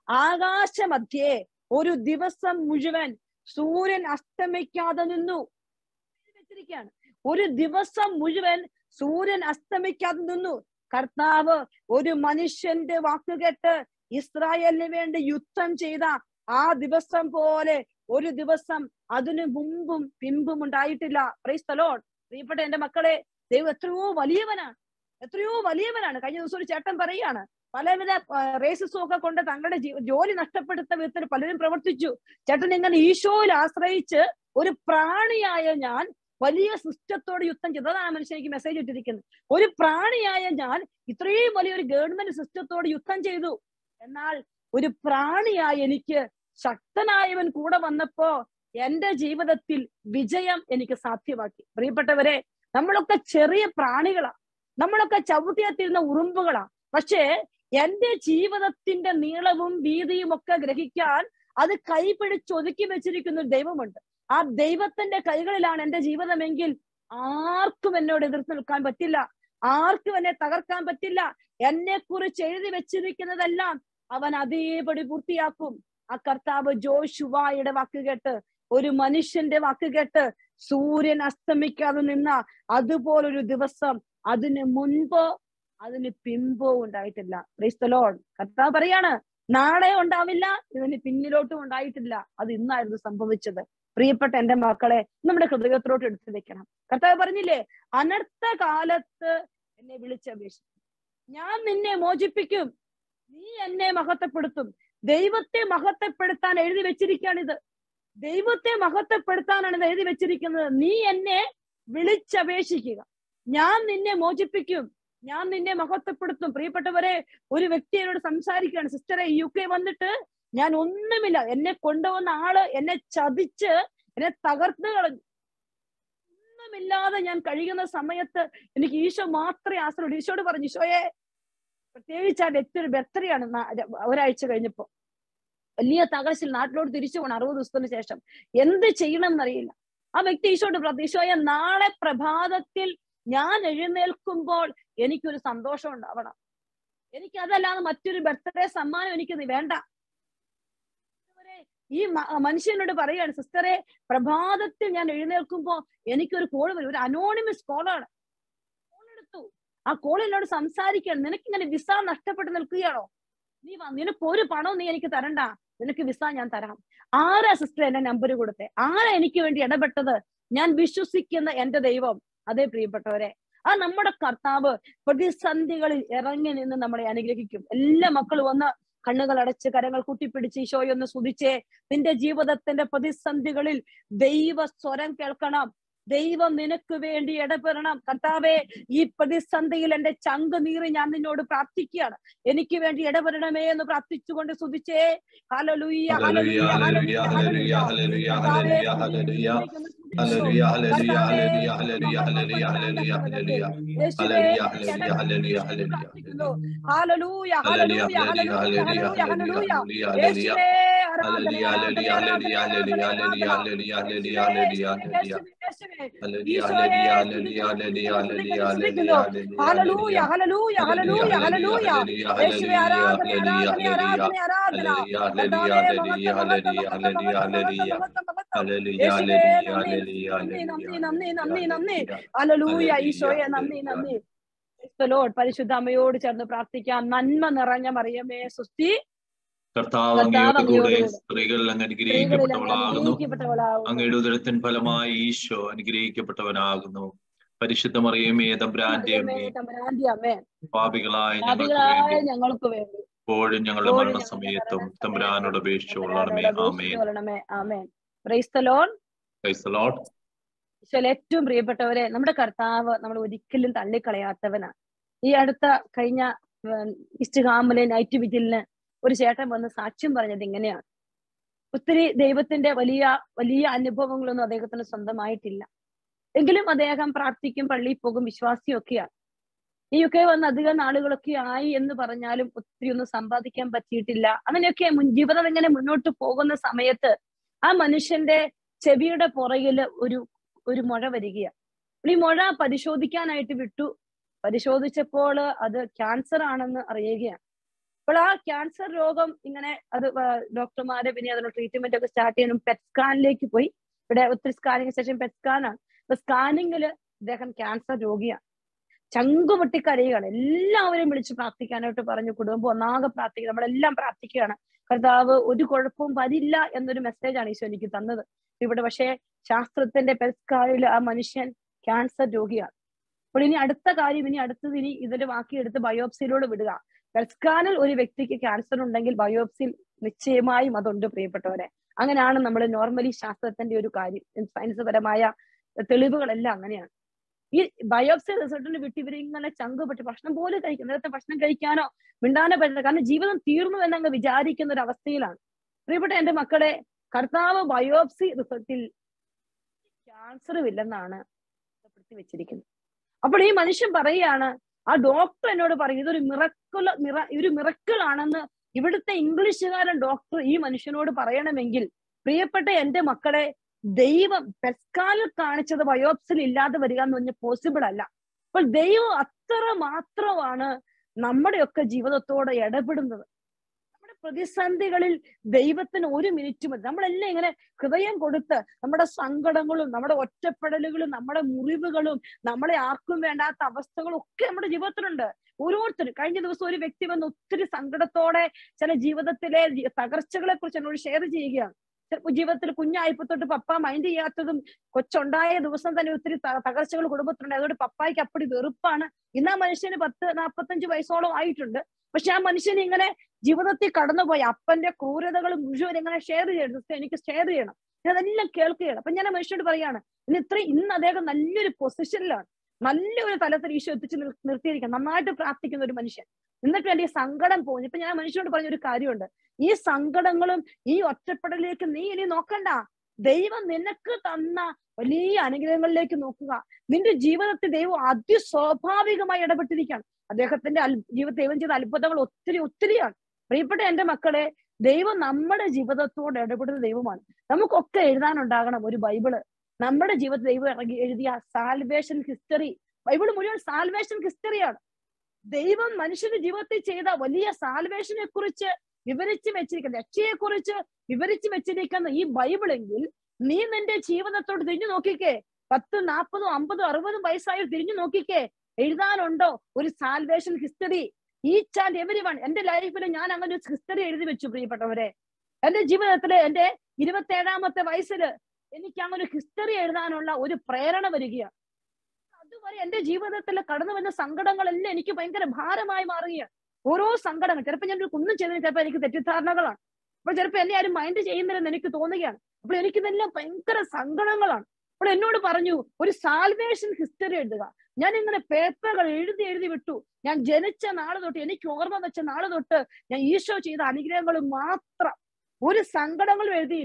ആകാശമധ്യേ ഒരു ദിവസം മുഴുവൻ സൂര്യൻ അസ്തമിക്കാതെ നിന്നു വെച്ചിരിക്കുകയാണ് ഒരു ദിവസം മുഴുവൻ സൂര്യൻ അസ്തമിക്കാതെ നിന്നു കർത്താവ് ഒരു മനുഷ്യന്റെ വാക്കുകേട്ട് ഇസ്രായേലിന് വേണ്ടി യുദ്ധം ചെയ്ത ആ ദിവസം പോലെ ഒരു ദിവസം അതിനു മുമ്പും പിമ്പും ഉണ്ടായിട്ടില്ല പ്രൈസ് തലോൺ പ്രിയപ്പെട്ട എന്റെ മക്കളെ ദൈവം എത്രയോ വലിയവനാണ് എത്രയോ വലിയവനാണ് കഴിഞ്ഞ ദിവസം ഒരു ചേട്ടൻ പറയാണ് പലവിധ റേസസും ഒക്കെ കൊണ്ട് തങ്ങളുടെ ജീ- ജോലി നഷ്ടപ്പെടുത്ത വിധത്തിൽ പലരും പ്രവർത്തിച്ചു ചേട്ടൻ ഇങ്ങനെ ഈശോയിൽ ആശ്രയിച്ച് ഒരു പ്രാണിയായ ഞാൻ വലിയ സിസ്റ്റത്തോട് യുദ്ധം ചെയ്തു അതാണ് ആ മനുഷ്യൻ എനിക്ക് മെസ്സേജ് ഇട്ടിരിക്കുന്നത് ഒരു പ്രാണിയായ ഞാൻ ഇത്രയും വലിയൊരു ഗവൺമെന്റ് സിസ്റ്റത്തോട് യുദ്ധം ചെയ്തു എന്നാൽ ഒരു പ്രാണിയായ എനിക്ക് ശക്തനായവൻ കൂടെ വന്നപ്പോ എന്റെ ജീവിതത്തിൽ വിജയം എനിക്ക് സാധ്യമാക്കി പ്രിയപ്പെട്ടവരെ നമ്മളൊക്കെ ചെറിയ പ്രാണികളാ നമ്മളൊക്കെ ചവിട്ടിയെത്തിരുന്ന ഉറുമ്പുകളാ പക്ഷേ എന്റെ ജീവിതത്തിന്റെ നീളവും വീതിയും ഒക്കെ ഗ്രഹിക്കാൻ അത് കൈപിടിച്ച് ഒതുക്കി വെച്ചിരിക്കുന്ന ഒരു ദൈവമുണ്ട് ആ ദൈവത്തിന്റെ കൈകളിലാണ് എന്റെ ജീവിതമെങ്കിൽ ആർക്കും എന്നോട് എതിർത്ത് നിൽക്കാൻ പറ്റില്ല ആർക്കും എന്നെ തകർക്കാൻ പറ്റില്ല എന്നെ കുറിച്ച് എഴുതി വെച്ചിരിക്കുന്നതെല്ലാം അവൻ അതേപടി പൂർത്തിയാക്കും ആ കർത്താവ് ജോഷുവായുടെ വാക്ക് കേട്ട് ഒരു മനുഷ്യന്റെ വാക്ക് കേട്ട് സൂര്യൻ അസ്തമിക്കാതെ നിന്ന അതുപോലൊരു ദിവസം അതിന് മുൻപോ അതിന് പിമ്പോ ഉണ്ടായിട്ടില്ല ക്രൈസ്തലോൺ കർത്താവ് പറയാണ് നാളെ ഉണ്ടാവില്ല ഇതിന് പിന്നിലോട്ടും ഉണ്ടായിട്ടില്ല അത് ഇന്നായിരുന്നു സംഭവിച്ചത് പ്രിയപ്പെട്ട എന്റെ മക്കളെ നമ്മുടെ ഹൃദയത്തിലോട്ട് എടുത്തു വെക്കണം കർത്താവ് പറഞ്ഞില്ലേ അനർത്ഥ കാലത്ത് എന്നെ വിളിച്ചപേക്ഷിക്കും ഞാൻ നിന്നെ മോചിപ്പിക്കും നീ എന്നെ മഹത്വപ്പെടുത്തും ദൈവത്തെ മഹത്വപ്പെടുത്താൻ എഴുതി വെച്ചിരിക്കുകയാണിത് ദൈവത്തെ മഹത്വപ്പെടുത്താനാണ് ഇത് എഴുതി വെച്ചിരിക്കുന്നത് നീ എന്നെ വിളിച്ചപേക്ഷിക്കുക ഞാൻ നിന്നെ മോചിപ്പിക്കും ഞാൻ നിന്നെ മഹത്വപ്പെടുത്തും പ്രിയപ്പെട്ടവരെ ഒരു വ്യക്തി എന്നോട് സംസാരിക്കുകയാണ് സിസ്റ്ററെ യു കെ വന്നിട്ട് ഞാൻ ഒന്നുമില്ല എന്നെ കൊണ്ടുവന്ന ആള് എന്നെ ചതിച്ച് എന്നെ തകർത്ത് കളഞ്ഞു ഒന്നുമില്ലാതെ ഞാൻ കഴിയുന്ന സമയത്ത് എനിക്ക് ഈശോ മാത്രമേ ആശ്രയുള്ളൂ ഈശോട് പറഞ്ഞു ഈശോയെ പ്രത്യേകിച്ച് ആ വ്യക്തി ഒരു ബർത്ത്ഡേയാണ് ഒരാഴ്ച കഴിഞ്ഞപ്പോ വലിയ തകർച്ചിൽ നാട്ടിലോട്ട് തിരിച്ചു പോകണം അറുപത് ദിവസത്തിന് ശേഷം എന്ത് ചെയ്യണം എന്നറിയില്ല ആ വ്യക്തി ഈശോട് പറഞ്ഞു ഈശോയെ നാളെ പ്രഭാതത്തിൽ ഞാൻ എഴുന്നേൽക്കുമ്പോൾ എനിക്കൊരു സന്തോഷം ഉണ്ടാവണം എനിക്ക് അതല്ലാതെ മറ്റൊരു ബർത്ത്ഡേ സമ്മാനം എനിക്ക് നീ വേണ്ട ഇതുവരെ ഈ മ- മനുഷ്യനോട് പറയാണ് സിസ്റ്ററെ പ്രഭാതത്തിൽ ഞാൻ എഴുന്നേൽക്കുമ്പോ എനിക്കൊരു കോൾ വരും ഒരു അനോണിമസ് കോളാണ് കോൾ എടുത്തു ആ കോൾ എന്നോട് സംസാരിക്കണം നിനക്ക് ഇങ്ങനെ വിസ നഷ്ടപ്പെട്ട് നിൽക്കുകയാണോ നീ വാ നിനക്ക് ഒരു പണവും നീ എനിക്ക് തരണ്ട നിനക്ക് വിസ ഞാൻ തരാം ആരാ സിസ്റ്റർ എന്റെ നമ്പർ കൊടുത്തേ ആരാ എനിക്ക് വേണ്ടി ഇടപെട്ടത് ഞാൻ വിശ്വസിക്കുന്ന എന്റെ ദൈവം അതേ പ്രിയപ്പെട്ടവരെ ആ നമ്മുടെ കർത്താവ് പ്രതിസന്ധികളിൽ ഇറങ്ങി നിന്ന് നമ്മളെ അനുഗ്രഹിക്കും എല്ലാ മക്കളും ഒന്ന് കണ്ണുകൾ അടച്ച് കരങ്ങൾ കൂട്ടിപ്പിടിച്ച് ഈശോയൊന്ന് സ്തുതിച്ചേ നിന്റെ ജീവിതത്തിന്റെ പ്രതിസന്ധികളിൽ ദൈവ സ്വരം കേൾക്കണം ദൈവം നിനക്ക് വേണ്ടി ഇടപെടണം കർത്താവെ ഈ പ്രതിസന്ധിയിൽ എന്റെ ചങ്ക് നീറി ഞാൻ നിന്നോട് പ്രാർത്ഥിക്കുകയാണ് എനിക്ക് വേണ്ടി ഇടപെടണമേ എന്ന് പ്രാർത്ഥിച്ചുകൊണ്ട് സ്തുതിച്ചേ ഹല്ലേലൂയ ഹല്ലേലൂയ, ഹല്ലേലൂയ ഹല്ലേലൂയ, ഹല്ലേലൂയ, ഹല്ലേലൂയ, ഹല്ലേലൂയ, ഹല്ലേലൂയ. ഹല്ലേലൂയ ഹല്ലേലൂയ ഹല്ലേലൂയ ഹല്ലേലൂയ ഹല്ലേലൂയ ഹല്ലേലൂയ ഹല്ലേലൂയ ഹല്ലേലൂയ ഹല്ലേലൂയ ഹല്ലേലൂയ ഹല്ലേലൂയ ഹല്ലേലൂയ ഹല്ലേലൂയ ഹല്ലേലൂയ ഹല്ലേലൂയ യേശുവേ ആരാധന ഹല്ലേലൂയ ഹല്ലേലൂയ ഹല്ലേലൂയ ഹല്ലേലൂയ ഹല്ലേലൂയ ഹല്ലേലൂയ ഹല്ലേലൂയ ഹല്ലേലൂയ ഹല്ലേലൂയ ഹല്ലേലൂയ ഹല്ലേലൂയ ഹല്ലേലൂയ ഹല്ലേലൂയ ഹല്ലേലൂയ ഹല്ലേലൂയ ഹല്ലേലൂയ ഹല്ലേലൂയ യേശുവേ ആരാധന ആരാധന ആരാധന ആരാധന ഹല്ലേലൂയ ഹല്ലേലൂയ ഹല്ലേലൂയ ഹല്ലേലൂയ ഹല്ലേലൂയ ഹല്ലേലൂയ നന്ദി നന്ദി നന്ദി നന്ദി ഹല്ലേലൂയ ഈശോയെ നന്ദി നന്ദി ലോഡ് പരിശുദ്ധ അമ്മയോട് ചേർന്ന് പ്രാർത്ഥിക്കാം നന്മ നിറഞ്ഞ മറിയമേ സുസ്തി കർത്താവ് അങ്ങയുടെ കൂടെ സ്ത്രീകൾ അങ്ങ് അനുഗ്രഹിക്കപ്പെട്ടവളാകുന്നു അനുഗ്രഹിക്കപ്പെട്ടവളാകുന്നു അങ്ങയുടെ ഉദരത്തിൻ ഫലമായി ഈശോ അനുഗ്രഹിക്കപ്പെട്ടവനാകുന്നു പരിശുദ്ധ മറിയമേ തമ്പുരാന്റെ മറിയമേ, അമ്മേ തമ്പുരാന്റെ അമ്മേ പാപികളായ ഞങ്ങൾക്ക് പാപികളായ വേണ്ടി ഞങ്ങൾക്ക് വേണ്ടി ഇപ്പോഴും ഞങ്ങളുടെ ഇപ്പോഴും മരണസമയത്തും ഞങ്ങളുടെ തമ്പുരാനോട് അപേക്ഷിച്ചുകൊള്ളണമേ ആമേൻ കൊള്ളണമേ ആമേൻ praise the lord Praise the Lord. ഈശോയിൽ ഏറ്റവും പ്രിയപ്പെട്ടവരെ നമ്മുടെ കർത്താവ് നമ്മൾ ഒരിക്കലും തള്ളിക്കളയാത്തവനാണ് ഈ അടുത്ത കഴിഞ്ഞ ഈസ്റ്റ് ഹാമിലെ നൈറ്റ് വിജിലിന് ഒരു ചേട്ടൻ വന്ന് സാക്ഷ്യം പറഞ്ഞത് ഇങ്ങനെയാണ് ഒത്തിരി ദൈവത്തിന്റെ വലിയ വലിയ അനുഭവങ്ങളൊന്നും അദ്ദേഹത്തിന് സ്വന്തമായിട്ടില്ല എങ്കിലും അദ്ദേഹം പ്രാർത്ഥിക്കും പള്ളിയിൽ പോകും വിശ്വാസിയൊക്കെയാണ് ഈ യൊക്കെ വന്ന് അധികം നാളുകളൊക്കെ ആയി എന്ന് പറഞ്ഞാലും ഒത്തിരി ഒന്നും സമ്പാദിക്കാൻ പറ്റിയിട്ടില്ല അങ്ങനെയൊക്കെ മുൻ ജീവിതം ഇങ്ങനെ മുന്നോട്ട് പോകുന്ന സമയത്ത് ആ മനുഷ്യന്റെ ചെവിയുടെ പുറകില് ഒരു ഒരു മുഴ വരികയാണ് ഈ മുഴ പരിശോധിക്കാനായിട്ട് വിട്ടു പരിശോധിച്ചപ്പോൾ അത് ക്യാൻസർ ആണെന്ന് അറിയുകയാണ് അപ്പോൾ ആ ക്യാൻസർ രോഗം ഇങ്ങനെ അത് ഡോക്ടർമാരെ പിന്നെ അതിനുള്ള ട്രീറ്റ്മെന്റ് ഒക്കെ സ്റ്റാർട്ട് ചെയ്യാനും പെറ്റ് സ്കാനിലേക്ക് പോയി ഇവിടെ ഒത്തിരി സ്കാനിങ് സെഷൻ പെറ്റ് സ്കാനാണ് അപ്പൊ സ്കാനിങ്ങിൽ ഇദ്ദേഹം ക്യാൻസർ രോഗിയാണ് ചങ്കുപൊട്ടി കരയുകയാണ് എല്ലാവരെയും വിളിച്ച് പ്രാർത്ഥിക്കാനായിട്ട് പറഞ്ഞു കുടുംബം ഒന്നാകെ പ്രാർത്ഥിക്കുക നമ്മളെല്ലാം പ്രാർത്ഥിക്കുകയാണ് കർത്താവ് ഒരു കുഴപ്പവും വരില്ല എന്നൊരു മെസ്സേജാണ് ഈശോ എനിക്ക് തന്നത് ഇവിടെ പക്ഷേ ശാസ്ത്രത്തിന്റെ പെസ്കാരിൽ ആ മനുഷ്യൻ ക്യാൻസർ രോഗിയാണ് അപ്പോൾ ഇനി അടുത്ത കാര്യം ഇനി അടുത്തത് ഇനി ഇതിന്റെ ബാക്കിയെടുത്ത് ബയോപ്സിയിലൂടെ വിടുക പെസ്കാനിൽ ഒരു വ്യക്തിക്ക് ക്യാൻസർ ഉണ്ടെങ്കിൽ ബയോപ്സിയിൽ നിശ്ചയമായും അതുണ്ട് പ്രിയപ്പെട്ടവരെ അങ്ങനെയാണ് നമ്മൾ നോർമലി ശാസ്ത്രത്തിന്റെ ഒരു കാര്യം സയൻസ് പരമായ തെളിവുകളെല്ലാം അങ്ങനെയാണ് ഈ ബയോപ്സി റിസൾട്ടിന് വിട്ട് ഇവർ ഇങ്ങനെ ചങ്കുപെട്ട് ഭക്ഷണം പോലും കഴിക്കും നേരത്തെ ഭക്ഷണം കഴിക്കാനോ മിണ്ടാനോ പറ്റില്ല കാരണം ജീവിതം തീർന്നു എന്നങ്ങ് വിചാരിക്കുന്ന ഒരു അവസ്ഥയിലാണ് പ്രിയപ്പെട്ട എന്റെ മക്കളെ കർത്താവ് ബയോപ്സി റിസൾട്ടിൽ ക്യാൻസറും ഇല്ലെന്നാണ് രേഖപ്പെടുത്തി വെച്ചിരിക്കുന്നത് അപ്പോൾ ഈ മനുഷ്യൻ പറയുകയാണ് ആ ഡോക്ടർ എന്നോട് പറയും ഇതൊരു മിറക്കുല മിറ ഒരു മിറക്കിൾ ആണെന്ന് ഇവിടുത്തെ ഇംഗ്ലീഷുകാരൻ ഡോക്ടർ ഈ മനുഷ്യനോട് പറയണമെങ്കിൽ പ്രിയപ്പെട്ട എന്റെ മക്കളെ ദൈവം പെസ്കാലിൽ കാണിച്ചത് ബയോപ്സിൽ ഇല്ലാതെ വരിക എന്ന് പറഞ്ഞ പോസിബിൾ അല്ല അപ്പോൾ ദൈവം അത്ര മാത്രമാണ് നമ്മുടെയൊക്കെ ജീവിതത്തോട് ഇടപെടുന്നത് നമ്മുടെ പ്രതിസന്ധികളിൽ ദൈവത്തിന് ഒരു മിനിറ്റ് മതി നമ്മളെല്ലാം ഇങ്ങനെ ഹൃദയം കൊടുത്ത് നമ്മുടെ സങ്കടങ്ങളും നമ്മുടെ ഒറ്റപ്പെടലുകളും നമ്മുടെ മുറിവുകളും നമ്മളെ ആർക്കും വേണ്ടാത്ത അവസ്ഥകളും ഒക്കെ നമ്മുടെ ജീവിതത്തിലുണ്ട് ഓരോരുത്തരും കഴിഞ്ഞ ദിവസം ഒരു വ്യക്തി വന്ന് ഒത്തിരി സങ്കടത്തോടെ ചില ജീവിതത്തിലെ തകർച്ചകളെ കുറിച്ച് എന്നോട് ഷെയർ ചെയ്യുകയാണ് ചിലപ്പോൾ ജീവിതത്തിൽ കുഞ്ഞായപ്പോ തൊട്ട് പപ്പ മൈൻഡ് ചെയ്യാത്തതും കൊച്ചുണ്ടായ ദിവസം തന്നെ ഒത്തിരി തകർച്ചകൾ കുടുംബത്തിലുണ്ട് അതുകൊണ്ട് പപ്പായ്ക്ക് അപ്പടി വെറുപ്പാണ് ഇന്ന് ആ മനുഷ്യന് പത്ത് നാൽപ്പത്തഞ്ച് വയസ്സോളം ആയിട്ടുണ്ട് പക്ഷെ ആ മനുഷ്യൻ ഇങ്ങനെ ജീവിതത്തിൽ കടന്നുപോയി അപ്പന്റെ ക്രൂരതകൾ മുഴുവൻ ഇങ്ങനെ ഷെയർ ചെയ്യണം എനിക്ക് ഷെയർ ചെയ്യണം ഞാൻ അതെല്ലാം കേൾക്കുകയാണ് അപ്പൊ ഞാൻ ആ മനുഷ്യനോട് പറയാണ് ഇന്ന് ഇത്രയും ഇന്ന് അദ്ദേഹം നല്ലൊരു പൊസിഷനിലാണ് നല്ലൊരു തലത്തിൽ ഈശോ എത്തിച്ച് നിർത്തിയിരിക്കാം നന്നായിട്ട് പ്രാർത്ഥിക്കുന്ന ഒരു മനുഷ്യൻ എന്നിട്ട് എന്റെ ഈ സങ്കടം പോകുന്നു ഇപ്പൊ ഞാൻ മനുഷ്യനോട് പറഞ്ഞ ഒരു കാര്യമുണ്ട് ഈ സങ്കടങ്ങളും ഈ ഒറ്റപ്പെടലിലേക്ക് നീ ഇനി നോക്കണ്ട ദൈവം നിനക്ക് തന്ന വലിയ അനുഗ്രഹങ്ങളിലേക്ക് നോക്കുക നിന്റെ ജീവിതത്തിൽ ദൈവം അതിസ്വാഭാവികമായി ഇടപെട്ടിരിക്കുകയാണ് അദ്ദേഹത്തിന്റെ ജീവിത ദൈവം ചെയ്ത അത്ഭുതങ്ങൾ ഒത്തിരി ഒത്തിരിയാണ് പ്രിയപ്പെട്ട എന്റെ മക്കളെ ദൈവം നമ്മുടെ ജീവിതത്തോട് ഇടപെടുന്ന ദൈവമാണ് നമുക്കൊക്കെ എഴുതാനുണ്ടാകണം ഒരു ബൈബിള് നമ്മുടെ ജീവിതത്തിൽ ദൈവം ഇറങ്ങി എഴുതിയ സാൽവേഷൻ ഹിസ്റ്ററി ബൈബിള് മുഴുവൻ സാൽവേഷൻ ഹിസ്റ്ററിയാണ് ദൈവം മനുഷ്യന്റെ ജീവിതത്തിൽ ചെയ്ത വലിയ സാൽവേഷനെ കുറിച്ച് വിവരിച്ചു വെച്ചിരിക്കുന്ന രക്ഷയെ കുറിച്ച് വിവരിച്ചു വെച്ചിരിക്കുന്ന ഈ ബൈബിളെങ്കിൽ നീ നിന്റെ ജീവിതത്തോട് തിരിഞ്ഞു നോക്കിക്കേ പത്ത് നാൽപ്പതും അമ്പതും അറുപതും വയസ്സായി തിരിഞ്ഞു നോക്കിക്കേ എഴുതാനുണ്ടോ ഒരു salvation history each and every one എന്റെ ലൈഫിൽ ഞാൻ അങ്ങനെ ഒരു ഹിസ്റ്ററി എഴുതി വെച്ചു പ്രിയപ്പെട്ടവരെ എന്റെ ജീവിതത്തില് എന്റെ ഇരുപത്തേഴാമത്തെ വയസ്സിൽ എനിക്ക് അങ്ങനെ ഒരു ഹിസ്റ്ററി എഴുതാനുള്ള ഒരു പ്രേരണ വരികയാണ് അതുവരെ എന്റെ ജീവിതത്തിൽ കടന്നു വന്ന സങ്കടങ്ങളെല്ലാം എനിക്ക് ഭയങ്കര ഭാരമായി മാറുകയാണ് ഓരോ സങ്കടങ്ങൾ ചിലപ്പോൾ ഞാൻ ഒന്നും ചെയ്തതിന് ചിലപ്പോൾ എനിക്ക് തെറ്റിദ്ധാരണകളാണ് അപ്പോൾ ചിലപ്പോൾ എന്നെ ആരും മൈൻഡ് ചെയ്യുന്നില്ലെന്ന് എനിക്ക് തോന്നുകയാണ് അപ്പോൾ എനിക്ക് ഇതെല്ലാം ഭയങ്കര സങ്കടങ്ങളാണ് അപ്പോൾ എന്നോട് പറഞ്ഞു ഒരു സാൽവേഷൻ ഹിസ്റ്ററി എഴുതുക ഞാൻ ഇങ്ങനെ പേപ്പറുകൾ എഴുതി എഴുതി വിട്ടു ഞാൻ ജനിച്ച നാള് തൊട്ട് എനിക്ക് ഓർമ്മ വെച്ച നാള് തൊട്ട് ഞാൻ ഈശോ ചെയ്ത അനുഗ്രഹങ്ങൾ മാത്രം ഒരു സങ്കടങ്ങളും എഴുതിയില്ല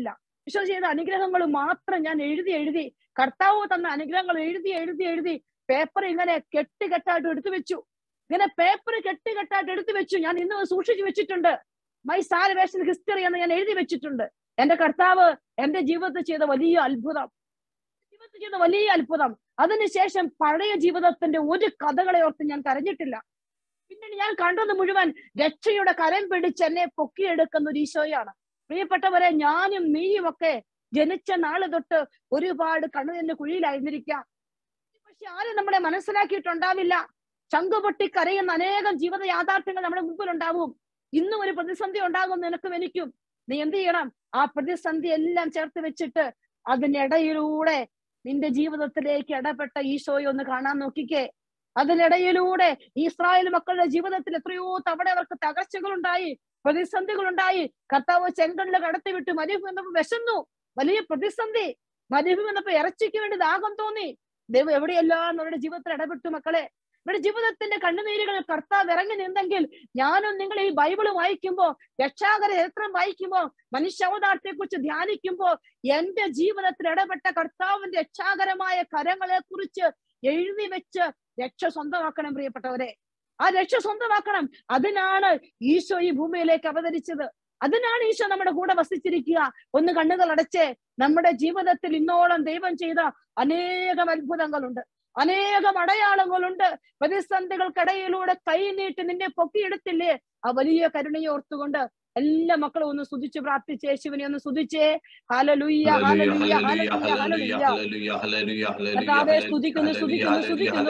ഈശോ ചെയ്ത അനുഗ്രഹങ്ങൾ മാത്രം ഞാൻ എഴുതി എഴുതി കർത്താവ് തന്ന അനുഗ്രഹങ്ങൾ എഴുതി എഴുതി എഴുതി പേപ്പർ ഇങ്ങനെ കെട്ട് കെട്ടായിട്ട് എടുത്തു വെച്ചു ഇങ്ങനെ പേപ്പർ കെട്ട് കെട്ടായിട്ട് എടുത്തു വെച്ചു ഞാൻ ഇന്ന് സൂക്ഷിച്ചു വെച്ചിട്ടുണ്ട് മൈ സാൽവേഷൻ ഹിസ്റ്ററി എന്ന് ഞാൻ എഴുതി വെച്ചിട്ടുണ്ട് എന്റെ കർത്താവ് എന്റെ ജീവിതത്തിൽ ചെയ്ത വലിയ അത്ഭുതം ജീവിതത്തിൽ ചെയ്ത വലിയ അത്ഭുതം അതിനുശേഷം പഴയ ജീവിതത്തിന്റെ ഒരു കഥകളെ ഓർത്ത് ഞാൻ കരഞ്ഞിട്ടില്ല പിന്നീട് ഞാൻ കണ്ടത് മുഴുവൻ രക്ഷയുടെ കരം പിടിച്ച് എന്നെ പൊക്കിയെടുക്കുന്ന ഒരു ഈശോയാണ് പ്രിയപ്പെട്ടവരെ ഞാനും നീയും ഒക്കെ ജനിച്ച നാള് തൊട്ട് ഒരുപാട് കണ്ണുതിന്റെ കുഴിയിലായിരുന്നിരിക്കാം പക്ഷെ ആരും നമ്മളെ മനസ്സിലാക്കിയിട്ടുണ്ടാവില്ല ചങ്കുപൊട്ടി കരയുന്ന അനേകം ജീവിത യാഥാർത്ഥ്യങ്ങൾ നമ്മുടെ മുമ്പിൽ ഉണ്ടാവും ഇന്നും ഒരു പ്രതിസന്ധി ഉണ്ടാകും നിനക്കും എനിക്കും നീ എന്ത് ചെയ്യണം ആ പ്രതിസന്ധി എല്ലാം ചേർത്ത് വെച്ചിട്ട് അതിനിടയിലൂടെ നിന്റെ ജീവിതത്തിലേക്ക് ഇടപെട്ട ഈശോയെ ഒന്ന് കാണാൻ നോക്കിക്കേ അതിനിടയിലൂടെ ഇസ്രായേൽ മക്കളുടെ ജീവിതത്തിൽ എത്രയോ തവണ അവർക്ക് തകർച്ചകൾ ഉണ്ടായി പ്രതിസന്ധികൾ ഉണ്ടായി കർത്താവ് ചെങ്കണ്ണിൽ കടത്തി വിട്ടു മരുഭൂമി വന്നപ്പോ വിശന്നു വലിയ പ്രതിസന്ധി മരുഭൂമി വന്നപ്പോ ഇറച്ചിക്ക് വേണ്ടി ദാഹം തോന്നി ദൈവം എവിടെയെല്ലാം നമ്മുടെ ജീവിതത്തിൽ ഇടപെട്ടു മക്കളെ നമ്മുടെ ജീവിതത്തിന്റെ കണ്ണുനീരുകൾ കർത്താവ് ഇറങ്ങി നിന്നെങ്കിൽ ഞാനും നിങ്ങൾ ഈ ബൈബിള് വായിക്കുമ്പോ രക്ഷാകര ചരിത്രം വായിക്കുമ്പോ മനുഷ്യാവതാരത്തെ കുറിച്ച് ധ്യാനിക്കുമ്പോ എന്റെ ജീവിതത്തിൽ ഇടപെട്ട കർത്താവിന്റെ രക്ഷാകരമായ കരങ്ങളെ കുറിച്ച് എഴുതി വെച്ച് രക്ഷ സ്വന്തമാക്കണം പ്രിയപ്പെട്ടവരെ ആ രക്ഷ സ്വന്തമാക്കണം അതിനാണ് ഈശോ ഈ ഭൂമിയിലേക്ക് അവതരിച്ചത് അതിനാണ് ഈശോ നമ്മുടെ കൂടെ വസിച്ചിരിക്കുക ഒന്ന് കണ്ണുകൾ അടച്ച് നമ്മുടെ ജീവിതത്തിൽ ഇന്നോളം ദൈവം ചെയ്ത അനേകം അത്ഭുതങ്ങളുണ്ട് അനേകം അടയാളങ്ങളുണ്ട് പ്രതിസന്ധികൾക്കിടയിലൂടെ കൈ നീട്ടി നിന്നെ പൊക്കിയെടുത്തില്ലേ ആ വലിയ കരുണയെ ഓർത്തുകൊണ്ട് എല്ലാ മക്കളും ഒന്ന് സ്തുതിച്ച് പ്രാർത്ഥിച്ച് യേശുവിനെ ഒന്ന് സ്തുതിച്ചേ ഹാലലുയ്യ ഹാലലുയ്യ ഹാലലുയ്യ ഹാലലുയ്യ കർത്താവേ സ്തുതിക്കുന്നു സ്തുതിക്കുന്നു സ്തുതിക്കുന്നു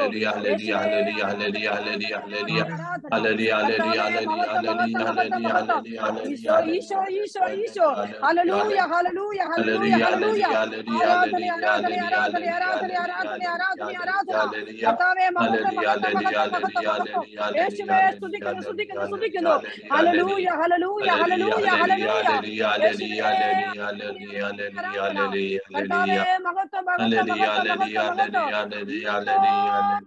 ഈശോ ഈശോ ഈശോ ഈശോ ഹല്ലേലൂയ ഹല്ലേലൂയ ഹല്ലേലൂയ ഹല്ലേലൂയ ആരാധന ആരാധന ആരാധന ആരാധന ആരാധന ആരാധന ആരാധന കർത്താവേ മഹത്വം മഹത്വം മഹത്വം മഹത്വം മഹത്വം യേശുവേ സ്തുതിക്കുന്നു സ്തുതിക്കുന്നു സ്തുതിക്കുന്നു ഹല്ലേലൂയ ഹല്ലേലൂയ ഹല്ലേലൂയ ഹല്ലേലൂയ കർത്താവേ മഹത്വം മഹത്വം മഹത്വം മഹത്വം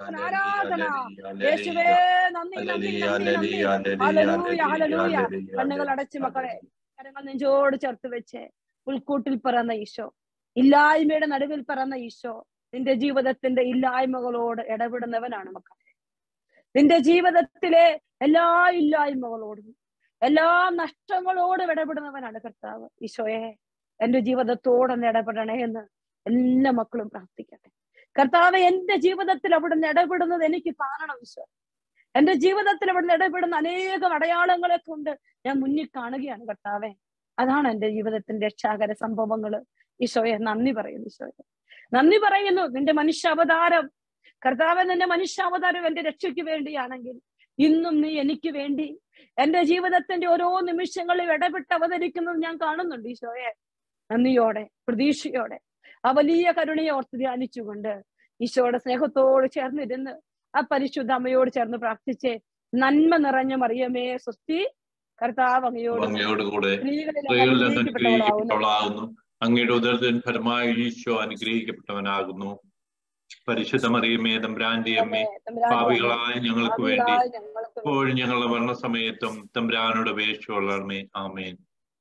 ആരാധന യേശുവേ നന്ദി നന്ദി നന്ദി നന്ദി ഹല്ലേലൂയ ഹല്ലേലൂയ കണ്ണുകൾ അടച്ച് മക്കളെ കരങ്ങൾ നെഞ്ചോട് ചേർത്ത് വെച്ച് ഉൾക്കൂട്ടിൽ പിറന്ന ഈശോ ഇല്ലായ്മയുടെ നടുവിൽ പിറന്ന ഈശോ നിന്റെ ജീവിതത്തിന്റെ ഇല്ലായ്മകളോട് ഇടപെടുന്നവനാണ് മക്കളെ നിന്റെ ജീവിതത്തിലെ എല്ലാ ഇല്ലായ്മകളോടും എല്ലാ നഷ്ടങ്ങളോടും ഇടപെടുന്നവനാണ് കർത്താവ് ഈശോയെ എന്റെ ജീവിതത്തോടൊന്ന് ഇടപെടണേ എന്ന് എല്ലാ മക്കളും പ്രാർത്ഥിക്കട്ടെ കർത്താവ് എന്റെ ജീവിതത്തിൽ അവിടുന്ന് ഇടപെടുന്നത് എനിക്ക് കാണണം ഈശോ എന്റെ ജീവിതത്തിൽ അവിടുന്ന് ഇടപെടുന്ന അനേകം അടയാളങ്ങളെ കൊണ്ട് ഞാൻ മുന്നിൽ കാണുകയാണ് കർത്താവെ അതാണ് എന്റെ ജീവിതത്തിന്റെ രക്ഷാകര സംഭവങ്ങള് ഈശോയെ നന്ദി പറയുന്നു ഈശോയെ നന്ദി പറയുന്നു നിന്റെ മനുഷ്യാവതാരം കർത്താവ് നിന്റെ മനുഷ്യാവതാരം എന്റെ രക്ഷയ്ക്ക് വേണ്ടിയാണെങ്കിൽ ഇന്നും നീ എനിക്ക് വേണ്ടി എന്റെ ജീവിതത്തിന്റെ ഓരോ നിമിഷങ്ങളിൽ ഇടപെട്ട് അവതരിക്കുന്നത് ഞാൻ കാണുന്നുണ്ട് ഈശോയെ നന്ദിയോടെ പ്രതീക്ഷയോടെ ആ വലിയ കരുണയെ ഓർത്ത് ധ്യാനിച്ചുകൊണ്ട് ഈശോയുടെ സ്നേഹത്തോട് ചേർന്നിരുന്ന് ആ പരിശുദ്ധ അമ്മയോട് ചേർന്ന് പ്രാർത്ഥിച്ച് നന്മ നിറഞ്ഞ മറിയമേ സ്വസ്തി കർത്താവ് അങ്ങയോട് അങ്ങയോട് കൂടെ സ്ത്രീകളിൽ സ്ത്രീകളിൽ നിന്ന് അനുഗ്രഹിക്കപ്പെട്ടവളാവുന്നു അനുഗ്രഹിക്കപ്പെട്ടവളാകുന്നു അങ്ങയുടെ ഉദരത്തിൻ ഫലമായി ഈശോ അനുഗ്രഹിക്കപ്പെട്ടവനാകുന്നു പരിശുദ്ധ മറിയമേ തമ്പ്രാന്റെ അമ്മേ പാപികളായ ഞങ്ങൾക്ക് വേണ്ടി പാപികളായ ഞങ്ങൾക്ക് വേണ്ടി ഇപ്പോഴും ഞങ്ങളുടെ മരണസമയത്തും തമ്പ്രാനോട് അപേക്ഷയുള്ളമേ ആമേൻ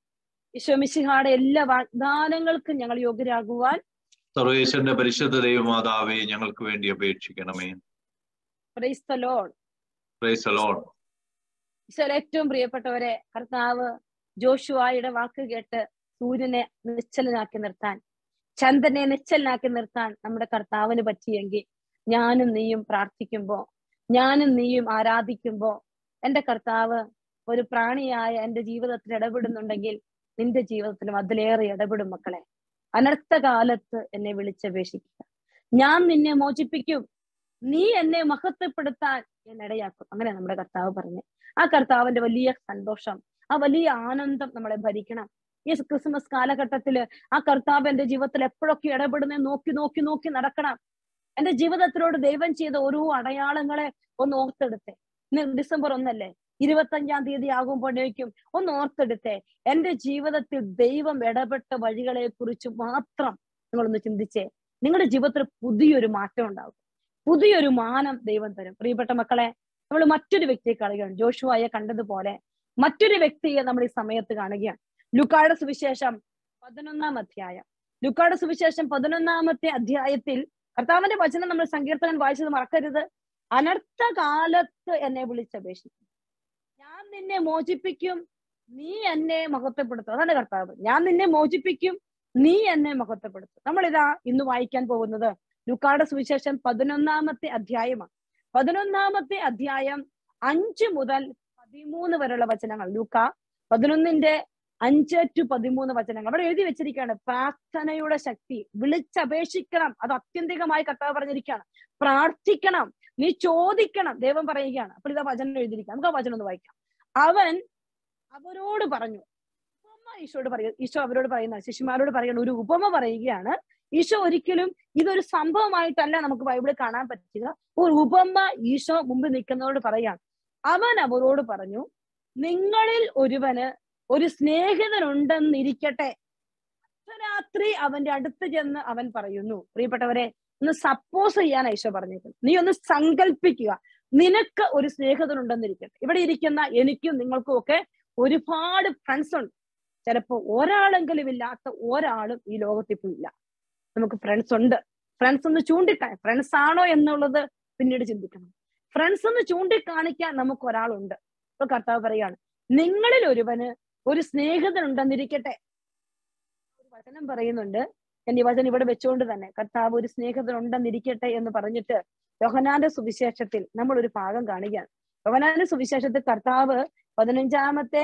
ഈശോ മിശിഹായുടെ എല്ലാ വാഗ്ദാനങ്ങൾക്കും ഞങ്ങൾ യോഗ്യരാകുവാൻ സർവേശ്വരന്റെ പരിശുദ്ധ ദൈവമാതാവേ ഞങ്ങൾക്ക് വേണ്ടി അപേക്ഷിക്കണമേ praise the lord praise alone ഈശോയുടെ ഏറ്റവും പ്രിയപ്പെട്ടവരെ കർത്താവ് ജോഷുവായുടെ വാക്ക് കേട്ട് സൂര്യനെ നിശ്ചലനാക്കി നിർത്താൻ ചന്ദ്രനെ നിശ്ചലനാക്കി നിർത്താൻ നമ്മുടെ കർത്താവിന് പറ്റിയെങ്കിൽ ഞാനും നീയും പ്രാർത്ഥിക്കുമ്പോ ഞാനും നീയും ആരാധിക്കുമ്പോ എന്റെ കർത്താവ് ഒരു പ്രാണിയായ എന്റെ ജീവിതത്തിൽ ഇടപെടുന്നുണ്ടെങ്കിൽ നിന്റെ ജീവിതത്തിലും അതിലേറെ ഇടപെടും മക്കളെ അനർത്ഥ കാലത്ത് എന്നെ വിളിച്ചപേക്ഷിക്കുക ഞാൻ നിന്നെ മോചിപ്പിക്കും നീ എന്നെ മഹത്വപ്പെടുത്താൻ ഞാൻ ഇടയാക്കും അങ്ങനെ നമ്മുടെ കർത്താവ് പറഞ്ഞു ആ കർത്താവിന്റെ വലിയ സന്തോഷം ആ വലിയ ആനന്ദം നമ്മളെ ഭരിക്കണം ഈ ക്രിസ്മസ് കാലഘട്ടത്തില് ആ കർത്താവ് എന്റെ ജീവിതത്തിൽ എപ്പോഴൊക്കെ ഇടപെടുന്നേ നോക്കി നോക്കി നോക്കി നടക്കണം എന്റെ ജീവിതത്തിലോട് ദൈവം ചെയ്ത ഓരോ അടയാളങ്ങളെ ഒന്ന് ഓർത്തെടുത്തേ ഇന്ന് ഡിസംബർ ഒന്നല്ലേ ഇരുപത്തഞ്ചാം തീയതി ആകുമ്പോഴേക്കും ഒന്ന് ഓർത്തെടുത്തേ എന്റെ ജീവിതത്തിൽ ദൈവം ഇടപെട്ട വഴികളെ കുറിച്ച് മാത്രം നിങ്ങളൊന്ന് ചിന്തിച്ചേ നിങ്ങളുടെ ജീവിതത്തിൽ പുതിയൊരു മാറ്റം ഉണ്ടാകും പുതിയൊരു മാനം ദൈവം തരും പ്രിയപ്പെട്ട മക്കളെ നമ്മൾ മറ്റൊരു വ്യക്തിയെ കാണുകയാണ് ജോഷുവായെ കണ്ടതുപോലെ മറ്റൊരു വ്യക്തിയെ നമ്മൾ ഈ സമയത്ത് കാണുകയാണ് ലുക്കായുടെ സുവിശേഷം പതിനൊന്നാം അധ്യായം ലുക്കാട് സുവിശേഷം പതിനൊന്നാമത്തെ അധ്യായത്തിൽ കർത്താവിന്റെ വചനം നമ്മൾ സങ്കീർത്തകൻ വായിച്ചത് മറക്കരുത് അനർത്ഥ കാലത്ത് എന്നെ വിളിച്ചപേക്ഷിക്കും ഞാൻ നിന്നെ മോചിപ്പിക്കും നീ എന്നെ മഹത്വപ്പെടുത്തും അതാണ് കർത്താവ് ഞാൻ നിന്നെ മോചിപ്പിക്കും നീ എന്നെ മഹത്വപ്പെടുത്തും നമ്മളിതാ ഇന്ന് വായിക്കാൻ പോകുന്നത് ലുക്കാട് സുവിശേഷം പതിനൊന്നാമത്തെ അധ്യായമാണ് പതിനൊന്നാമത്തെ അധ്യായം അഞ്ച് മുതൽ പതിമൂന്ന് വരെയുള്ള വചനങ്ങൾ ലൂക്ക പതിനൊന്നിന്റെ അഞ്ച് ടു പതിമൂന്ന് വചനങ്ങൾ അവിടെ എഴുതി വെച്ചിരിക്കുകയാണ് പ്രാർത്ഥനയുടെ ശക്തി വിളിച്ചപേക്ഷിക്കണം അത് അത്യന്തികമായി കർത്താവ് പറഞ്ഞിരിക്കുകയാണ് പ്രാർത്ഥിക്കണം നീ ചോദിക്കണം ദൈവം പറയുകയാണ് അപ്പോൾ ഇതാ വചനം എഴുതിയിരിക്കുക നമുക്ക് ആ വചനം ഒന്ന് വായിക്കാം അവൻ അവരോട് പറഞ്ഞു ഉപമ ഈശോട് പറയുക ഈശോ അവരോട് പറയുന്ന ശിശുമാരോട് പറയുന്ന ഒരു ഉപമ പറയുകയാണ് ഈശോ ഒരിക്കലും ഇതൊരു സംഭവമായിട്ടല്ല നമുക്ക് ബൈബിളിൽ കാണാൻ പറ്റുക ഒരു ഉപമ ഈശോ മുമ്പിൽ നിൽക്കുന്നവരോട് പറയാണ് അവൻ അവരോട് പറഞ്ഞു നിങ്ങളിൽ ഒരുവന് ഒരു സ്നേഹിതനുണ്ടെന്നിരിക്കട്ടെ രാത്രി അവന്റെ അടുത്ത് ചെന്ന് അവൻ പറയുന്നു പ്രിയപ്പെട്ടവരെ ഒന്ന് സപ്പോസ് ചെയ്യാൻ ഈശോ പറഞ്ഞേക്കുന്നത് നീ ഒന്ന് സങ്കല്പിക്കുക നിനക്ക് ഒരു സ്നേഹിതനുണ്ടെന്നിരിക്കട്ടെ ഇവിടെ ഇരിക്കുന്ന എനിക്കും നിങ്ങൾക്കും ഒക്കെ ഒരുപാട് ഫ്രണ്ട്സ് ഉണ്ട് ചിലപ്പോ ഒരാളെങ്കിലും ഇല്ലാത്ത ഒരാളും ഈ ലോകത്തിൽ ഇപ്പൊ ഇല്ല നമുക്ക് ഫ്രണ്ട്സ് ഉണ്ട് ഫ്രണ്ട്സ് ഒന്ന് ചൂണ്ടിക്കാണി ഫ്രണ്ട്സ് ആണോ എന്നുള്ളത് പിന്നീട് ചിന്തിക്കണം ഫ്രണ്ട്സ് ഒന്ന് ചൂണ്ടിക്കാണിക്കാൻ നമുക്ക് ഒരാളുണ്ട് ഇപ്പൊ കർത്താവ് പറയാണ് നിങ്ങളിൽ ഒരുവന് ഒരു സ്നേഹിതനുണ്ടെന്നിരിക്കട്ടെ ഒരു വചനം പറയുന്നുണ്ട് ഞാൻ ഈ വചനം ഇവിടെ വെച്ചുകൊണ്ട് തന്നെ കർത്താവ് ഒരു സ്നേഹിതനുണ്ടെന്നിരിക്കട്ടെ എന്ന് പറഞ്ഞിട്ട് യോഹനാന്റെ സുവിശേഷത്തിൽ നമ്മൾ ഒരു ഭാഗം കാണുകയാണ് യോഹനാന്റെ സുവിശേഷത്തിൽ കർത്താവ് പതിനഞ്ചാമത്തെ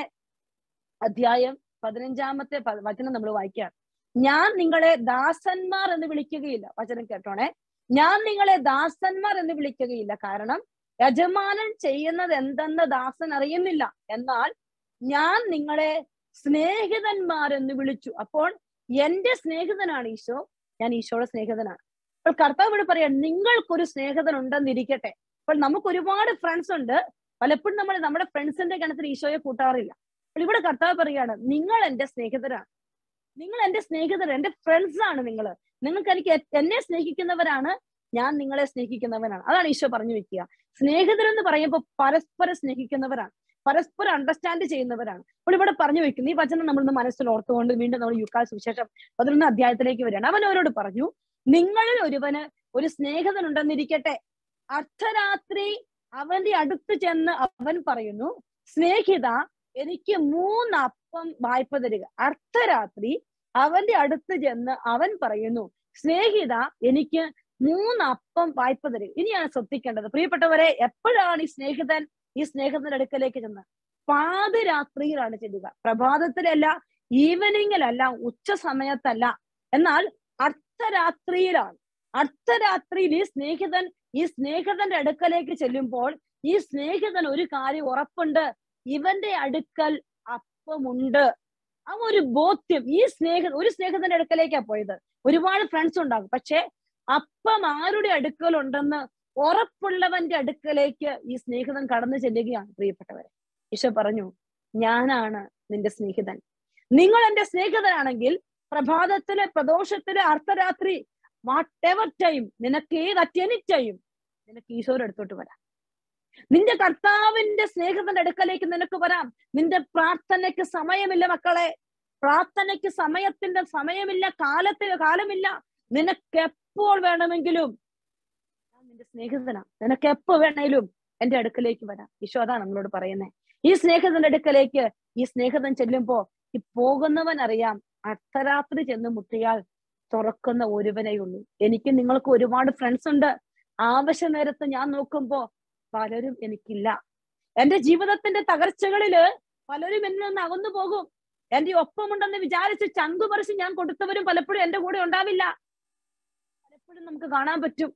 അധ്യായം പതിനഞ്ചാമത്തെ പ- വചനം നമ്മൾ വായിക്കുകയാണ് ഞാൻ നിങ്ങളെ ദാസന്മാർ എന്ന് വിളിക്കുകയില്ല വചനം കേട്ടോണേ ഞാൻ നിങ്ങളെ ദാസന്മാർ എന്ന് വിളിക്കുകയില്ല കാരണം യജമാനൻ ചെയ്യുന്നത് എന്തെന്ന് ദാസൻ അറിയുന്നില്ല എന്നാൽ ഞാൻ നിങ്ങളെ സ്നേഹിതന്മാരെന്ന് വിളിച്ചു അപ്പോൾ എന്റെ സ്നേഹിതനാണ് ഈശോ ഞാൻ ഈശോയുടെ സ്നേഹിതനാണ് അപ്പോൾ കർത്താവ് ഇവിടെ പറയാം നിങ്ങൾക്കൊരു സ്നേഹിതൻ ഉണ്ടെന്നിരിക്കട്ടെ അപ്പോൾ നമുക്ക് ഒരുപാട് ഫ്രണ്ട്സ് ഉണ്ട് പലപ്പോഴും നമ്മൾ നമ്മുടെ ഫ്രണ്ട്സിന്റെ ഗണത്തിൽ ഈശോയെ കൂട്ടാറില്ല അപ്പോൾ ഇവിടെ കർത്താവ് പറയാണ് നിങ്ങൾ എന്റെ സ്നേഹിതരാണ് നിങ്ങൾ എന്റെ സ്നേഹിതർ എന്റെ ഫ്രണ്ട്സ് ആണ് നിങ്ങൾ നിങ്ങൾക്ക് എനിക്ക് എ- എന്നെ സ്നേഹിക്കുന്നവരാണ് ഞാൻ നിങ്ങളെ സ്നേഹിക്കുന്നവനാണ് അതാണ് ഈശോ പറഞ്ഞു വെക്കുക സ്നേഹിതരെന്ന് പറയുമ്പോൾ പരസ്പരം സ്നേഹിക്കുന്നവരാണ് പരസ്പരം അണ്ടർസ്റ്റാൻഡ് ചെയ്യുന്നവരാണ് അപ്പോൾ ഇവിടെ പറഞ്ഞു വെക്കുന്നു ഈ വചനം നമ്മൾ മനസ്സിൽ ഓർത്തുകൊണ്ട് വീണ്ടും നമ്മൾ യുക്കാൽ സുവിശേഷം പതിനൊന്ന് അധ്യായത്തിലേക്ക് വരികയാണ് അവൻ അവരോട് പറഞ്ഞു നിങ്ങളിൽ ഒരുവന് ഒരു സ്നേഹിതൻ ഉണ്ടെന്നിരിക്കട്ടെ അർദ്ധരാത്രി അവന്റെ അടുത്ത് ചെന്ന് അവൻ പറയുന്നു സ്നേഹിത എനിക്ക് മൂന്ന് അപ്പം വായ്പ തരിക അർദ്ധരാത്രി അവന്റെ അടുത്ത് ചെന്ന് അവൻ പറയുന്നു സ്നേഹിത എനിക്ക് മൂന്ന് അപ്പം വായ്പ തരിക ഇനിയാണ് ശ്രദ്ധിക്കേണ്ടത് പ്രിയപ്പെട്ടവരെ എപ്പോഴാണ് ഈ സ്നേഹിതൻ ഈ സ്നേഹിതന്റെ അടുക്കലേക്ക് ചെന്ന് പാതിരാത്രിയിലാണ് ചെല്ലുക പ്രഭാതത്തിലല്ല ഈവനിങ്ങിലല്ല ഉച്ച സമയത്തല്ല എന്നാൽ അർദ്ധരാത്രിയിലാണ് അർദ്ധരാത്രിയിൽ ഈ സ്നേഹിതൻ ഈ സ്നേഹിതന്റെ അടുക്കലേക്ക് ചെല്ലുമ്പോൾ ഈ സ്നേഹിതൻ ഒരു കാര്യം ഉറപ്പുണ്ട് ഇവന്റെ അടുക്കൽ അപ്പമുണ്ട് ആ ഒരു ബോധ്യം ഈ സ്നേഹ ഒരു സ്നേഹിതന്റെ അടുക്കലേക്കാ പോയത് ഒരുപാട് ഫ്രണ്ട്സ് ഉണ്ടാകും പക്ഷെ അപ്പം ആരുടെ അടുക്കൽ ഉണ്ടെന്ന് ഉറപ്പുള്ളവന്റെ അടുക്കലേക്ക് ഈ സ്നേഹിതൻ കടന്നു ചെല്ലുകയാണ് പ്രിയപ്പെട്ടവരെ ഈശോ പറഞ്ഞു ഞാനാണ് നിന്റെ സ്നേഹിതൻ നിങ്ങൾ എന്റെ സ്നേഹിതനാണെങ്കിൽ പ്രഭാതത്തിലെ പ്രദോഷത്തിലെ അർദ്ധരാത്രി വാട്ട് എവർ ടൈം നിനക്ക് ഏത് അറ്റ് എനി ടൈം നിനക്ക് ഈശോയുടെ അടുത്തോട്ട് വരാം നിന്റെ കർത്താവിന്റെ സ്നേഹിതന്റെ അടുക്കലേക്ക് നിനക്ക് വരാം നിന്റെ പ്രാർത്ഥനയ്ക്ക് സമയമില്ല മക്കളെ പ്രാർത്ഥനയ്ക്ക് സമയത്തിന്റെ സമയമില്ല കാലത്തിന് കാലമില്ല നിനക്ക് എപ്പോൾ വേണമെങ്കിലും ഞാൻ നിന്റെ സ്നേഹിതനാ നിനക്ക് എപ്പോ വേണേലും എന്റെ അടുക്കലേക്ക് വരാം ഈശോ അതാണ് നമ്മളോട് പറയുന്നത് ഈ സ്നേഹിതന്റെ അടുക്കലേക്ക് ഈ സ്നേഹിതൻ ചെല്ലുമ്പോ ഈ പോകുന്നവൻ അറിയാം അർദ്ധരാത്രി ചെന്ന് മുട്ടിയാൽ തുറക്കുന്ന ഒരുവനേ ഉള്ളൂ എനിക്ക് നിങ്ങൾക്ക് ഒരുപാട് ഫ്രണ്ട്സ് ഉണ്ട് ആവശ്യ നേരത്ത് ഞാൻ നോക്കുമ്പോ പലരും എനിക്കില്ല എന്റെ ജീവിതത്തിന്റെ തകർച്ചകളില് പലരും എന്നിൽ നിന്ന് അകന്നു പോകും എന്റെ ഒപ്പമുണ്ടെന്ന് വിചാരിച്ച് ചങ്കു പറിച്ച് ഞാൻ കൊടുത്തവരും പലപ്പോഴും എന്റെ കൂടെ ഉണ്ടാവില്ല പലപ്പോഴും നമുക്ക് കാണാൻ പറ്റും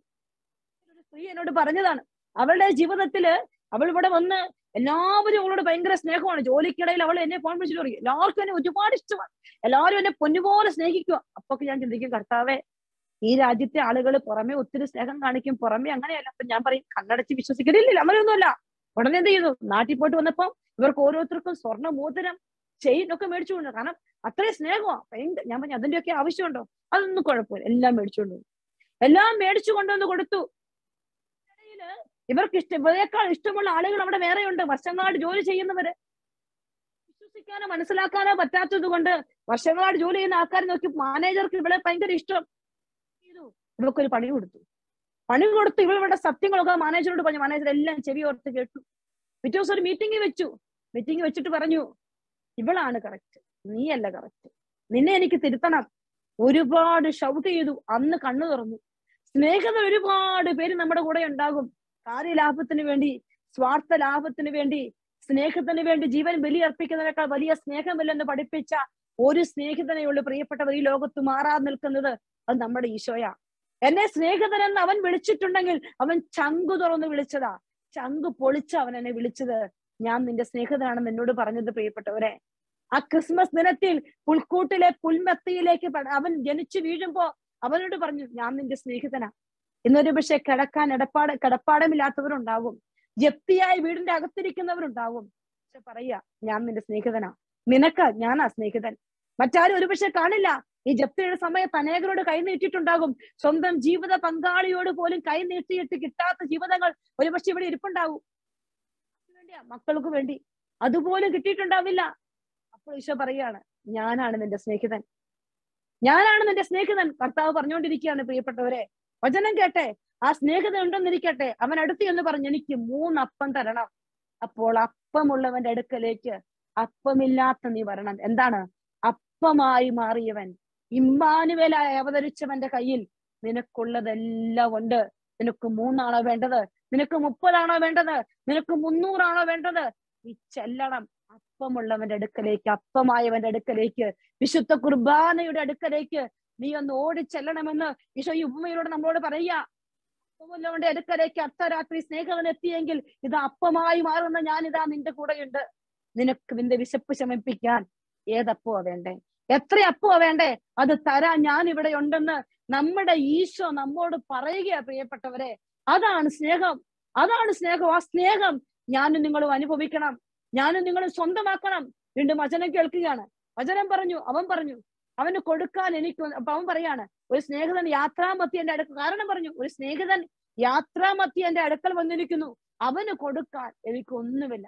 ഒരു സ്ത്രീ എന്നോട് പറഞ്ഞതാണ് അവളുടെ ജീവിതത്തില് അവൾ ഇവിടെ വന്ന് എല്ലാവരും അവളോട് ഭയങ്കര സ്നേഹമാണ് ജോലിക്കിടയിൽ അവൾ എന്നെ ഫോൺ വിളിച്ചിട്ട് പറയും എല്ലാവർക്കും എന്നെ ഒരുപാട് ഇഷ്ടമാണ് എല്ലാവരും എന്നെ പൊന്നുപോലെ സ്നേഹിക്കുക അപ്പൊ ഞാൻ ചിന്തിക്കും കർത്താവെ ഈ രാജ്യത്തെ ആളുകൾ പുറമെ ഒത്തിരി സ്നേഹം കാണിക്കും പുറമെ അങ്ങനെയല്ല അപ്പൊ ഞാൻ പറയും കണ്ണടച്ച് വിശ്വസിക്കുന്നില്ല അങ്ങനെയൊന്നുമല്ല ഉടനെ എന്ത് ചെയ്തു നാട്ടിൽ പോയിട്ട് വന്നപ്പോ ഇവർക്ക് ഓരോരുത്തർക്കും സ്വർണ്ണ മോതിരം ചെയിൻ ഒക്കെ മേടിച്ചു കൊണ്ട് കാരണം അത്രയും സ്നേഹമാണ് ഭയങ്കര ഞാൻ പറഞ്ഞു അതിന്റെയൊക്കെ ആവശ്യമുണ്ടോ അതൊന്നും കുഴപ്പമില്ല എല്ലാം മേടിച്ചുകൊണ്ട് വന്നു എല്ലാം മേടിച്ചു കൊണ്ടുവന്ന് കൊടുത്തു ഇടയില് ഇവർക്ക് ഇഷ്ടം ഇവരെക്കാൾ ഇഷ്ടമുള്ള ആളുകൾ അവിടെ വേറെയുണ്ട് വർഷങ്ങളായിട്ട് ജോലി ചെയ്യുന്നവര് വിശ്വസിക്കാനോ മനസ്സിലാക്കാനോ പറ്റാത്തത് കൊണ്ട് വർഷങ്ങളായിട്ട് ജോലി ചെയ്യുന്ന ആൾക്കാരെ നോക്കി മാനേജർക്ക് ഇവളെ ഭയങ്കര ഇഷ്ടം ചെയ്തു ഇവൾക്കൊരു പണി കൊടുത്തു പണി കൊടുത്ത് ഇവളുടെ സത്യങ്ങളൊക്കെ മാനേജറോട് പറഞ്ഞു മാനേജർ എല്ലാം ചെവി ഓർത്ത് കേട്ടു പിറ്റേ ദിവസം ഒരു മീറ്റിംഗ് വെച്ചു മീറ്റിംഗ് വെച്ചിട്ട് പറഞ്ഞു ഇവളാണ് കറക്റ്റ് നീയല്ല കറക്റ്റ് നിന്നെ എനിക്ക് തിരുത്തണം ഒരുപാട് ഷൗട്ട് ചെയ്തു അന്ന് കണ്ണു തുറന്നു സ്നേഹത ഒരുപാട് പേര് നമ്മുടെ കൂടെ ഉണ്ടാകും കാര്യലാഭത്തിന് വേണ്ടി സ്വാർത്ഥ ലാഭത്തിന് വേണ്ടി സ്നേഹത്തിന് വേണ്ടി ജീവൻ ബലിയർപ്പിക്കുന്നതിനേക്കാൾ വലിയ സ്നേഹമില്ലെന്ന് പഠിപ്പിച്ച ഒരു സ്നേഹിതനെയുള്ളൂ പ്രിയപ്പെട്ടവർ ഈ ലോകത്ത് മാറാതെ നിൽക്കുന്നത് അത് നമ്മുടെ ഈശോയാ എന്നെ സ്നേഹിതനെന്ന് അവൻ വിളിച്ചിട്ടുണ്ടെങ്കിൽ അവൻ ചങ്കു തുറന്ന് വിളിച്ചതാ ചങ്ക് പൊളിച്ച് അവൻ എന്നെ വിളിച്ചത് ഞാൻ നിന്റെ സ്നേഹിതനാണെന്ന് എന്നോട് പറഞ്ഞത് പ്രിയപ്പെട്ടവരെ ആ ക്രിസ്മസ് ദിനത്തിൽ പുൽക്കൂട്ടിലെ പുൽമെത്തയിലേക്ക് പട- അവൻ ജനിച്ചു വീഴുമ്പോ അവനോട് പറഞ്ഞു ഞാൻ നിന്റെ സ്നേഹിതനാ ഇന്നൊരു പക്ഷെ കിടക്കാൻ ഇടപ്പാട് കിടപ്പാടമില്ലാത്തവരുണ്ടാകും ജപ്തിയായി വീടിന്റെ അകത്തിരിക്കുന്നവരുണ്ടാകും പക്ഷെ പറയാ ഞാൻ നിന്റെ സ്നേഹിതനാ നിനക്ക് ഞാനാ സ്നേഹിതൻ മറ്റാരും ഒരുപക്ഷെ കാണില്ല ഈ ജപ്തിയുടെ സമയത്ത് അനേകരോട് കൈ നീട്ടിയിട്ടുണ്ടാകും സ്വന്തം ജീവിത പങ്കാളിയോട് പോലും കൈ നീട്ടിയിട്ട് കിട്ടാത്ത ജീവിതങ്ങൾ ഒരുപക്ഷെ ഇവിടെ ഇരിപ്പുണ്ടാവും ആർക്ക് വേണ്ടിയാ മക്കൾക്ക് വേണ്ടി അതുപോലും കിട്ടിയിട്ടുണ്ടാവില്ല അപ്പോൾ ഈശോ പറയാണ് ഞാനാണ് നിന്റെ സ്നേഹിതൻ ഞാനാണ് നിന്റെ സ്നേഹിതൻ കർത്താവ് പറഞ്ഞുകൊണ്ടിരിക്കുകയാണ് പ്രിയപ്പെട്ടവരെ വചനം കേട്ടെ ആ സ്നേഹിതൻ ഉണ്ടെന്നിരിക്കട്ടെ അവൻ അടുത്ത് എന്ന് പറഞ്ഞു എനിക്ക് മൂന്നപ്പം തരണം അപ്പോൾ അപ്പമുള്ളവന്റെ അടുക്കലേക്ക് അപ്പമില്ലാത്ത നീ വരണം എന്താണ് അപ്പമായി മാറിയവൻ ഇമ്മാനുവേലായി അവതരിച്ചവന്റെ കയ്യിൽ നിനക്കുള്ളതെല്ലാം ഉണ്ട് നിനക്ക് മൂന്നാണോ വേണ്ടത് നിനക്ക് മുപ്പതാണോ വേണ്ടത് നിനക്ക് മുന്നൂറാണോ വേണ്ടത് നീ ചെല്ലണം അപ്പമുള്ളവന്റെ അടുക്കലേക്ക് അപ്പമായവന്റെ അടുക്കലേക്ക് വിശുദ്ധ കുർബാനയുടെ അടുക്കലേക്ക് നീ ഒന്ന് ഓടി ചെല്ലണമെന്ന് ഈശോ ഈ ഉപമയിലൂടെ നമ്മളോട് പറയുക അപ്പമുള്ളവന്റെ അടുക്കലേക്ക് അർദ്ധരാത്രി സ്നേഹവൻ എത്തിയെങ്കിൽ ഇത് അപ്പമായി മാറുന്ന ഞാൻ ഇതാ നിന്റെ കൂടെയുണ്ട് നിനക്ക് നിന്റെ വിശപ്പ് ശമിപ്പിക്കാൻ ഏതപ്പോ വേണ്ടേ എത്ര അപ്പോ വേണ്ടേ അത് തരാൻ ഞാൻ ഇവിടെ ഉണ്ടെന്ന് നമ്മുടെ ഈശോ നമ്മോട് പറയുകയാ പ്രിയപ്പെട്ടവരെ അതാണ് സ്നേഹം അതാണ് സ്നേഹം ആ സ്നേഹം ഞാനും നിങ്ങളും അനുഭവിക്കണം ഞാനും നിങ്ങളും സ്വന്തമാക്കണം വീണ്ടും വചനം കേൾക്കുകയാണ് വചനം പറഞ്ഞു അവൻ പറഞ്ഞു അവന് കൊടുക്കാൻ എനിക്ക് അപ്പൊ അവൻ പറയാണ് ഒരു സ്നേഹിതൻ യാത്രാമത്തി എന്റെ അടുക്കൽ കാരണം പറഞ്ഞു ഒരു സ്നേഹിതൻ യാത്രാമത്തി എന്റെ അടുക്കൽ വന്നിരിക്കുന്നു അവന് കൊടുക്കാൻ എനിക്ക് ഒന്നുമില്ല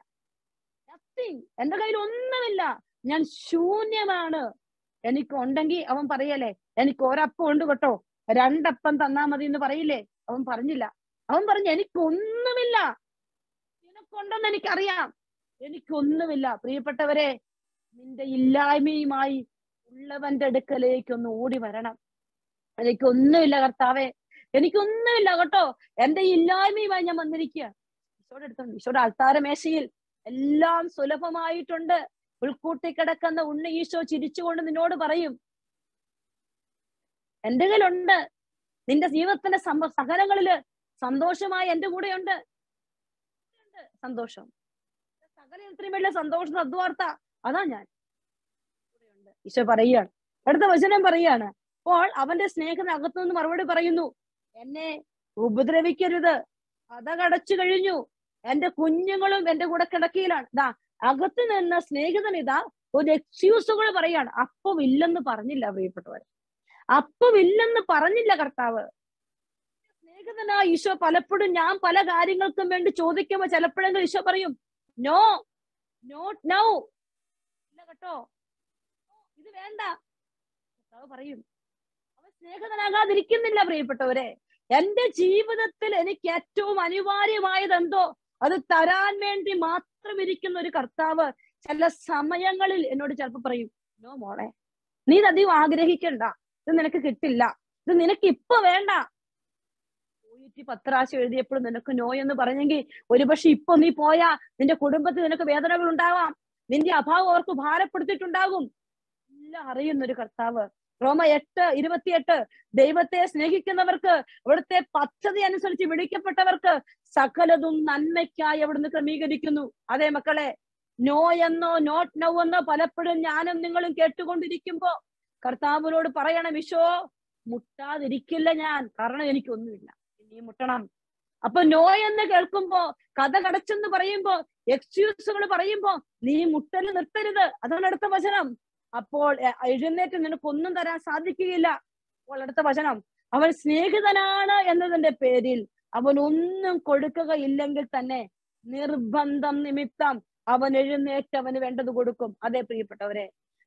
നത്തിങ് എന്റെ കയ്യിൽ ഒന്നുമില്ല ഞാൻ ശൂന്യമാണ് എനിക്ക് ഉണ്ടെങ്കിൽ അവൻ പറയല്ലേ എനിക്ക് ഒരപ്പം ഉണ്ട് കേട്ടോ രണ്ടപ്പം തന്നാ മതി എന്ന് പറയില്ലേ അവൻ പറഞ്ഞില്ല അവൻ പറഞ്ഞു എനിക്കൊന്നുമില്ല നിനക്കുണ്ടെന്ന് എനിക്കറിയാം എനിക്കൊന്നുമില്ല പ്രിയപ്പെട്ടവരെ നിന്റെ ഇല്ലായ്മയുമായി ഉള്ളവന്റെ അടുക്കലേക്ക് ഒന്ന് ഓടി വരണം എനിക്കൊന്നുമില്ല കർത്താവേ എനിക്കൊന്നുമില്ല കേട്ടോ എന്റെ ഇല്ലായ്മയുമായി ഞാൻ വന്നിരിക്കുക ഈശോയുടെ അടുത്തുണ്ട് ഈശോയുടെ അൾത്താരമേശയിൽ എല്ലാം സുലഭമായിട്ടുണ്ട് ഉൾക്കൂട്ടി കിടക്കുന്ന ഉണ്ണി ഈശോ ചിരിച്ചുകൊണ്ട് നിന്നോട് പറയും എന്റെ കയ്യിലുണ്ട് നിന്റെ ജീവിതത്തിന്റെ സംഭ സകലങ്ങളില് സന്തോഷമായി എന്റെ കൂടെയുണ്ട് ഉണ്ട് സന്തോഷം സകല ഇത്രയും വലിയ സന്തോഷം സദ്വാർത്ത അതാ ഞാൻ കൂടെയുണ്ട്. ഈശോ പറയുകയാണ് അടുത്ത വചനം പറയാണ് അപ്പോൾ അവന്റെ സ്നേഹത്തിന് അകത്തുനിന്ന് മറുപടി പറയുന്നു എന്നെ ഉപദ്രവിക്കരുത് അതകടച്ചു കഴിഞ്ഞു എന്റെ കുഞ്ഞുങ്ങളും എന്റെ കൂടെ കിടക്കയിലാണ് ഇതാ അകത്ത് നിന്ന് സ്നേഹിതൻ ഇതാ ഒരു എക്സ്ക്യൂസുകൾ പറയാണ് അപ്പം ഇല്ലെന്ന് പറഞ്ഞില്ല പ്രിയപ്പെട്ടവർ അപ്പം ഇല്ലെന്ന് പറഞ്ഞില്ല കർത്താവ് സ്നേഹിതനാ ഈശോ പലപ്പോഴും ഞാൻ പല കാര്യങ്ങൾക്കും വേണ്ടി ചോദിക്കുമ്പോ ചിലപ്പോഴെങ്കിലും ഈശോ പറയും നോ നോട്ട് നൗ ഇല്ല കേട്ടോ "No, ഇത് വേണ്ട കർത്താവ് പറയും അവൻ സ്നേഹിതനാകാതിരിക്കുന്നില്ല പ്രിയപ്പെട്ടവരെ എന്റെ ജീവിതത്തിൽ എനിക്ക് ഏറ്റവും അനിവാര്യമായത് എന്തോ അത് തരാൻ വേണ്ടി മാത്രം ഇരിക്കുന്ന ഒരു കർത്താവ് ചില സമയങ്ങളിൽ എന്നോട് ചിലപ്പോ പറയും നോ മോളെ നീ ഇത് അധികം ആഗ്രഹിക്കണ്ട ഇത് നിനക്ക് കിട്ടില്ല ഇത് നിനക്ക് ഇപ്പൊ വേണ്ട പോയിട്ട് പത്ത് പ്രാവശ്യം എഴുതിയപ്പോഴും നിനക്ക് നോ എന്ന് പറഞ്ഞെങ്കിൽ ഒരുപക്ഷെ ഇപ്പൊ നീ പോയാ നിന്റെ കുടുംബത്തിൽ നിനക്ക് വേദനകൾ ഉണ്ടാവാം നിന്റെ അഭാവം അവർക്ക് ഭാരപ്പെടുത്തിയിട്ടുണ്ടാകും എല്ലാം അറിയുന്ന ഒരു കർത്താവ് റോമ എട്ട് ഇരുപത്തിയെട്ട് ദൈവത്തെ സ്നേഹിക്കുന്നവർക്ക് അവിടുത്തെ പദ്ധതി അനുസരിച്ച് വിളിക്കപ്പെട്ടവർക്ക് സകലതും നന്മയ്ക്കായി അവിടുന്ന് ക്രമീകരിക്കുന്നു അതെ മക്കളെ നോ എന്നോ നോട്ട് നോ എന്നോ പലപ്പോഴും ഞാനും നിങ്ങളും കേട്ടുകൊണ്ടിരിക്കുമ്പോ കർത്താവിനോട് പറയണം വിശോ മുട്ടാതിരിക്കില്ല ഞാൻ കാരണം എനിക്കൊന്നുമില്ല ഇനി മുട്ടണം അപ്പൊ നോ എന്ന് കേൾക്കുമ്പോ കഥ കടച്ചെന്ന് പറയുമ്പോ എക്സ്ക്യൂസുകൾ പറയുമ്പോ നീ മുട്ടൽ നിർത്തരുത് അതാണ് അടുത്ത വചനം അപ്പോൾ എ- എഴുന്നേറ്റ് നിനക്കൊന്നും തരാൻ സാധിക്കുകയില്ല അപ്പോൾ അടുത്ത വചനം അവൻ സ്നേഹിതനാണ് എന്നതിന്റെ പേരിൽ അവൻ ഒന്നും കൊടുക്കുകയില്ലെങ്കിൽ തന്നെ നിർബന്ധം നിമിത്തം അവൻ എഴുന്നേറ്റ് അവന് വേണ്ടത് കൊടുക്കും അതെ പ്രിയപ്പെട്ടവരെ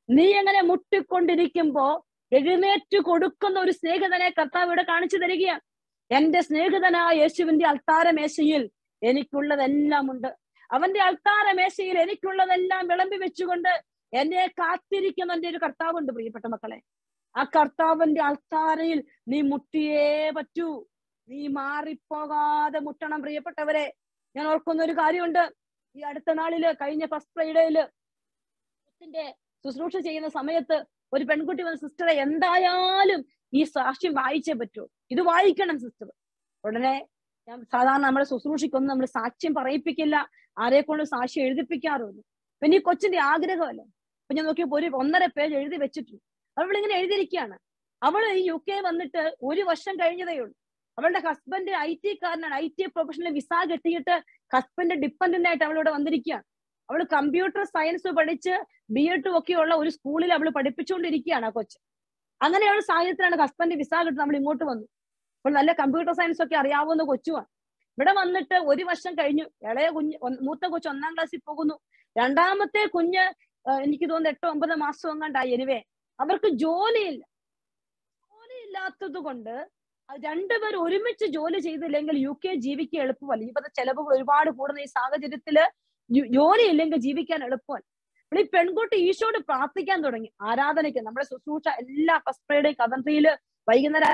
നീ എങ്ങനെ മുട്ടിക്കൊണ്ടിരിക്കുമ്പോ എഴുന്നേറ്റ് കൊടുക്കുന്ന ഒരു സ്നേഹിതനെ കർത്താവ് ഇവിടെ കാണിച്ചു തരികയാണ് എന്റെ സ്നേഹിതനായ യേശുവിന്റെ അൾത്താരമേശയിൽ എനിക്കുള്ളതെല്ലാം ഉണ്ട് അവന്റെ അൾത്താരമേശയിൽ എനിക്കുള്ളതെല്ലാം വിളമ്പി വെച്ചുകൊണ്ട് എന്നെ കാത്തിരിക്കുന്ന എന്റെ ഒരു കർത്താവുണ്ട് പ്രിയപ്പെട്ട മക്കളെ ആ കർത്താവിന്റെ അൾത്താരയിൽ നീ മുട്ടിയേ പറ്റൂ നീ മാറിപ്പോകാതെ മുട്ടണം പ്രിയപ്പെട്ടവരെ ഞാൻ ഓർക്കുന്ന ഒരു കാര്യമുണ്ട് ഈ അടുത്ത നാളില് കഴിഞ്ഞ ഫസ്റ്റ് ഫ്രൈഡേയില് ത്തിന്റെ ശുശ്രൂഷ ചെയ്യുന്ന സമയത്ത് ഒരു പെൺകുട്ടി വന്ന സിസ്റ്ററെ എന്തായാലും ഈ സാക്ഷ്യം വായിച്ചേ പറ്റൂ ഇത് വായിക്കണം സിസ്റ്റർ ഉടനെ ഞാൻ സാധാരണ നമ്മളെ ശുശ്രൂഷയ്ക്കൊന്നും നമ്മൾ സാക്ഷ്യം പറയിപ്പിക്കില്ല ആരെ കൊണ്ട് സാക്ഷ്യം എഴുതിപ്പിക്കാറുമില്ല പിന്നെ ഈ കൊച്ചിന്റെ ആഗ്രഹമല്ലേ അപ്പൊ ഞാൻ നോക്കിയപ്പോ ഒരു ഒന്നര പേജ് എഴുതി വെച്ചിട്ടുണ്ട് അവൾ ഇങ്ങനെ എഴുതിയിരിക്കുകയാണ് അവൾ ഈ യു കെ വന്നിട്ട് ഒരു വർഷം കഴിഞ്ഞതേ ഉള്ളൂ അവളുടെ ഹസ്ബൻഡ് ഐ ടി കാരനാണ് ഐ ടി പ്രൊഫഷണൽ വിസ കെട്ടിയിട്ട് ഹസ്ബൻഡ് ഡിപ്പെൻഡന്റ് ആയിട്ട് അവളിവിടെ വന്നിരിക്കുകയാണ് അവൾ കമ്പ്യൂട്ടർ സയൻസ് പഠിച്ച് ബി എഡും ഒക്കെ ഉള്ള ഒരു സ്കൂളിൽ അവൾ പഠിപ്പിച്ചുകൊണ്ടിരിക്കുകയാണ് ആ കൊച്ച് അങ്ങനെയുള്ള സാഹചര്യത്തിലാണ് ഹസ്ബൻഡ് വിസ കിട്ടുന്നത് നമ്മൾ ഇങ്ങോട്ട് വന്നു അപ്പോൾ നല്ല കമ്പ്യൂട്ടർ സയൻസ് ഒക്കെ അറിയാവുന്ന കൊച്ചുമാണ് ഇവിടെ വന്നിട്ട് ഒരു വർഷം കഴിഞ്ഞു ഇളയ കുഞ്ഞ് ഒന്ന് മൂത്ത കൊച്ച് ഒന്നാം ക്ലാസ്സിൽ പോകുന്നു രണ്ടാമത്തെ കുഞ്ഞ് ആ, എനിക്ക് തോന്നുന്നു എട്ടോ ഒമ്പത് മാസം എങ്ങാണ്ടായി എനിവേ അവർക്ക് ജോലിയില്ല ജോലിയില്ലാത്തത് കൊണ്ട് അത് രണ്ടുപേർ ഒരുമിച്ച് ജോലി ചെയ്തില്ലെങ്കിൽ യു കെ ജീവിക്കാൻ എളുപ്പമല്ല ഇപ്പോഴത്തെ ചെലവുകൾ ഒരുപാട് കൂടുന്ന ഈ സാഹചര്യത്തില് ജോ- ജോലിയില്ലെങ്കിൽ ജീവിക്കാൻ എളുപ്പമല്ല അപ്പോൾ ഈ പെൺകുട്ടി ഈശോട് പ്രാർത്ഥിക്കാൻ തുടങ്ങി ആരാധനയ്ക്ക് നമ്മുടെ ശുശ്രൂഷ എല്ലാ ഫസ്റ്റ് ഫ്രൈഡേ കഥന്ത്രിയില് വൈകുന്നേരം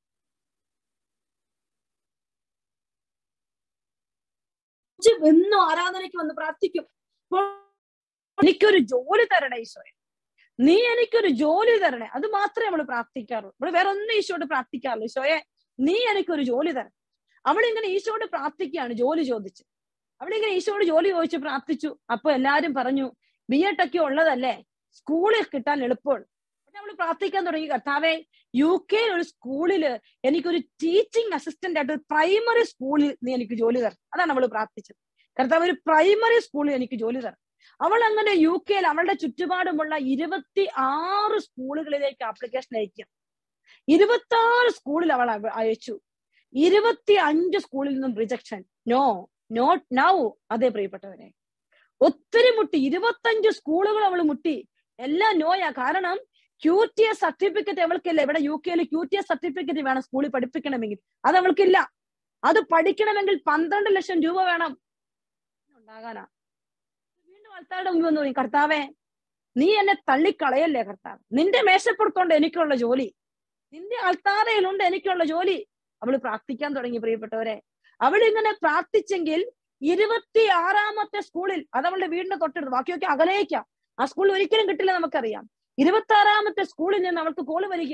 എന്നും ആരാധനയ്ക്ക് വന്ന് പ്രാർത്ഥിക്കും അപ്പോൾ എനിക്കൊരു ജോലി തരണേ ഈശോയെ നീ എനിക്കൊരു ജോലി തരണേ അത് മാത്രമേ അവള് പ്രാർത്ഥിക്കാറുള്ളൂ അവള് വേറെ ഒന്നും ഈശോട് പ്രാർത്ഥിക്കാറില്ല ഈശോയെ നീ എനിക്കൊരു ജോലി തരണം അവളിങ്ങനെ ഈശോട് പ്രാർത്ഥിക്കുകയാണ് ജോലി ചോദിച്ച് അവളിങ്ങനെ ഈശോട് ജോലി ചോദിച്ച് പ്രാർത്ഥിച്ചു അപ്പൊ എല്ലാരും പറഞ്ഞു ബി എഡ് ഒക്കെ ഉള്ളതല്ലേ സ്കൂളിൽ കിട്ടാൻ എളുപ്പമാണ് പിന്നെ അവള് പ്രാർത്ഥിക്കാൻ തുടങ്ങി കർത്താവെ യു കെയിൽ ഒരു സ്കൂളില് എനിക്കൊരു ടീച്ചിങ് അസിസ്റ്റന്റ് ആയിട്ട് പ്രൈമറി സ്കൂളിൽ നീ എനിക്ക് ജോലി തരണം അതാണ് അവള് പ്രാർത്ഥിച്ചത് കർത്താവ് ഒരു പ്രൈമറി സ്കൂളിൽ എനിക്ക് ജോലി തരണം അവൾ അങ്ങനെ യു കെയിൽ അവളുടെ ചുറ്റുപാടുമുള്ള ഇരുപത്തി ആറ് സ്കൂളുകളിലേക്ക് ആപ്ലിക്കേഷൻ അയക്കുക ഇരുപത്തി ആറ് സ്കൂളിൽ അവൾ അവ- അയച്ചു ഇരുപത്തി അഞ്ച് സ്കൂളിൽ നിന്നും റിജക്ഷൻ നോ നോട്ട് നൗ അതേ പ്രിയപ്പെട്ടവരെ ഒത്തിരി മുട്ടി ഇരുപത്തഞ്ച് സ്കൂളുകൾ അവൾ മുട്ടി എല്ലാം നോയാ കാരണം ക്യൂ ടി എസ് സർട്ടിഫിക്കറ്റ് അവൾക്കില്ല ഇവിടെ യു കെയിൽ ക്യൂ ടി എസ് സർട്ടിഫിക്കറ്റ് വേണം സ്കൂളിൽ പഠിപ്പിക്കണമെങ്കിൽ അത് അവൾക്കില്ല അത് പഠിക്കണമെങ്കിൽ പന്ത്രണ്ട് ലക്ഷം രൂപ വേണം ഉണ്ടാകാനാ വീണ്ടും ആൾക്കാരുടെ മുമ്പ് വന്നു പറയും കർത്താവേ നീ എന്നെ തള്ളിക്കളയല്ലേ കർത്താവ് നിന്റെ മേശപ്പുറത്തുണ്ട് എനിക്കുള്ള ജോലി നിന്റെ അൾത്താരയിലുണ്ട് എനിക്കുള്ള ജോലി അവള് പ്രാർത്ഥിക്കാൻ തുടങ്ങി പ്രിയപ്പെട്ടവരെ അവൾ ഇങ്ങനെ പ്രാർത്ഥിച്ചെങ്കിൽ ഇരുപത്തി ആറാമത്തെ സ്കൂളിൽ അത് അവളുടെ വീടിന്റെ തൊട്ടടുത്ത് ബാക്കിയൊക്കെ അകലേക്കാം ആ സ്കൂളിൽ ഒരിക്കലും കിട്ടില്ല നമുക്കറിയാം ഇരുപത്തി ആറാമത്തെ സ്കൂളിൽ നിന്ന് അവൾക്ക് കോള് വരിക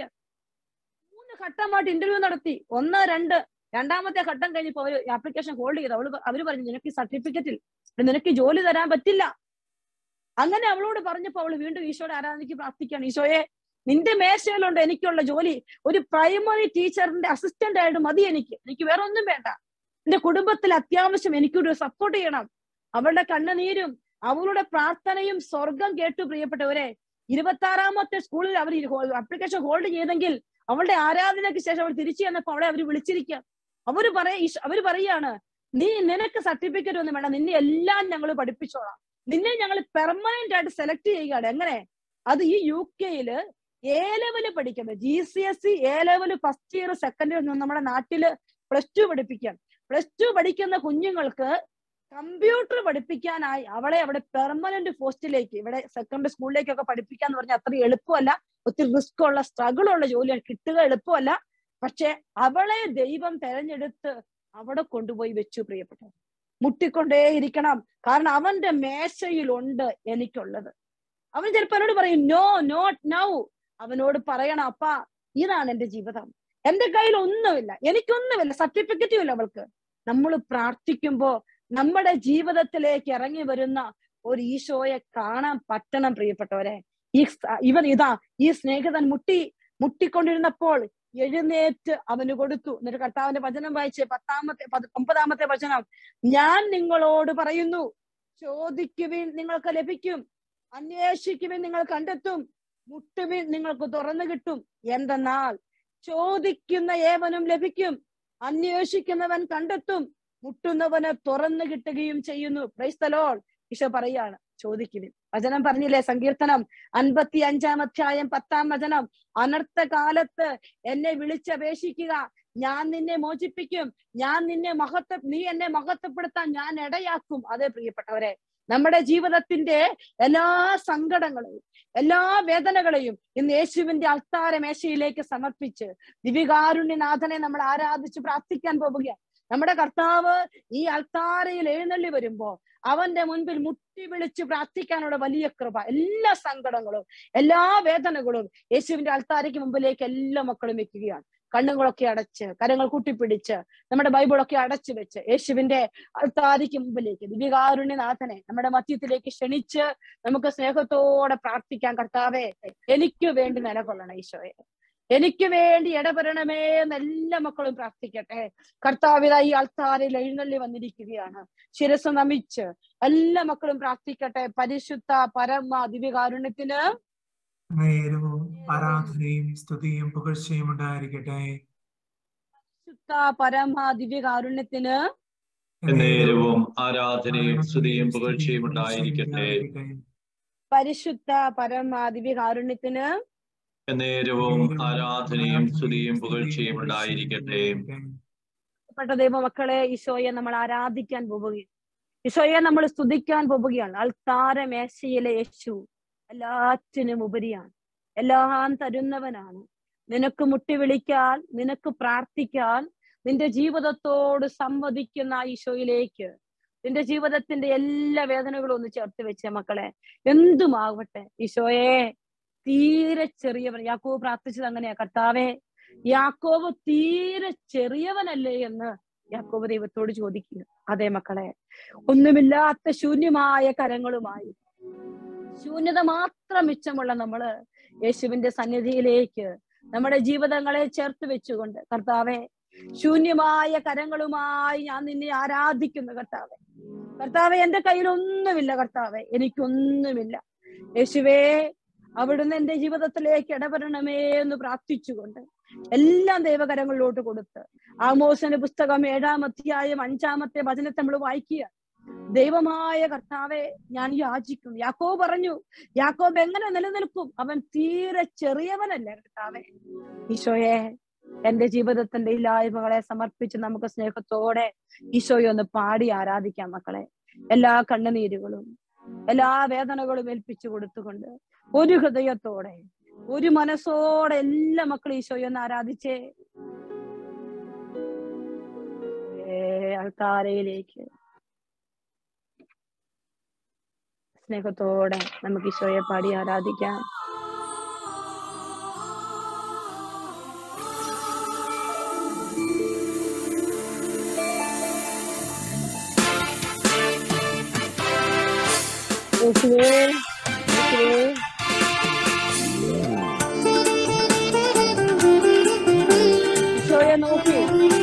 മൂന്ന് ഘട്ടമായിട്ട് ഇന്റർവ്യൂ നടത്തി ഒന്ന് രണ്ട് രണ്ടാമത്തെ ഘട്ടം കഴിഞ്ഞപ്പോ അവര് ആപ്ലിക്കേഷൻ ഹോൾഡ് ചെയ്തു അവള് പ- അവര് പറഞ്ഞു നിനക്ക് സർട്ടിഫിക്കറ്റിൽ നിനക്ക് ജോലി തരാൻ പറ്റില്ല അങ്ങനെ അവളോട് പറഞ്ഞപ്പോ അവള് വീണ്ടും ഈശോയുടെ ആരാധനയ്ക്ക് പ്രാർത്ഥിക്കുകയാണ് ഈശോയെ നിന്റെ മേശയിലുണ്ട് എനിക്കുള്ള ജോലി ഒരു പ്രൈമറി ടീച്ചറിന്റെ അസിസ്റ്റന്റ് ആയിട്ട് മതി എനിക്ക് എനിക്ക് വേറെ ഒന്നും വേണ്ട എന്റെ കുടുംബത്തിൽ അത്യാവശ്യം എനിക്കൊരു സപ്പോർട്ട് ചെയ്യണം അവളുടെ കണ്ണുനീരും അവളുടെ പ്രാർത്ഥനയും സ്വർഗം കേട്ടു പ്രിയപ്പെട്ടവരെ ഇരുപത്തി ആറാമത്തെ സ്കൂളിൽ അവർ അപ്ലിക്കേഷൻ ഹോൾഡ് ചെയ്തെങ്കിൽ അവളുടെ ആരാധനയ്ക്ക് ശേഷം അവൾ തിരിച്ചു ചെന്നപ്പോ അവളെ അവർ വിളിച്ചിരിക്കുക അവര് പറയ ഈശോ- അവര് പറയാണ് നീ നിനക്ക് സർട്ടിഫിക്കറ്റ് ഒന്നും വേണ്ട നിന്നെ എല്ലാം ഞങ്ങൾ പഠിപ്പിച്ചോളാം നിന്നെ ഞങ്ങൾ പെർമനന്റ് ആയിട്ട് സെലക്ട് ചെയ്യുകയാണ് എങ്ങനെ അത് ഈ യു കെയില് എ ലെവല് പഠിക്കുന്നത് G C S C A level first year second year നമ്മുടെ നാട്ടില് പ്ലസ് ടു പഠിപ്പിക്കാൻ പ്ലസ് ടു പഠിക്കുന്ന കുഞ്ഞുങ്ങൾക്ക് കമ്പ്യൂട്ടർ പഠിപ്പിക്കാനായി അവളെ അവിടെ പെർമനന്റ് പോസ്റ്റിലേക്ക് ഇവിടെ സെക്കൻഡറി സ്കൂളിലേക്കൊക്കെ പഠിപ്പിക്കാന്ന് പറഞ്ഞാൽ അത്ര എളുപ്പമല്ല ഒത്തിരി റിസ്ക് ഉള്ള സ്ട്രഗിൾ ഉള്ള ജോലിയാണ് കിട്ടുക എളുപ്പമല്ല പക്ഷെ അവളെ ദൈവം തെരഞ്ഞെടുത്ത് അവിടെ കൊണ്ടുപോയി വെച്ചു പ്രിയപ്പെട്ടവർ മുട്ടിക്കൊണ്ടേയിരിക്കണം കാരണം അവന്റെ മേശയിലുണ്ട് എനിക്കുള്ളത് അവൻ ചിലപ്പോ എന്നോട് പറയും നോ നോട്ട് നൗ അവനോട് പറയണം അപ്പാ ഇതാണ് എന്റെ ജീവിതം എന്റെ കയ്യിൽ ഒന്നുമില്ല എനിക്കൊന്നുമില്ല സർട്ടിഫിക്കറ്റും ഇല്ല അവൾക്ക് നമ്മൾ പ്രാർത്ഥിക്കുമ്പോ നമ്മുടെ ജീവിതത്തിലേക്ക് ഇറങ്ങി വരുന്ന ഒരു ഈശോയെ കാണാൻ പറ്റണം പ്രിയപ്പെട്ടവരെ ഈ സ- ഇവൻ ഇതാ ഈ സ്നേഹിതൻ മുട്ടി മുട്ടിക്കൊണ്ടിരുന്നപ്പോൾ എഴുന്നേറ്റ് അവന് കൊടുത്തു എന്നിട്ട് കർത്താവിന്റെ വചനം വായിച്ച് പത്താമത്തെ പത് ഒമ്പതാമത്തെ വചനം ഞാൻ നിങ്ങളോട് പറയുന്നു ചോദിക്കുവിൻ നിങ്ങൾക്ക് ലഭിക്കും അന്വേഷിക്കുവിൻ നിങ്ങൾ കണ്ടെത്തും മുട്ടുവിൻ നിങ്ങൾക്ക് തുറന്നു കിട്ടും എന്തെന്നാൽ ചോദിക്കുന്ന ഏവനും ലഭിക്കും അന്വേഷിക്കുന്നവൻ കണ്ടെത്തും മുട്ടുന്നവന് തുറന്നു കിട്ടുകയും ചെയ്യുന്നു ക്രൈസ്തലോൾ ഈശോ പറയാണ് ചോദിക്കുവിൻ വചനം പറഞ്ഞില്ലേ സങ്കീർത്തനം അൻപത്തി അഞ്ചാം അധ്യായം പത്താം വചനം അനർത്ഥ കാലത്ത് എന്നെ വിളിച്ചപേക്ഷിക്കുക ഞാൻ നിന്നെ മോചിപ്പിക്കും ഞാൻ നിന്നെ മഹത്വ നീ എന്നെ മഹത്വപ്പെടുത്താൻ ഞാൻ ഇടയാക്കും അതേ പ്രിയപ്പെട്ടവരെ നമ്മുടെ ജീവിതത്തിന്റെ എല്ലാ സങ്കടങ്ങളെയും എല്ലാ വേദനകളെയും ഇന്ന് യേശുവിന്റെ അൾത്താര മേശയിലേക്ക് സമർപ്പിച്ച് ദിവികാരുണ്യനാഥനെ നമ്മൾ ആരാധിച്ച് പ്രാർത്ഥിക്കാൻ പോവുകയാണ് നമ്മുടെ കർത്താവ് ഈ അൾത്താരയിൽ എഴുന്നള്ളി വരുമ്പോ അവന്റെ മുൻപിൽ മുട്ടി വിളിച്ച് പ്രാർത്ഥിക്കാനുള്ള വലിയ കൃപ എല്ലാ സങ്കടങ്ങളും എല്ലാ വേദനകളും യേശുവിന്റെ അൾത്താരയ്ക്ക് മുമ്പിലേക്ക് എല്ലാ മക്കളും വെക്കുകയാണ് കണ്ണുകളൊക്കെ അടച്ച് കരങ്ങൾ കൂട്ടിപ്പിടിച്ച് നമ്മുടെ ബൈബിളൊക്കെ അടച്ചു വെച്ച് യേശുവിന്റെ അൾത്താരിക്ക് മുമ്പിലേക്ക് ദിവ്യകാരുണ്യനാഥനെ നമ്മുടെ മധ്യത്തിലേക്ക് ക്ഷണിച്ച് നമുക്ക് സ്നേഹത്തോടെ പ്രാർത്ഥിക്കാൻ കർത്താവേ എനിക്ക് വേണ്ടി നിലകൊള്ളണം ഈശോയെ എനിക്ക് വേണ്ടി ഇടപെടണമേ എന്ന് എല്ലാ മക്കളും പ്രാർത്ഥിക്കട്ടെ കർത്താവിത ഈ അൾത്താരിൽ എഴുന്നള്ളി വന്നിരിക്കുകയാണ് ശിരസ് നമിച്ച് എല്ലാ മക്കളും പ്രാർത്ഥിക്കട്ടെ പരിശുദ്ധ പരമ ദിവ്യകാരുണ്യത്തിന് നേരവും ആരാധനയും സ്തുതിയും പുകഴ്ചയും ഉണ്ടായിരിക്കട്ടെ പരിശുദ്ധ പരമ ദിവ്യകാരുണ്യത്തിന് നേരവും ആരാധനയും സ്തുതിയും പുകഴ്ചയും ഉണ്ടായിരിക്കട്ടെ പരിശുദ്ധ പരമ ദിവ്യകാരുണ്യത്തിന് നേരവും ആരാധനയും സ്തുതിയും പുകഴ്ചയും ഉണ്ടായിരിക്കട്ടെ പ്പെട്ട ദൈവമക്കളെ ഈശോയെ നമ്മൾ ആരാധിക്കാൻ പോവുകയാണ് ഈശോയെ നമ്മൾ സ്തുതിക്കാൻ പോവുകയാണ് അൾത്താര മേശയിലെ യേശു എല്ലാറ്റിനും ഉപരിയാണ് എല്ലാം തരുന്നവനാണ് നിനക്ക് മുട്ടി വിളിക്കാൻ നിനക്ക് പ്രാർത്ഥിക്കാൻ നിന്റെ ജീവിതത്തോട് സംവദിക്കുന്ന ആ ഈശോയിലേക്ക് നിന്റെ ജീവിതത്തിന്റെ എല്ലാ വേദനകളും ഒന്ന് ചേർത്ത് വെച്ചേ മക്കളെ എന്തുമാവട്ടെ ഈശോയെ തീരെ ചെറിയവൻ യാക്കോവ് പ്രാർത്ഥിച്ചത് അങ്ങനെയാ കർത്താവേ യാക്കോവ് തീരെ ചെറിയവനല്ലേ എന്ന് യാക്കോവ് ദൈവത്തോട് ചോദിക്കുക അതെ മക്കളെ ഒന്നുമില്ലാത്ത ശൂന്യമായ കരങ്ങളുമായി ശൂന്യത മാത്രം മിച്ചമുള്ള നമ്മള് യേശുവിന്റെ സന്നിധിയിലേക്ക് നമ്മുടെ ജീവിതങ്ങളെ ചേർത്ത് വെച്ചുകൊണ്ട് കർത്താവെ ശൂന്യമായ കരങ്ങളുമായി ഞാൻ നിന്നെ ആരാധിക്കുന്നു കർത്താവെ കർത്താവെ എന്റെ കയ്യിൽ ഒന്നുമില്ല കർത്താവെ എനിക്കൊന്നുമില്ല യേശുവേ അവിടുന്ന് എന്റെ ജീവിതത്തിലേക്ക് ഇടപെടണമേ എന്ന് പ്രാർത്ഥിച്ചുകൊണ്ട് എല്ലാം ദൈവകരങ്ങളിലോട്ട് കൊടുത്ത് ആമോസന്റെ പുസ്തകം ഏഴാം അധ്യായം അഞ്ചാമത്തെ വചനത്തെ നമ്മൾ വായിക്കുക ദൈവമായ കർത്താവെ ഞാൻ യാചിക്കുന്നു യാക്കോ പറഞ്ഞു യാക്കോബ് എങ്ങനെ നിലനിൽക്കും അവൻ തീരെ ചെറിയവനല്ലേ കർത്താവെ ഈശോയെ എന്റെ ജീവിതത്തിന്റെ ഇല്ലായ്മകളെ സമർപ്പിച്ച് നമുക്ക് സ്നേഹത്തോടെ ഈശോയെ ഒന്ന് പാടി ആരാധിക്കാം മക്കളെ എല്ലാ കണ്ണുനീരുകളും എല്ലാ വേദനകളും ഏൽപ്പിച്ചു കൊടുത്തുകൊണ്ട് ഒരു ഹൃദയത്തോടെ ഒരു മനസ്സോടെ എല്ലാ മക്കളും ഈശോയെ ഒന്ന് ആരാധിച്ചേ ഏ, അൾത്താരയിലേക്ക് സ്നേഹത്തോടെ നമുക്ക് ഈശോയെ പാടി ആരാധിക്കാം യേശുവേ, യേശുവേ. ഈശോയെ നോക്കി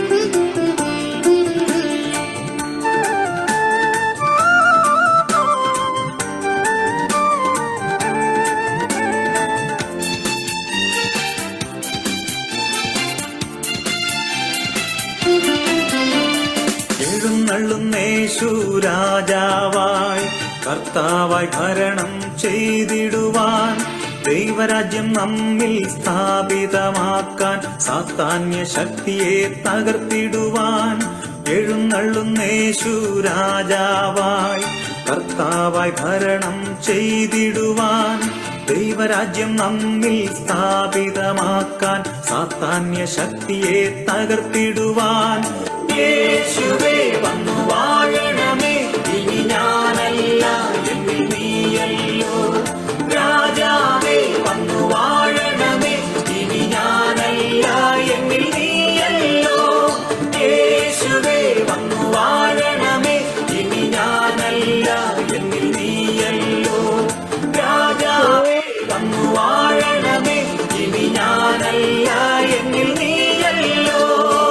എഴുന്നള്ളുന്നേശു രാജാവായി കർത്താവായി ഭരണം ചെയ്തിടുവാൻ ദൈവരാജ്യം നമ്മിൽ സ്ഥാപിതമാക്കാൻ സാത്താന്യ ശക്തിയെ തകർത്തിടുവാൻ എഴുന്നള്ളുന്നേശു രാജാവായി കർത്താവായി ഭരണം ചെയ്തിടുവാൻ ദൈവരാജ്യം നമ്മിൽ സ്ഥാപിതമാക്കാൻ സാത്താന്യ ശക്തിയെ തകർത്തിടുവാൻ യേശുവേ വന്നു വാഴണമേ ഇനി ഞാനല്ല എന്നിൽ നീയല്ലോ രാജാവേ വന്നു വാഴണമേ ഇനി ഞാനല്ല എന്നിൽ നീയല്ലോ യേശുവേ വന്നു വാഴണമേ ഇനി ഞാനല്ല എന്നിൽ നീയല്ലോ രാജാവേ വന്നു വാഴണമേ ഇനി ഞാനല്ല എന്നിൽ നീയല്ലോ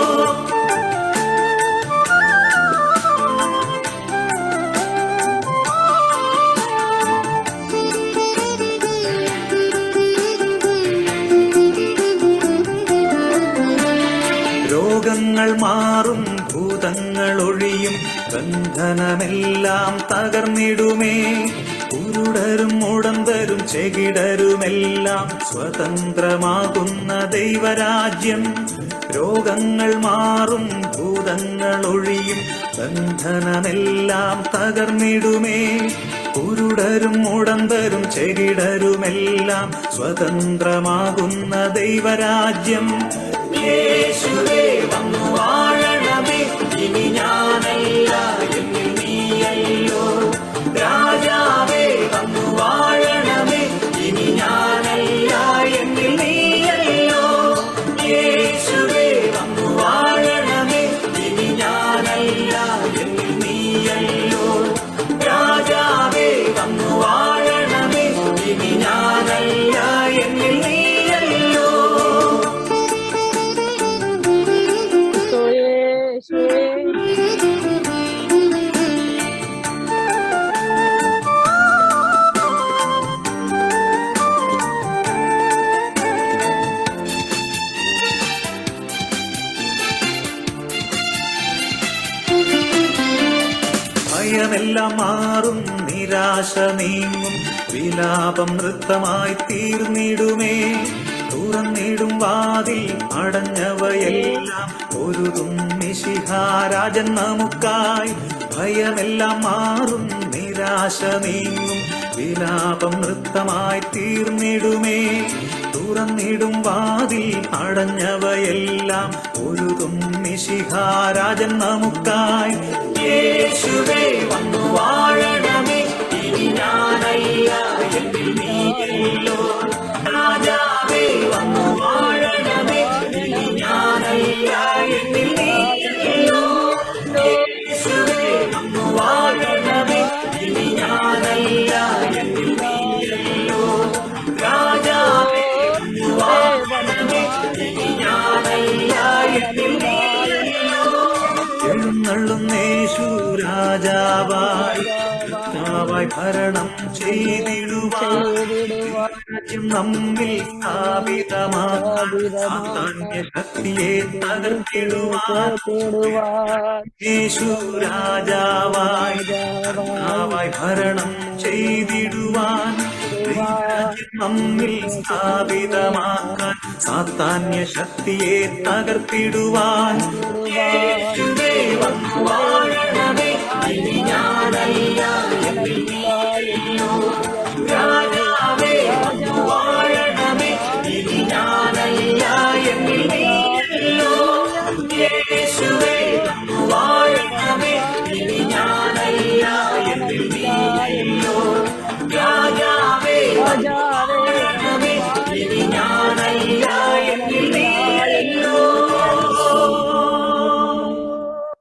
രോഗങ്ങൾ മാറും ഭൂതങ്ങൾ ഒഴിയും ബന്ധനമെല്ലാം തകർന്നിടുമേ കുരുടരും മുടന്തരും ചെകിടരുമെല്ലാം സ്വതന്ത്രമാകുന്ന ദൈവരാജ്യം രോഗങ്ങൾ മാറും ഭൂതങ്ങൾ ഒഴിയും ബന്ധനമെല്ലാം തകർന്നിടുമേ കുരുടരും മുടന്തരും ചെകിടരുമെല്ലാം സ്വതന്ത്രമാകുന്ന ദൈവരാജ്യം യേശുവേ വന്നു വാഴണമേ ഇനി ഞാനല്ല എന്നിൽ നീയല്ലോ രാജാവേ വന്നു വാഴണമേ ഇനി ഞാനല്ല എന്നിൽ നീയല്ലോ യേശുവേ വന്നു വാഴണമേ ഇനി ഞാനല്ല എന്നിൽ നീയല്ലോ രാജാവേ വന്നു വാഴണമേ ഇനി ഞാനല്ല എന്നിൽ നീയല്ലോ ഈശോയേ, ഈശോയേ. ഭയമെല്ലാം മാറും നിരാശ നീങ്ങും വിലാപം നൃത്തമായി തീർന്നിടുമേ തുറന്നിടും വാതിൽ അടഞ്ഞവയെല്ലാം ഒരുതും നിശിഹാരാജൻ നമുക്കായി ഭയമെല്ലാം മാറും നിരാശ നീങ്ങും വിലാപം നൃത്തമായി തീർന്നിടുമേ തുറന്നിടും വാതിൽ അടഞ്ഞവയെല്ലാം ഒരുതും നിശിഹാരാജൻ നമുക്കായി യേശുവേ വന്നു വാഴണമേ ഇനി ഞാനല്ല എന്നിൽ നീയല്ലോ രാജാവേ വന്നു വാഴണമേ ഇനി ഞാനല്ല എന്നിൽ നീയല്ലോ യേശുവേ വന്നു വാഴണമേ ഇനി ഞാനല്ല എന്നിൽ നീയല്ലോ രാജാവേ വന്നു വാഴണമേ ഇനി ഞാനല്ല എന്നിൽ നീയല്ലോ എഴുന്നള്ളും യേശു രാജാവായി കർത്താവായി ഭരണം ചെയ്തിടുവാൻ രാജ്യം നമ്മിൽ സ്ഥാപിതമാക്കാൻ സാധാന്യ ശക്തിയെ തകർത്തിടുവാൻ യേശു രാജാവായി കർത്താവായി ഭരണം ചെയ്തിടുവാൻ രാജ്യം നമ്മിൽ സ്ഥാപിതമാക്കാൻ സാധാന്യ ശക്തിയെ തകർത്തിടുവാൻ യേശുവേ വന്നു വാഴണമേ ഇനി ഞാനല്ല എന്നിൽ നീയല്ലോ രാജാവേ വന്നു വാഴണമേ ഇനി ഞാനല്ല എന്നിൽ നീയല്ലോ യേശുവേ വന്നു വാഴണമേ ഇനി ഞാനല്ല എന്നിൽ നീയല്ലോ രാജാവേ വന്നു വാഴണമേ ഇനി ഞാനല്ല എന്നിൽ നീയല്ലോ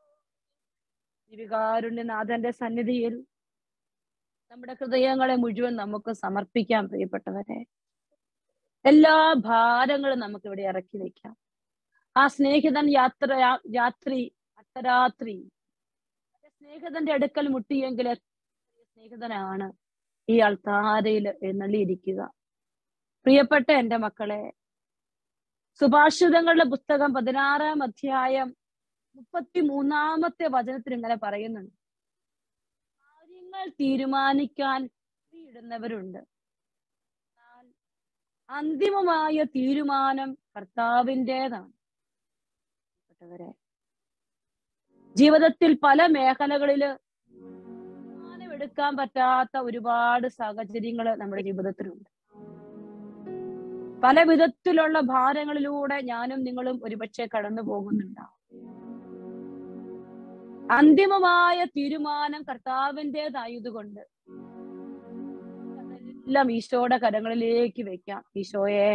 ദിവികാരുണ്യനാഥന്റെ സന്നിധിയിൽ നമ്മുടെ ഹൃദയങ്ങളെ മുഴുവൻ നമുക്ക് സമർപ്പിക്കാം പ്രിയപ്പെട്ടവരെ എല്ലാ ഭാരങ്ങളും നമുക്ക് ഇവിടെ ഇറക്കി വെക്കാം ആ സ്നേഹിതൻ യാത്ര രാത്രി അർദ്ധരാത്രി തന്റെ സ്നേഹിതന്റെ അടുക്കൽ മുട്ടിയെങ്കിൽ എത്ര സ്നേഹിതനാണ് ഈ അൾത്താരയിൽ എഴുന്നള്ളിയിരിക്കുക പ്രിയപ്പെട്ട എന്റെ മക്കളെ സുഭാഷിതങ്ങളുടെ പുസ്തകം പതിനാറാം അധ്യായം മുപ്പത്തി മൂന്നാമത്തെ വചനത്തിൽ ഇങ്ങനെ പറയുന്നുണ്ട് കാര്യങ്ങൾ തീരുമാനിക്കാൻ ഇടുന്നവരുണ്ട് എന്നാൽ അന്തിമമായ തീരുമാനം കർത്താവിൻ്റെതാണ് പ്രിയപ്പെട്ടവരെ ജീവിതത്തിൽ പല മേഖലകളില് തീരുമാനമെടുക്കാൻ പറ്റാത്ത ഒരുപാട് സാഹചര്യങ്ങൾ നമ്മുടെ ജീവിതത്തിലുണ്ട് പല വിധത്തിലുള്ള ഭാരങ്ങളിലൂടെ ഞാനും നിങ്ങളും ഒരുപക്ഷെ കടന്നു പോകുന്നുണ്ടാവും അന്തിമമായ തീരുമാനം കർത്താവിൻ്റെതായതുകൊണ്ട് അതെല്ലാം ഈശോയുടെ കരങ്ങളിലേക്ക് വെക്കാം ഈശോയെ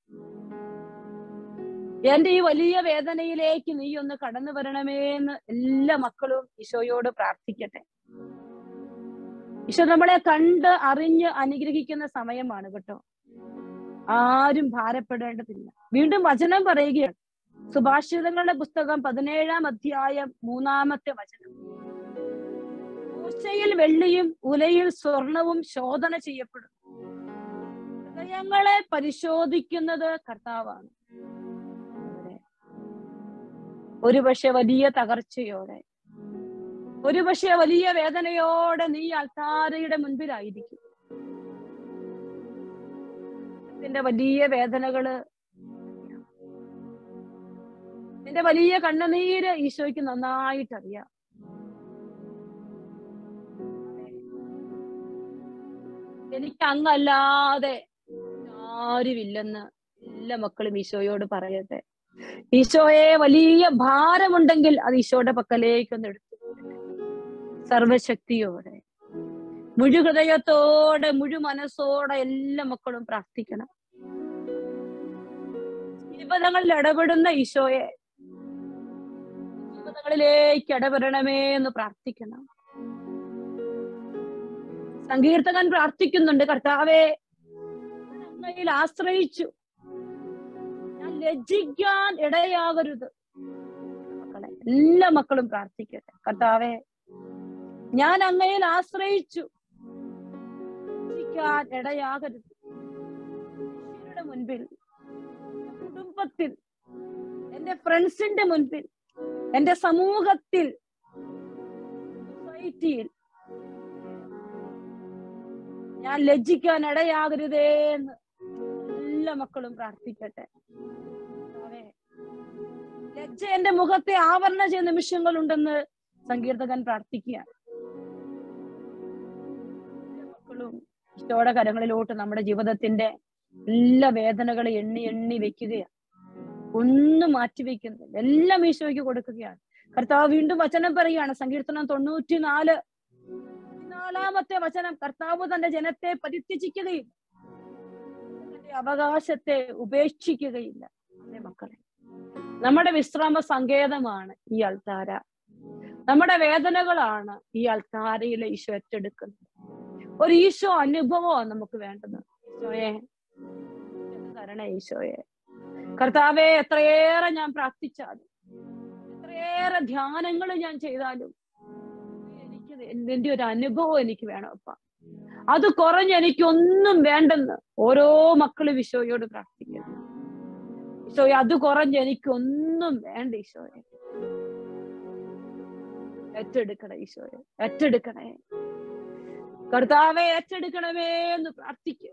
എന്റെ ഈ വലിയ വേദനയിലേക്ക് നീ ഒന്ന് കടന്നു വരണമേ എന്ന് എല്ലാ മക്കളും ഈശോയോട് പ്രാർത്ഥിക്കട്ടെ ഈശോ നമ്മളെ കണ്ട് അറിഞ്ഞ് അനുഗ്രഹിക്കുന്ന സമയമാണ് കേട്ടോ ആരും ഭാരപ്പെടേണ്ടതില്ല വീണ്ടും വചനം പറയുകയാണ് സുഭാഷിതങ്ങളുടെ പുസ്തകം പതിനേഴാം അധ്യായം മൂന്നാമത്തെ വചനം പൂച്ചയിൽ വെള്ളിയും ഉലയിൽ സ്വർണവും ശോധന ചെയ്യപ്പെടും ഹൃദയങ്ങളെ പരിശോധിക്കുന്നത് കർത്താവാണ് അതെ. ഒരുപക്ഷെ വലിയ തകർച്ചയോടെ ഒരുപക്ഷെ വലിയ വേദനയോടെ നീ അൾത്താരയുടെ മുൻപിലായിരിക്കും നിന്റെ വലിയ വേദനകള് നിന്റെ വലിയ കണ്ണുനീര് ഈശോയ്ക്ക് നന്നായിട്ട് അറിയാം എനിക്ക് അങ്ങല്ലാതെ ആരുമില്ലെന്ന് എല്ലാ മക്കളും ഈശോയോട് പറയട്ടെ ഈശോയെ വലിയ ഭാരമുണ്ടെങ്കിൽ അത് ഈശോയുടെ പക്കലേക്കൊന്ന് എടുത്തു സർവശക്തിയോടെ മുഴുഹൃദയത്തോടെ മുഴു മനസ്സോടെ എല്ലാ മക്കളും പ്രാർത്ഥിക്കണം ജീവിതങ്ങളിൽ ഇടപെടുന്ന ഈശോയെ ജീവിതങ്ങളിലേക്ക് ഇടപെടണമേ എന്ന് പ്രാർത്ഥിക്കണം സങ്കീർത്തകൻ പ്രാർത്ഥിക്കുന്നുണ്ട് കർത്താവെ ഞാൻ അങ്ങയിൽ ആശ്രയിച്ചു ഞാൻ ലജ്ജിക്കാൻ ഇടയാകരുത് മക്കളെ എല്ലാ മക്കളും പ്രാർത്ഥിക്കട്ടെ കർത്താവെ ഞാൻ അങ്ങയിൽ ആശ്രയിച്ചു ലജ്ജിക്കാൻ ഇടയാകരുത് മനുഷ്യരുടെ മുൻപിൽ എന്റെ കുടുംബത്തിൽ എന്റെ ഫ്രണ്ട്സിന്റെ മുൻപിൽ എന്റെ സമൂഹത്തിൽ സൊസൈറ്റിയിൽ ഞാൻ ലജ്ജിക്കാൻ ഇടയാകരുതേ എന്ന് എല്ലാ മക്കളും പ്രാർത്ഥിക്കട്ടെ കർത്താവേ, ലജ്ജ എന്റെ മുഖത്തെ ആവരണ ചെയ്യുന്ന നിമിഷങ്ങളുണ്ടെന്ന് സങ്കീർത്തകൻ പ്രാർത്ഥിക്കുകയാണ് എല്ലാ മക്കളും ഈശോയുടെ കരങ്ങളിലോട്ട് നമ്മുടെ ജീവിതത്തിന്റെ എല്ലാ വേദനകളും എണ്ണി എണ്ണി വെക്കുകയാണ് ഒന്നും മാറ്റി വെക്കുന്നില്ല എല്ലാം ഈശോയ്ക്ക് കൊടുക്കുകയാണ് കർത്താവ് വീണ്ടും വചനം പറയുകയാണ് സങ്കീർത്തനം തൊണ്ണൂറ്റിനാല് നാലാമത്തെ വചനം കർത്താവ് തന്റെ ജനത്തെ പരിത്യജിക്കുകയില്ല തന്റെ അവകാശത്തെ ഉപേക്ഷിക്കുകയില്ല അതെ മക്കളെ നമ്മുടെ വിശ്രാമ സങ്കേതമാണ് ഈ അൾത്താര നമ്മുടെ വേദനകളാണ് ഈ അൾത്താരയിലെ ഈശോ ഏറ്റെടുക്കുന്നത് ഒരു ഈശോ അനുഭവമാണ് നമുക്ക് വേണ്ടത് ഈശോയെ എന്ന് തരണേ ഈശോയെ കർത്താവെ എത്രയേറെ ഞാൻ പ്രാർത്ഥിച്ചാലും എത്രയേറെ ധ്യാനങ്ങൾ ഞാൻ ചെയ്താലും എനിക്ക് നിന്റെ ഒരു അനുഭവം എനിക്ക് വേണം അപ്പ അത് കുറഞ്ഞ് എനിക്കൊന്നും വേണ്ടെന്ന് ഓരോ മക്കളും ഈശോയോട് പ്രാർത്ഥിക്കുന്നു ഈശോയെ അത് കുറഞ്ഞ് എനിക്കൊന്നും വേണ്ട ഈശോയെ ഏറ്റെടുക്കണേ ഈശോയെ ഏറ്റെടുക്കണേ കർത്താവെ ഏറ്റെടുക്കണമേ എന്ന് പ്രാർത്ഥിക്കും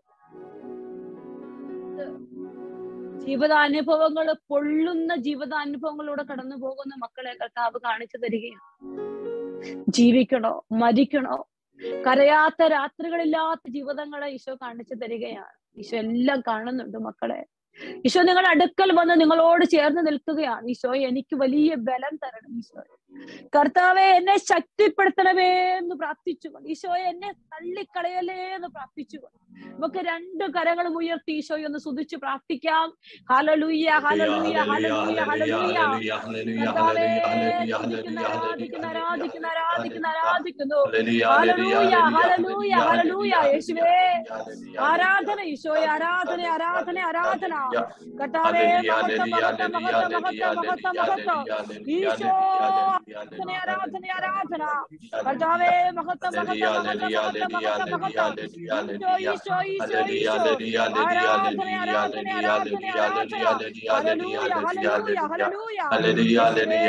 ജീവിതാനുഭവങ്ങൾ പൊള്ളുന്ന ജീവിതാനുഭവങ്ങളിലൂടെ കടന്നു പോകുന്ന മക്കളെ കർത്താവ് കാണിച്ചു തരികയാണ് ജീവിക്കണോ മരിക്കണോ കരയാത്ത രാത്രികളില്ലാത്ത ജീവിതങ്ങളെ ഈശോ കാണിച്ചു തരികയാണ് ഈശോ എല്ലാം കാണുന്നുണ്ട് മക്കളെ ഈശോ നിങ്ങളുടെ അടുക്കൽ വന്ന് നിങ്ങളോട് ചേർന്ന് നിൽക്കുകയാണ് ഈശോ എനിക്ക് വലിയ ബലം തരണം ഈശോ കർത്താവെ എന്നെ ശക്തിപ്പെടുത്തണമേ എന്ന് പ്രാർത്ഥിച്ചുകൊണ്ട് ഈശോയെ എന്നെ തള്ളിക്കളയലേ എന്ന് പ്രാർത്ഥിച്ചുകൊണ്ട് നമുക്ക് രണ്ട് കരങ്ങളും ഉയർത്തി ഈശോയെ ഒന്ന് സുതിച്ച് പ്രാർത്ഥിക്കാം ഹലലൂയ ഹലലൂയ ഹലലൂയ ഹലലൂയ കർത്താവേ സ്തുതിക്കുന്നു, ആരാധിക്കുന്നു ആരാധിക്കുന്നു ആരാധിക്കുന്നു ആരാധിക്കുന്നു ഹല്ലേലൂയ, ഹല്ലേലൂയ, ഹല്ലേലൂയ, യേശുവേ. ആരാധന ഈശോയെ ആരാധന ആരാധന ആരാധന കർത്താവേ മഹത്വം മഹത്വം മഹത്വം മഹത്വം മഹത്വം മഹത്വം ഈശോ ആരാധന ആരാധന ആരാധന കർത്താവേ മഹത്വം മഹത്വം മഹത്വം മഹത്വം മഹത്വം മഹത്വം ഈശോ ഈശോ ഈശോ ഈശോ ആരാധന ആരാധന ആരാധന ആരാധന ഹല്ലേലൂയ ഹല്ലേലൂയ ഹല്ലേലൂയ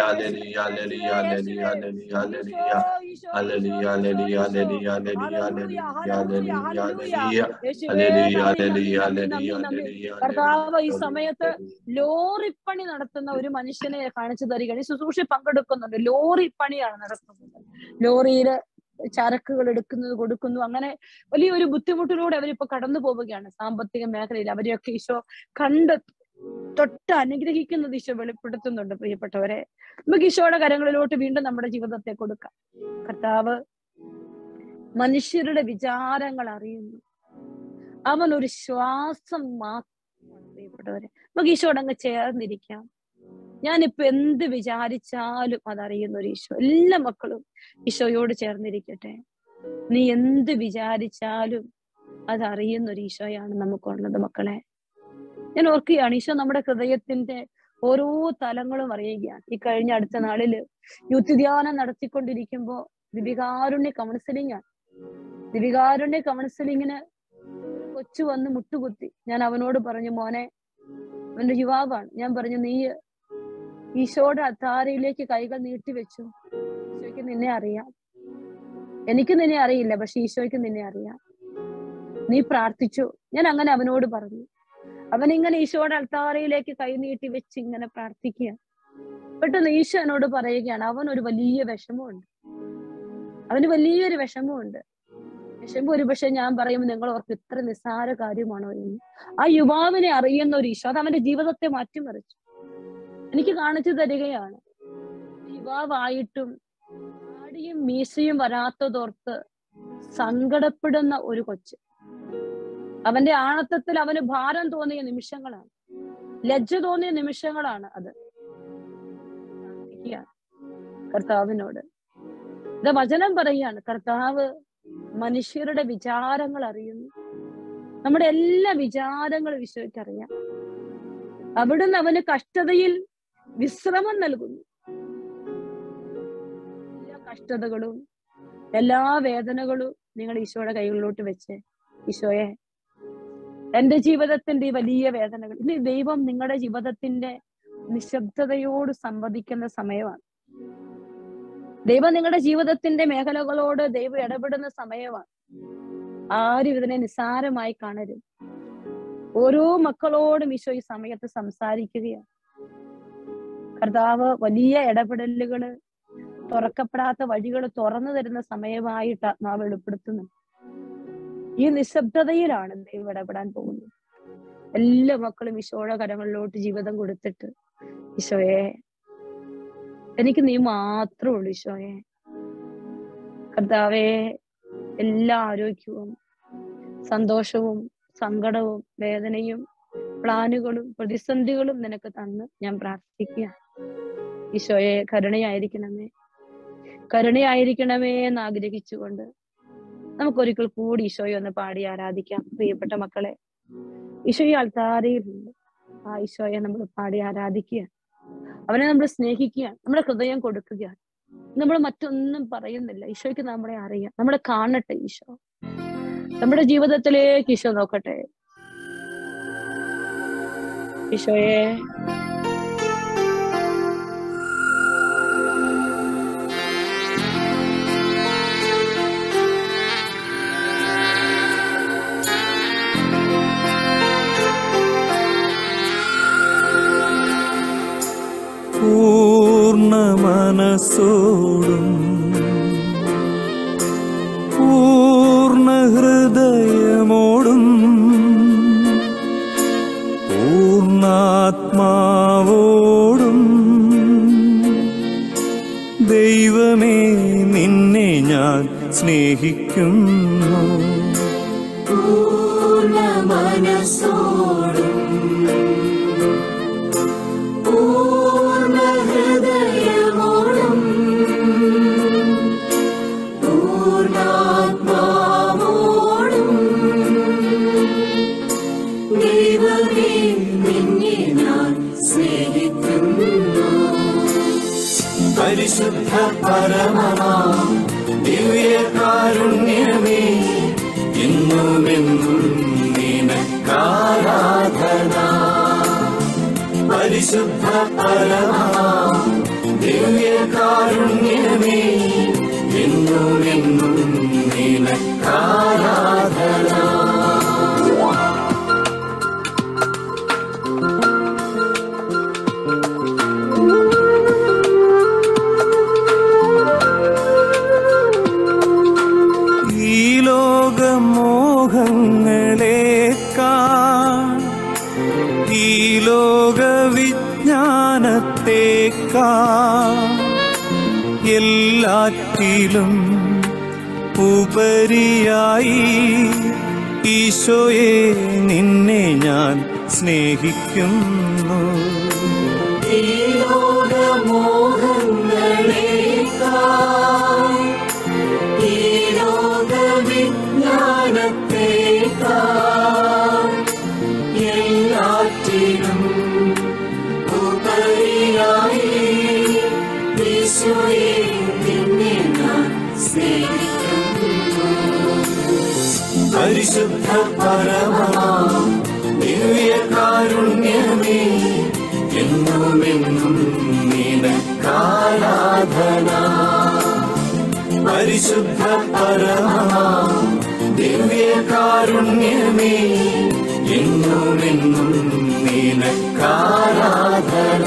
കർത്താവ് ഈ സമയത്ത് ലോറിപ്പണി നടത്തുന്ന ഒരു മനുഷ്യനെ കാണിച്ചു തരികയാണ് ഈ ശുശ്രൂഷ പങ്കെടുക്കുന്നുണ്ട് ലോറി പണിയാണ് നടത്തുന്നത് ലോറിയില് ചരക്കുകൾ എടുക്കുന്നത് കൊടുക്കുന്നു അങ്ങനെ വലിയൊരു ബുദ്ധിമുട്ടിലൂടെ അവരിപ്പോ കടന്നു പോവുകയാണ് സാമ്പത്തിക മേഖലയിൽ അവരെയൊക്കെ ഈശോ കണ്ട് തൊട്ട് അനുഗ്രഹിക്കുന്നത് ഈശോ വെളിപ്പെടുത്തുന്നുണ്ട് പ്രിയപ്പെട്ടവരെ നമുക്ക് ഈശോയുടെ കരങ്ങളിലോട്ട് വീണ്ടും നമ്മുടെ ജീവിതത്തെ കൊടുക്കാം കർത്താവ് മനുഷ്യരുടെ വിചാരങ്ങൾ അറിയുന്നു അവൻ ഒരു ശ്വാസം മാത്രമാണ് പ്രിയപ്പെട്ടവരെ നമുക്ക് ഈശോട് അങ്ങ് ചേർന്നിരിക്കാം ഞാനിപ്പോ എന്ത് വിചാരിച്ചാലും അതറിയുന്ന ഒരു ഈശോ എല്ലാ മക്കളും ഈശോയോട് ചേർന്നിരിക്കട്ടെ നീ എന്ത് വിചാരിച്ചാലും അതറിയുന്ന ഒരു ഈശോയാണ് നമുക്കുള്ളത് മക്കളെ ഞാൻ ഓർക്കുകയാണ് ഈശോ നമ്മുടെ ഹൃദയത്തിന്റെ ഓരോ തലങ്ങളും അറിയുകയാണ് ഈ കഴിഞ്ഞ അടുത്ത നാളില് യൂത്ത് ധ്യാനം നടത്തിക്കൊണ്ടിരിക്കുമ്പോ ദിവികാരുണ്യ കൗൺസിലിംഗ് ആണ് ദിവികാരുണ്യ കൗൺസിലിങ്ങിന് ഒരു കൊച്ചു വന്ന് മുട്ടുകുത്തി ഞാൻ അവനോട് പറഞ്ഞു മോനെ അവന്റെ യുവാവാണ് ഞാൻ പറഞ്ഞു നീ ഈശോയുടെ അത്താരയിലേക്ക് കൈകൾ നീട്ടി വെച്ചു ഈശോയ്ക്ക് നിന്നെ അറിയാം എനിക്ക് നിന്നെ അറിയില്ല പക്ഷെ ഈശോയ്ക്ക് നിന്നെ അറിയാം നീ പ്രാർത്ഥിച്ചു ഞാൻ അങ്ങനെ അവനോട് പറഞ്ഞു അവൻ ഇങ്ങനെ ഈശോയുടെ അൾത്താരയിലേക്ക് കൈനീട്ടി വെച്ച് ഇങ്ങനെ പ്രാർത്ഥിക്കുക പെട്ടെന്ന് ഈശോ എന്നോട് പറയുകയാണ് അവൻ ഒരു വലിയ വിഷമമുണ്ട് അവന് വലിയൊരു വിഷമമുണ്ട് വിഷമം ഒരു പക്ഷെ ഞാൻ പറയുമ്പോൾ നിങ്ങൾ ഓർക്ക് ഇത്ര നിസ്സാര കാര്യമാണോ എന്ന് ആ യുവാവിനെ അറിയുന്ന ഒരു ഈശോ അത് അവന്റെ ജീവിതത്തെ മാറ്റിമറിച്ചു എനിക്ക് കാണിച്ചു തരികയാണ് യുവാവായിട്ടും താടിയും മീശയും വരാത്തതോർത്ത് സങ്കടപ്പെടുന്ന ഒരു കൊച്ച് അവന്റെ ആണത്തത്തിൽ അവന് ഭാരം തോന്നിയ നിമിഷങ്ങളാണ് ലജ്ജ തോന്നിയ നിമിഷങ്ങളാണ് അത് പ്രാർത്ഥിക്കുകയാണ് കർത്താവിനോട് ഇത് വചനം പറയാണ് കർത്താവ് മനുഷ്യരുടെ വിചാരങ്ങൾ അറിയുന്നു നമ്മുടെ എല്ലാ വിചാരങ്ങളും ഈശോയ്ക്ക് അറിയാം അവിടുന്ന് അവന് കഷ്ടതയിൽ വിശ്രമം നൽകുന്നു എല്ലാ കഷ്ടതകളും എല്ലാ വേദനകളും നിങ്ങൾ ഈശോയുടെ കൈകളിലോട്ട് വെച്ച് ഈശോയെ എന്റെ ജീവിതത്തിന്റെ ഈ വലിയ വേദനകൾ ഇനി ദൈവം നിങ്ങളുടെ ജീവിതത്തിന്റെ നിശബ്ദതയോട് സംവദിക്കുന്ന സമയമാണ് ദൈവം നിങ്ങളുടെ ജീവിതത്തിന്റെ മേഖലകളോട് ദൈവം ഇടപെടുന്ന സമയമാണ് ആരും ഇതിനെ നിസ്സാരമായി കാണരുത് ഓരോ മക്കളോടും ഈശോ ഈ സമയത്ത് സംസാരിക്കുകയാണ് കർത്താവ് വലിയ ഇടപെടലുകള് തുറക്കപ്പെടാത്ത വഴികൾ തുറന്നു തരുന്ന സമയമായിട്ട് ആത്മാവ് വെളിപ്പെടുത്തുന്നു ഈ നിശബ്ദതയിലാണ് ദൈവം ഇടപെടാൻ പോകുന്നത് എല്ലാ മക്കളും ഈശോയുടെ കരങ്ങളിലോട്ട് ജീവിതം കൊടുത്തിട്ട് ഈശോയെ എനിക്ക് നീ മാത്രമേ ഉള്ളൂ ഈശോയെ കർത്താവെ എല്ലാ ആരോഗ്യവും സന്തോഷവും സങ്കടവും വേദനയും പ്ലാനുകളും പ്രതിസന്ധികളും നിനക്ക് തന്ന് ഞാൻ പ്രാർത്ഥിക്കുക ഈശോയെ കരുണയായിരിക്കണമേ കരുണയായിരിക്കണമേ എന്ന് ആഗ്രഹിച്ചുകൊണ്ട് നമുക്കൊരിക്കൽ കൂടി ഈശോയെ ഒന്ന് പാടി ആരാധിക്കാം പ്രിയപ്പെട്ട മക്കളെ ഈശോ ഈ അൾത്താരയിലുണ്ട് ആ ഈശോയെ നമ്മൾ പാടി ആരാധിക്കുക അവനെ നമ്മൾ സ്നേഹിക്കുക നമ്മുടെ ഹൃദയം കൊടുക്കുക നമ്മൾ മറ്റൊന്നും പറയുന്നില്ല ഈശോയ്ക്ക് നമ്മളെ അറിയാം നമ്മളെ കാണട്ടെ ഈശോ നമ്മുടെ ജീവിതത്തിലേക്ക് ഈശോ നോക്കട്ടെ ഈശോയെ പൂർണ്ണ മനസ്സോടും പൂർണ്ണ ഹൃദയമോടും പൂർണ്ണാത്മാവോടും ദൈവമേ നിന്നെ ഞാൻ സ്നേഹിക്കുന്നു പൂർണ്ണ മനസ്സോടും പൂർണ്ണ ഹൃദയമോടും പൂർണ്ണാത്മാവോടും ദൈവമേ നിന്നെ ഞാൻ സ്നേഹിക്കുന്നു പരിശുദ്ധ പരമമാ ദിവ്യകാരുണ്യമേ ഇന്നുമെന്നും നിനക്കാരാധന പരിശുദ്ധ പരമമാ ദിവ്യകാരുണ്യമേ എന്നുമെന്നും നിനക്കാരാധന ഈ ലോകമോഹങ്ങളേക്കാ ഈ ലോകവിജ്ഞാനത്തേക്കാ എല്ലാറ്റിലും ഉപരിയായി ഈശോയെ നിന്നെ ഞാൻ സ്നേഹിക്കുന്നു ഈ ലോകമോഹങ്ങളേക്കാൾ ഈ ലോകവിജ്ഞാനത്തേക്കാൾ എല്ലാറ്റിലും ഉപരിയായി ഈശോയെ നിന്നെ ഞാൻ സ്നേഹിക്കുന്നു പരിശുദ്ധ പരമമാ ദിവ്യകാരുണ്യമേ എന്നുമെന്നും നിനക്കാരാധന പരിശുദ്ധ പരമമാ ദിവ്യകാരുണ്യമേ എന്നുമെന്നും നിനക്കാരാധന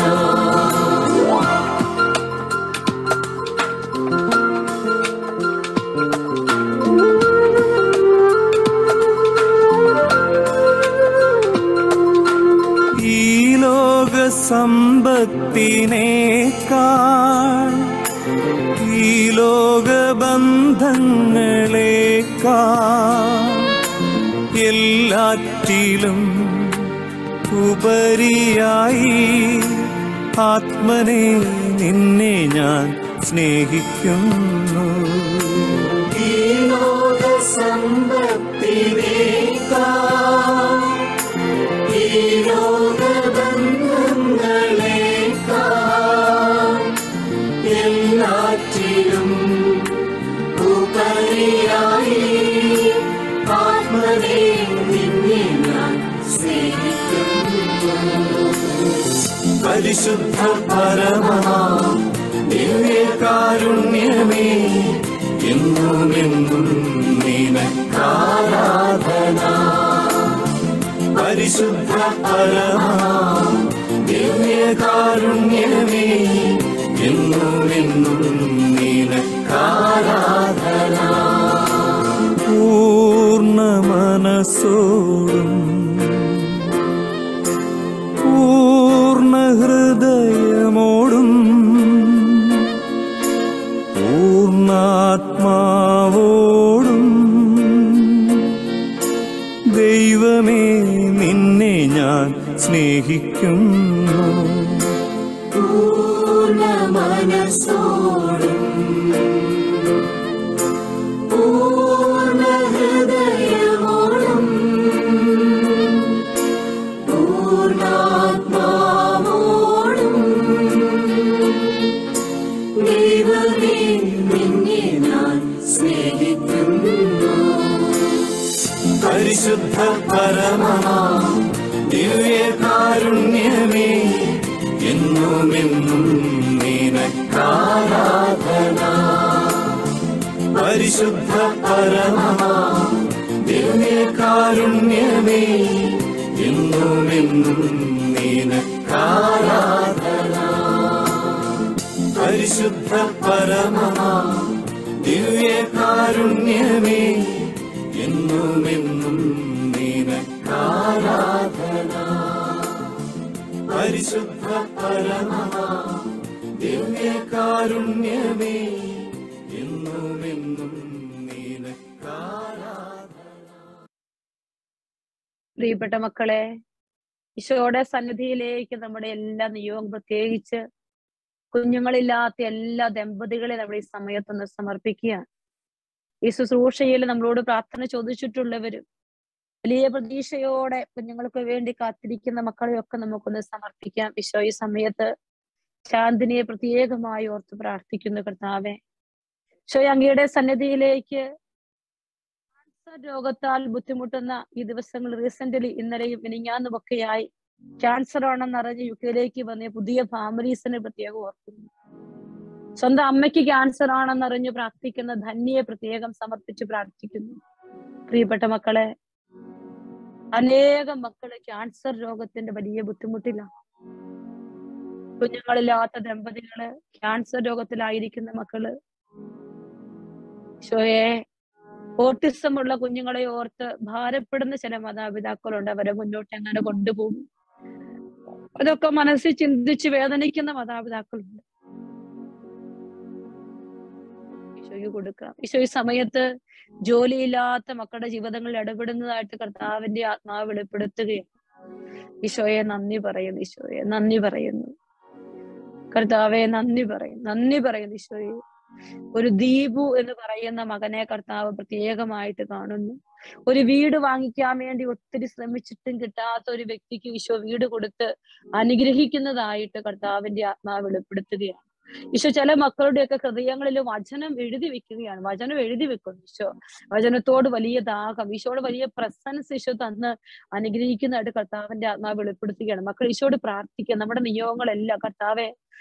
ഈ ലോക സമ്പത്തിനേക്കാൾ ഈ ലോക ബന്ധങ്ങളേക്കാൾ എല്ലാറ്റിലും ഉപരിയായി ആത്മനെ നിന്നെ ഞാൻ സ്നേഹിക്കുന്നു ഈ ലോക സമ്പത്തിനേക്കാൾ ഈ ലോക ബന്ധങ്ങളേക്കാൾ എല്ലാറ്റിലും ഉപരിയായി ആത്മനെ നിന്നെ ഞാൻ സ്നേഹിക്കുന്നു പരിശുദ്ധ പരമമാ ദിവ്യകാരുണ്യമേ എന്നുമെന്നും നിനക്കാരാധന പരിശുദ്ധ പരമമാ ദിവ്യകാരുണ്യമേ എന്നുമെന്നും നിനക്കാരാധന പൂർണ്ണ മനസ്സോടും പൂർണ്ണ ഹൃദയമോടും പൂർണ്ണാത്മാവോടും ദൈവമേ നിന്നെ ഞാൻ സ്നേഹിക്കുന്നു പൂർണ്ണ മനസ്സോടും പൂർണ്ണ ഹൃദയമോടും പൂർണ്ണാത്മാവോടും ദൈവമേ നിന്നെ ഞാൻ സ്നേഹിക്കുന്നു പരിശുദ്ധ പരമമാ ദിവ്യകാരുണ്യമേ എന്നുമെന്നും നിനക്കാരാധന പരിശുദ്ധ പരമമാ ദിവ്യകാരുണ്യമേ എന്നുമെന്നും നിനക്കാരാധന പരിശുദ്ധ പരമമാ ദിവ്യകാരുണ്യമേ എന്നുമെന്നും നിനക്കാരാധന പരിശുദ്ധ പരമമാ ദിവ്യകാരുണ്യമേ എന്നുമെന്നും നിനക്കാരാധന പ്രിയപ്പെട്ട മക്കളെ ഈശോയുടെ സന്നിധിയിലേക്ക് നമ്മുടെ എല്ലാ നിയോഗം പ്രത്യേകിച്ച് കുഞ്ഞുങ്ങളില്ലാത്ത എല്ലാ ദമ്പതികളെ നമ്മൾ ഈ സമയത്തൊന്ന് സമർപ്പിക്കുക ഈ ശുശ്രൂഷയിൽ നമ്മളോട് പ്രാർത്ഥന ചോദിച്ചിട്ടുള്ളവരും വലിയ പ്രതീക്ഷയോടെ കുഞ്ഞുങ്ങൾക്ക് വേണ്ടി കാത്തിരിക്കുന്ന മക്കളെയൊക്കെ നമുക്കൊന്ന് സമർപ്പിക്കാം ഈശോ ഈ സമയത്ത് ശാന്തിനിയെ പ്രത്യേകമായി ഓർത്ത് പ്രാർത്ഥിക്കുന്നു കർത്താവെ ഈശോ അങ്ങയുടെ സന്നിധിയിലേക്ക് ക്യാൻസർ രോഗത്താൽ ബുദ്ധിമുട്ടുന്ന ഈ ദിവസങ്ങൾ റീസെന്റ്ലി ഇന്നലെയും മിനിങ്ങാന്നുമൊക്കെയായി ക്യാൻസർ ആണെന്നറിഞ്ഞ് യു കെയിലേക്ക് വന്ന പുതിയ ഫാമിലീസിനെ പ്രത്യേകം ഓർക്കുന്നു സ്വന്തം അമ്മയ്ക്ക് ക്യാൻസർ ആണെന്നറിഞ്ഞ് പ്രാർത്ഥിക്കുന്ന ധന്യയെ പ്രത്യേകം സമർപ്പിച്ച് പ്രാർത്ഥിക്കുന്നു പ്രിയപ്പെട്ട മക്കളെ അനേകം മക്കള് ക്യാൻസർ രോഗത്തിന്റെ വലിയ ബുദ്ധിമുട്ടിലാണ് കുഞ്ഞുങ്ങളില്ലാത്ത ദമ്പതികള് ക്യാൻസർ രോഗത്തിലായിരിക്കുന്ന മക്കള് ഷോയെ ഓട്ടിസം ഉള്ള കുഞ്ഞുങ്ങളെ ഓർത്ത് ഭാരപ്പെടുന്ന ചില മാതാപിതാക്കളുണ്ട് അവരെ മുന്നോട്ട് എങ്ങനെ കൊണ്ടുപോകും അതൊക്കെ മനസ്സിൽ ചിന്തിച്ച് വേദനിക്കുന്ന മാതാപിതാക്കളുണ്ട് ഈശോയ്ക്ക് കൊടുക്കാം ഈശോ ഈ സമയത്ത് ജോലിയില്ലാത്ത മക്കളുടെ ജീവിതങ്ങളിൽ ഇടപെടുന്നതായിട്ട് കർത്താവിന്റെ ആത്മാവ് വെളിപ്പെടുത്തുകയാണ് ഈശോയെ നന്ദി പറയുന്നു ഈശോയെ നന്ദി പറയുന്നു കർത്താവെ നന്ദി പറയുന്നു നന്ദി പറയുന്നു ഈശോയെ ഒരു ദീപു എന്ന് പറയുന്ന മകനെ കർത്താവ് പ്രത്യേകമായിട്ട് കാണുന്നു ഒരു വീട് വാങ്ങിക്കാൻ വേണ്ടി ഒത്തിരി ശ്രമിച്ചിട്ടും കിട്ടാത്ത ഒരു വ്യക്തിക്ക് ഈശോ വീട് കൊടുത്ത് അനുഗ്രഹിക്കുന്നതായിട്ട് കർത്താവിന്റെ ആത്മാവ് വെളിപ്പെടുത്തുകയാണ് ഈശോ ചില മക്കളുടെയൊക്കെ ഹൃദയങ്ങളിൽ വചനം എഴുതി വെക്കുകയാണ് വചനം എഴുതി വെക്കുന്നു ഈശോ വചനത്തോട് വലിയ ദാഹം ഈശോട് വലിയ പ്രസൻസ് ഈശോ തന്ന് അനുഗ്രഹിക്കുന്നതായിട്ട് കർത്താവിന്റെ ആത്മാവ് വെളിപ്പെടുത്തുകയാണ് മക്കൾ ഈശോട് പ്രാർത്ഥിക്കുക നമ്മുടെ നിയോഗങ്ങളെല്ലാം കർത്താവെ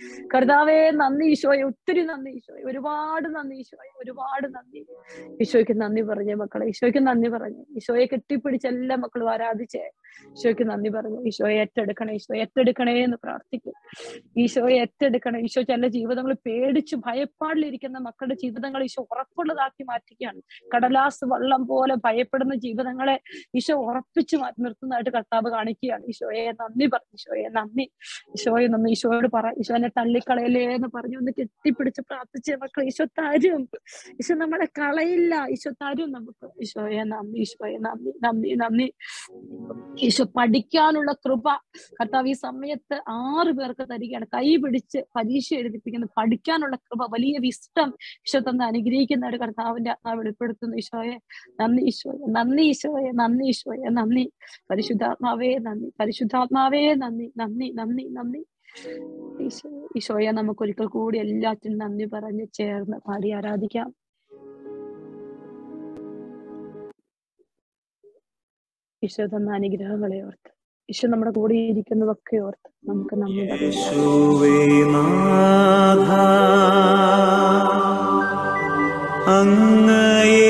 കർത്താവേ നന്ദി ഈശോയെ ഒത്തിരി നന്ദി ഈശോയെ ഒരുപാട് നന്ദി ഈശോയെ ഒരുപാട് നന്ദി ഈശോയ്ക്ക് നന്ദി പറഞ്ഞേ മക്കളെ ഈശോയ്ക്ക് നന്ദി പറഞ്ഞു ഈശോയെ കെട്ടിപ്പിടിച്ച് എല്ലാ മക്കളും ആരാധിച്ചേ ഈശോയ്ക്ക് നന്ദി പറഞ്ഞു ഈശോയെ ഏറ്റെടുക്കണേ ഈശോ ഏറ്റെടുക്കണേ എന്ന് പ്രാർത്ഥിക്കും ഈശോയെ ഏറ്റെടുക്കണേ ഈശോ ചില ജീവിതങ്ങൾ പേടിച്ച് ഭയപ്പാടിലിരിക്കുന്ന മക്കളുടെ ജീവിതങ്ങൾ ഈശോ ഉറപ്പുള്ളതാക്കി മാറ്റുകയാണ് കടലാസ് വള്ളം പോലെ ഭയപ്പെടുന്ന ജീവിതങ്ങളെ ഈശോ ഉറപ്പിച്ചു മാറ്റി നിർത്തുന്നതായിട്ട് കർത്താവ് കാണിക്കുകയാണ് ഈശോയെ നന്ദി പറഞ്ഞു ഈശോയെ നന്ദി ഈശോയെ നന്ദി ഈശോയോട് പറ ഈശോ എന്നെ തള്ളിക്കളയലേ എന്ന് പറഞ്ഞു ഒന്ന് കെട്ടിപ്പിടിച്ച് പ്രാർത്ഥിച്ച മക്കൾ ഈശോ തരും ഈശോ നമ്മളെ കളയില്ല ഈശോ തരും നമുക്ക് ഈശോയെ നന്ദി ഈശോയെ നന്ദി നന്ദി നന്ദി ഈശോ പഠിക്കാനുള്ള കൃപ കർത്താവ് ഈ സമയത്ത് ആറ് പേർക്ക് തരികയാണ് കൈ പിടിച്ച് പരീക്ഷ എഴുതിപ്പിക്കുന്ന പഠിക്കാനുള്ള കൃപ വലിയ വിസ്റ്റം ഈശോ തന്ന് അനുഗ്രഹിക്കുന്ന ഒരു കർത്താവിന്റെ ആത്മാവ് വെളിപ്പെടുത്തുന്നു ഈശോയെ നന്ദി ഈശോയെ നന്ദി ഈശോയെ നന്ദി ഈശോയെ നന്ദി പരിശുദ്ധാത്മാവേ നന്ദി പരിശുദ്ധാത്മാവേ നന്ദി നന്ദി നന്ദി നന്ദി ഈശോ ഈശോയെ നമുക്ക് ഒരിക്കൽ കൂടി എല്ലാറ്റിനും നന്ദി പറഞ്ഞ് ചേർന്ന് പാടി ആരാധിക്കാം ഈശോ തന്ന അനുഗ്രഹങ്ങളെ ഓർത്ത് ഈശോ നമ്മുടെ കൂടെ ഇരിക്കുന്നതൊക്കെ ഓർത്ത് നമുക്ക് നന്ദി പറയാം യേശുവേ നാഥ അങ്ങയെ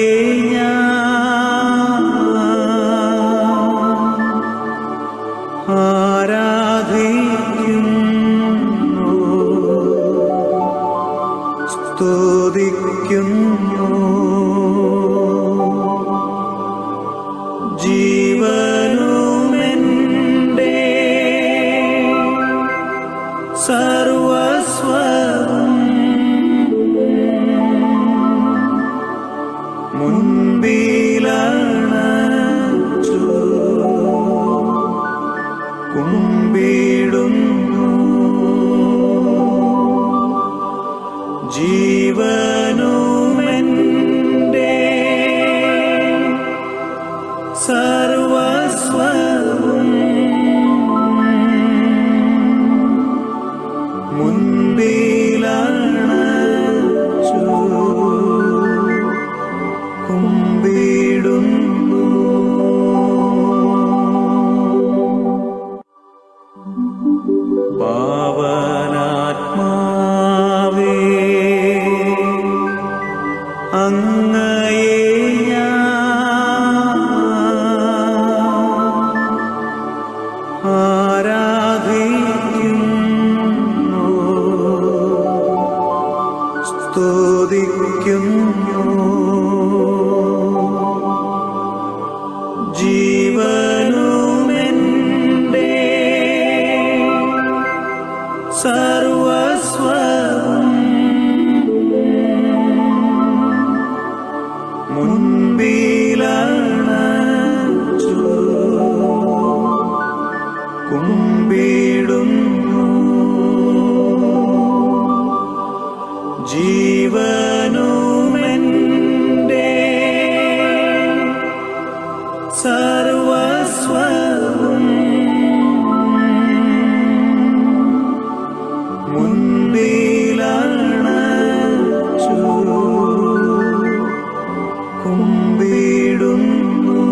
ഞാൻ ആരാധിക്കുന്നു സ്തുതിക്കുന്നു ജീവനുമെൻ്റെ സർവസ്വം മുൻപിലണച്ചു കുമ്പിടുന്നു ജീവനുമെൻ്റെ സർവസ്വം മുൻപിലണച്ചു കുമ്പിടുന്നു പാവനാത്മാവേ അങ്ങയെ ഞാൻ ആരാധിക്കുന്നു സ്തുതിക്കുന്നു ജീവനുമെൻ്റെ സർവസ്വം മുൻപിലണച്ചു കുമ്പിടുന്നു ജീവനുമെൻ്റെ സർവസ്വം മുൻപിലണച്ചു കുമ്പിടുന്നു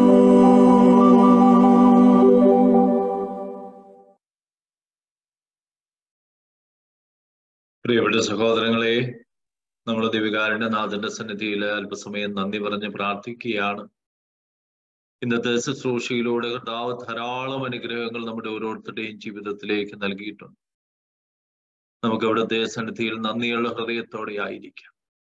പ്രിയപ്പെട്ട സഹോദരങ്ങളെ നമ്മുടെ ദിവികാരന്റെ നാഥന്റെ സന്നിധിയിൽ അല്പസമയം നന്ദി പറഞ്ഞ് പ്രാർത്ഥിക്കുകയാണ് ഇന്നത്തെ ശുശ്രൂഷയിലൂടെ കർത്താവ് ധാരാളം അനുഗ്രഹങ്ങൾ നമ്മുടെ ഓരോരുത്തരുടെയും ജീവിതത്തിലേക്ക് നൽകിയിട്ടുണ്ട് നമുക്ക് അവിടുത്തെ സന്നിധിയിൽ നന്ദിയുള്ള ഹൃദയത്തോടെ ആയിരിക്കാം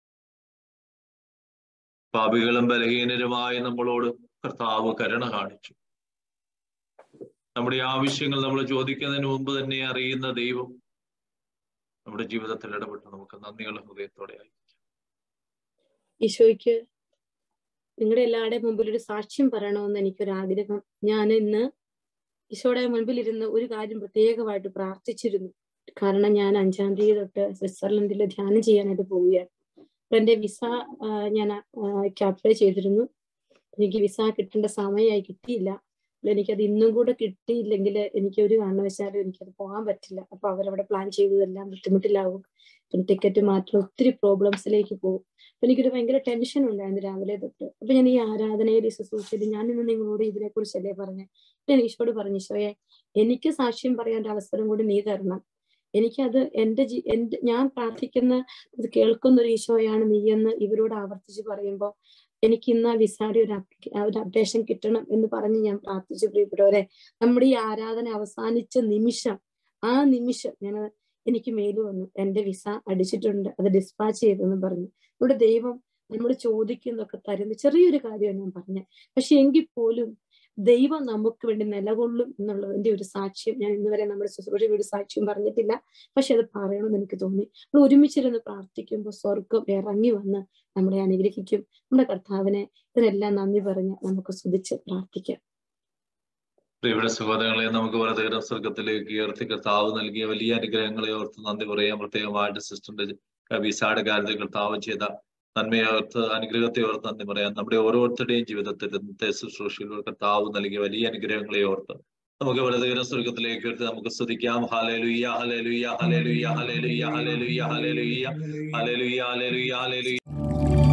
പാപികളും ബലഹീനരുമായ നമ്മളോട് കർത്താവ് കരുണ കാണിച്ചു നമ്മുടെ ആവശ്യങ്ങൾ നമ്മൾ ചോദിക്കുന്നതിന് മുമ്പ് തന്നെ അറിയുന്ന ദൈവം നമ്മുടെ ജീവിതത്തിൽ ഇടപെട്ട് നമുക്ക് നന്ദിയുള്ള ഹൃദയത്തോടെ ആയിരിക്കാം ഈശോയ്ക്ക് നിങ്ങളുടെ എല്ലാവരുടെയും മുമ്പിൽ ഒരു സാക്ഷ്യം പറയണമെന്ന് എനിക്കൊരു ആഗ്രഹം ഞാൻ ഇന്ന് ഈശോയുടെ മുൻപിൽ ഇരുന്ന് ഒരു കാര്യം പ്രത്യേകമായിട്ട് പ്രാർത്ഥിച്ചിരുന്നു കാരണം ഞാൻ അഞ്ചാം തീയതി തൊട്ട് സ്വിറ്റ്സർലൻഡിൽ ധ്യാനം ചെയ്യാനായിട്ട് പോവുകയാണ് അപ്പൊ എന്റെ വിസ ആ, ഞാൻ അപ്ലൈ ചെയ്തിരുന്നു എനിക്ക് വിസ കിട്ടേണ്ട സമയമായി കിട്ടിയില്ല അപ്പോൾ എനിക്കത് ഇന്നും കൂടെ കിട്ടിയില്ലെങ്കിൽ എനിക്ക് ഒരു കാരണവശാലും എനിക്കത് പോകാൻ പറ്റില്ല അപ്പൊ അവരവിടെ പ്ലാൻ ചെയ്തതെല്ലാം ബുദ്ധിമുട്ടിലാവും പിന്നെ ടിക്കറ്റ് മാറ്റം ഒത്തിരി പ്രോബ്ലംസിലേക്ക് പോകും അപ്പൊ എനിക്കൊരു ഭയങ്കര ടെൻഷൻ ഉണ്ടായിരുന്നു രാവിലെ തൊട്ട് അപ്പൊ ഞാൻ ഈ ആരാധനയിൽ ഈ ശുശ്രൂഷയിൽ ഞാൻ ഇന്ന് നിങ്ങളോട് ഇതിനെ കുറിച്ചല്ലേ പറഞ്ഞത് ഞാൻ ഈശോട് പറഞ്ഞു ഈശോയെ എനിക്ക് സാക്ഷ്യം പറയാൻ ഒരു അവസരം കൂടി നീ തരണം എനിക്കത് എൻ്റെ ജീ എൻ്റെ ഞാൻ പ്രാർത്ഥിക്കുന്ന ഇത് കേൾക്കുന്ന ഒരു ഈശോയാണ് നീയെന്ന് ഇവരോട് ആവർത്തിച്ച് പറയുമ്പോൾ എനിക്ക് ഇന്ന് ആ വിസായുടെ ഒരു അപ്ലിക്ക- ആ ഒരു അപ്ഡേഷൻ കിട്ടണം എന്ന് പറഞ്ഞ് ഞാൻ പ്രാർത്ഥിച്ചു പ്രിയപ്പെട്ടവരെ നമ്മുടെ ഈ ആരാധന അവസാനിച്ച നിമിഷം ആ നിമിഷം ഞാൻ എനിക്ക് മെയിൽ വന്നു എന്റെ വിസ അടിച്ചിട്ടുണ്ട് അത് ഡിസ്പാച്ച് ചെയ്തെന്ന് പറഞ്ഞു നമ്മുടെ ദൈവം നമ്മൾ ചോദിക്കുന്നതൊക്കെ തരുന്ന ചെറിയൊരു കാര്യമാണ് ഞാൻ പറഞ്ഞത് പക്ഷെ എങ്കിൽ പോലും ദൈവം നമുക്ക് വേണ്ടി നിലകൊള്ളും എന്നുള്ളതിന്റെ ഒരു സാക്ഷ്യം ഞാൻ ഇന്ന് വരെ നമ്മുടെ ശുശ്രൂഷയുടെ ഒരു സാക്ഷ്യം പറഞ്ഞിട്ടില്ല പക്ഷെ അത് പറയണമെന്ന് എനിക്ക് തോന്നി നമ്മൾ ഒരുമിച്ചിരുന്ന് പ്രാർത്ഥിക്കുമ്പോൾ സ്വർഗം ഇറങ്ങി വന്ന് നമ്മളെ അനുഗ്രഹിക്കും നമ്മുടെ കർത്താവിനെ ഇതിനെല്ലാം നന്ദി പറഞ്ഞ് നമുക്ക് സ്തുതിച്ച് പ്രാർത്ഥിക്കാം പ്രിയപ്പെട്ട സഹോദരങ്ങളെ നമുക്ക് വളരെ സ്വർഗത്തിലേക്ക് ഉയർത്തി കർത്താവ് നൽകിയ വലിയ അനുഗ്രഹങ്ങളെ ഓർത്ത് നന്ദി പറയാം പ്രത്യേകമായിട്ട് സിസ്റ്ററിന്റെ വിസായുടെ കാര്യത്തിൽ കർത്താവ് ചെയ്ത നന്മയെ ഓർത്ത് അനുഗ്രഹത്തെ ഓർത്ത് നന്ദി പറയാം നമ്മുടെ ഓരോരുത്തരുടെയും ജീവിതത്തിൽ ഇന്നത്തെ ശുശ്രൂഷയിലൂടെ കർത്താവ് നൽകിയ വലിയ അനുഗ്രഹങ്ങളെ ഓർത്ത് നമുക്ക് വളരെ സ്വർഗത്തിലേക്ക് ഉയർത്തി നമുക്ക് സ്തുതിക്കാം ഹലേലുയ്യ ഹലേലുയ്യ ഹലേലുയ്യ ഹലേലുയ്യ ഹലേലുയ്യ ഹലേലുയ്യ ഹലേലുയ്യ ഹലേലുയ്യ ഹലേലുയ്യ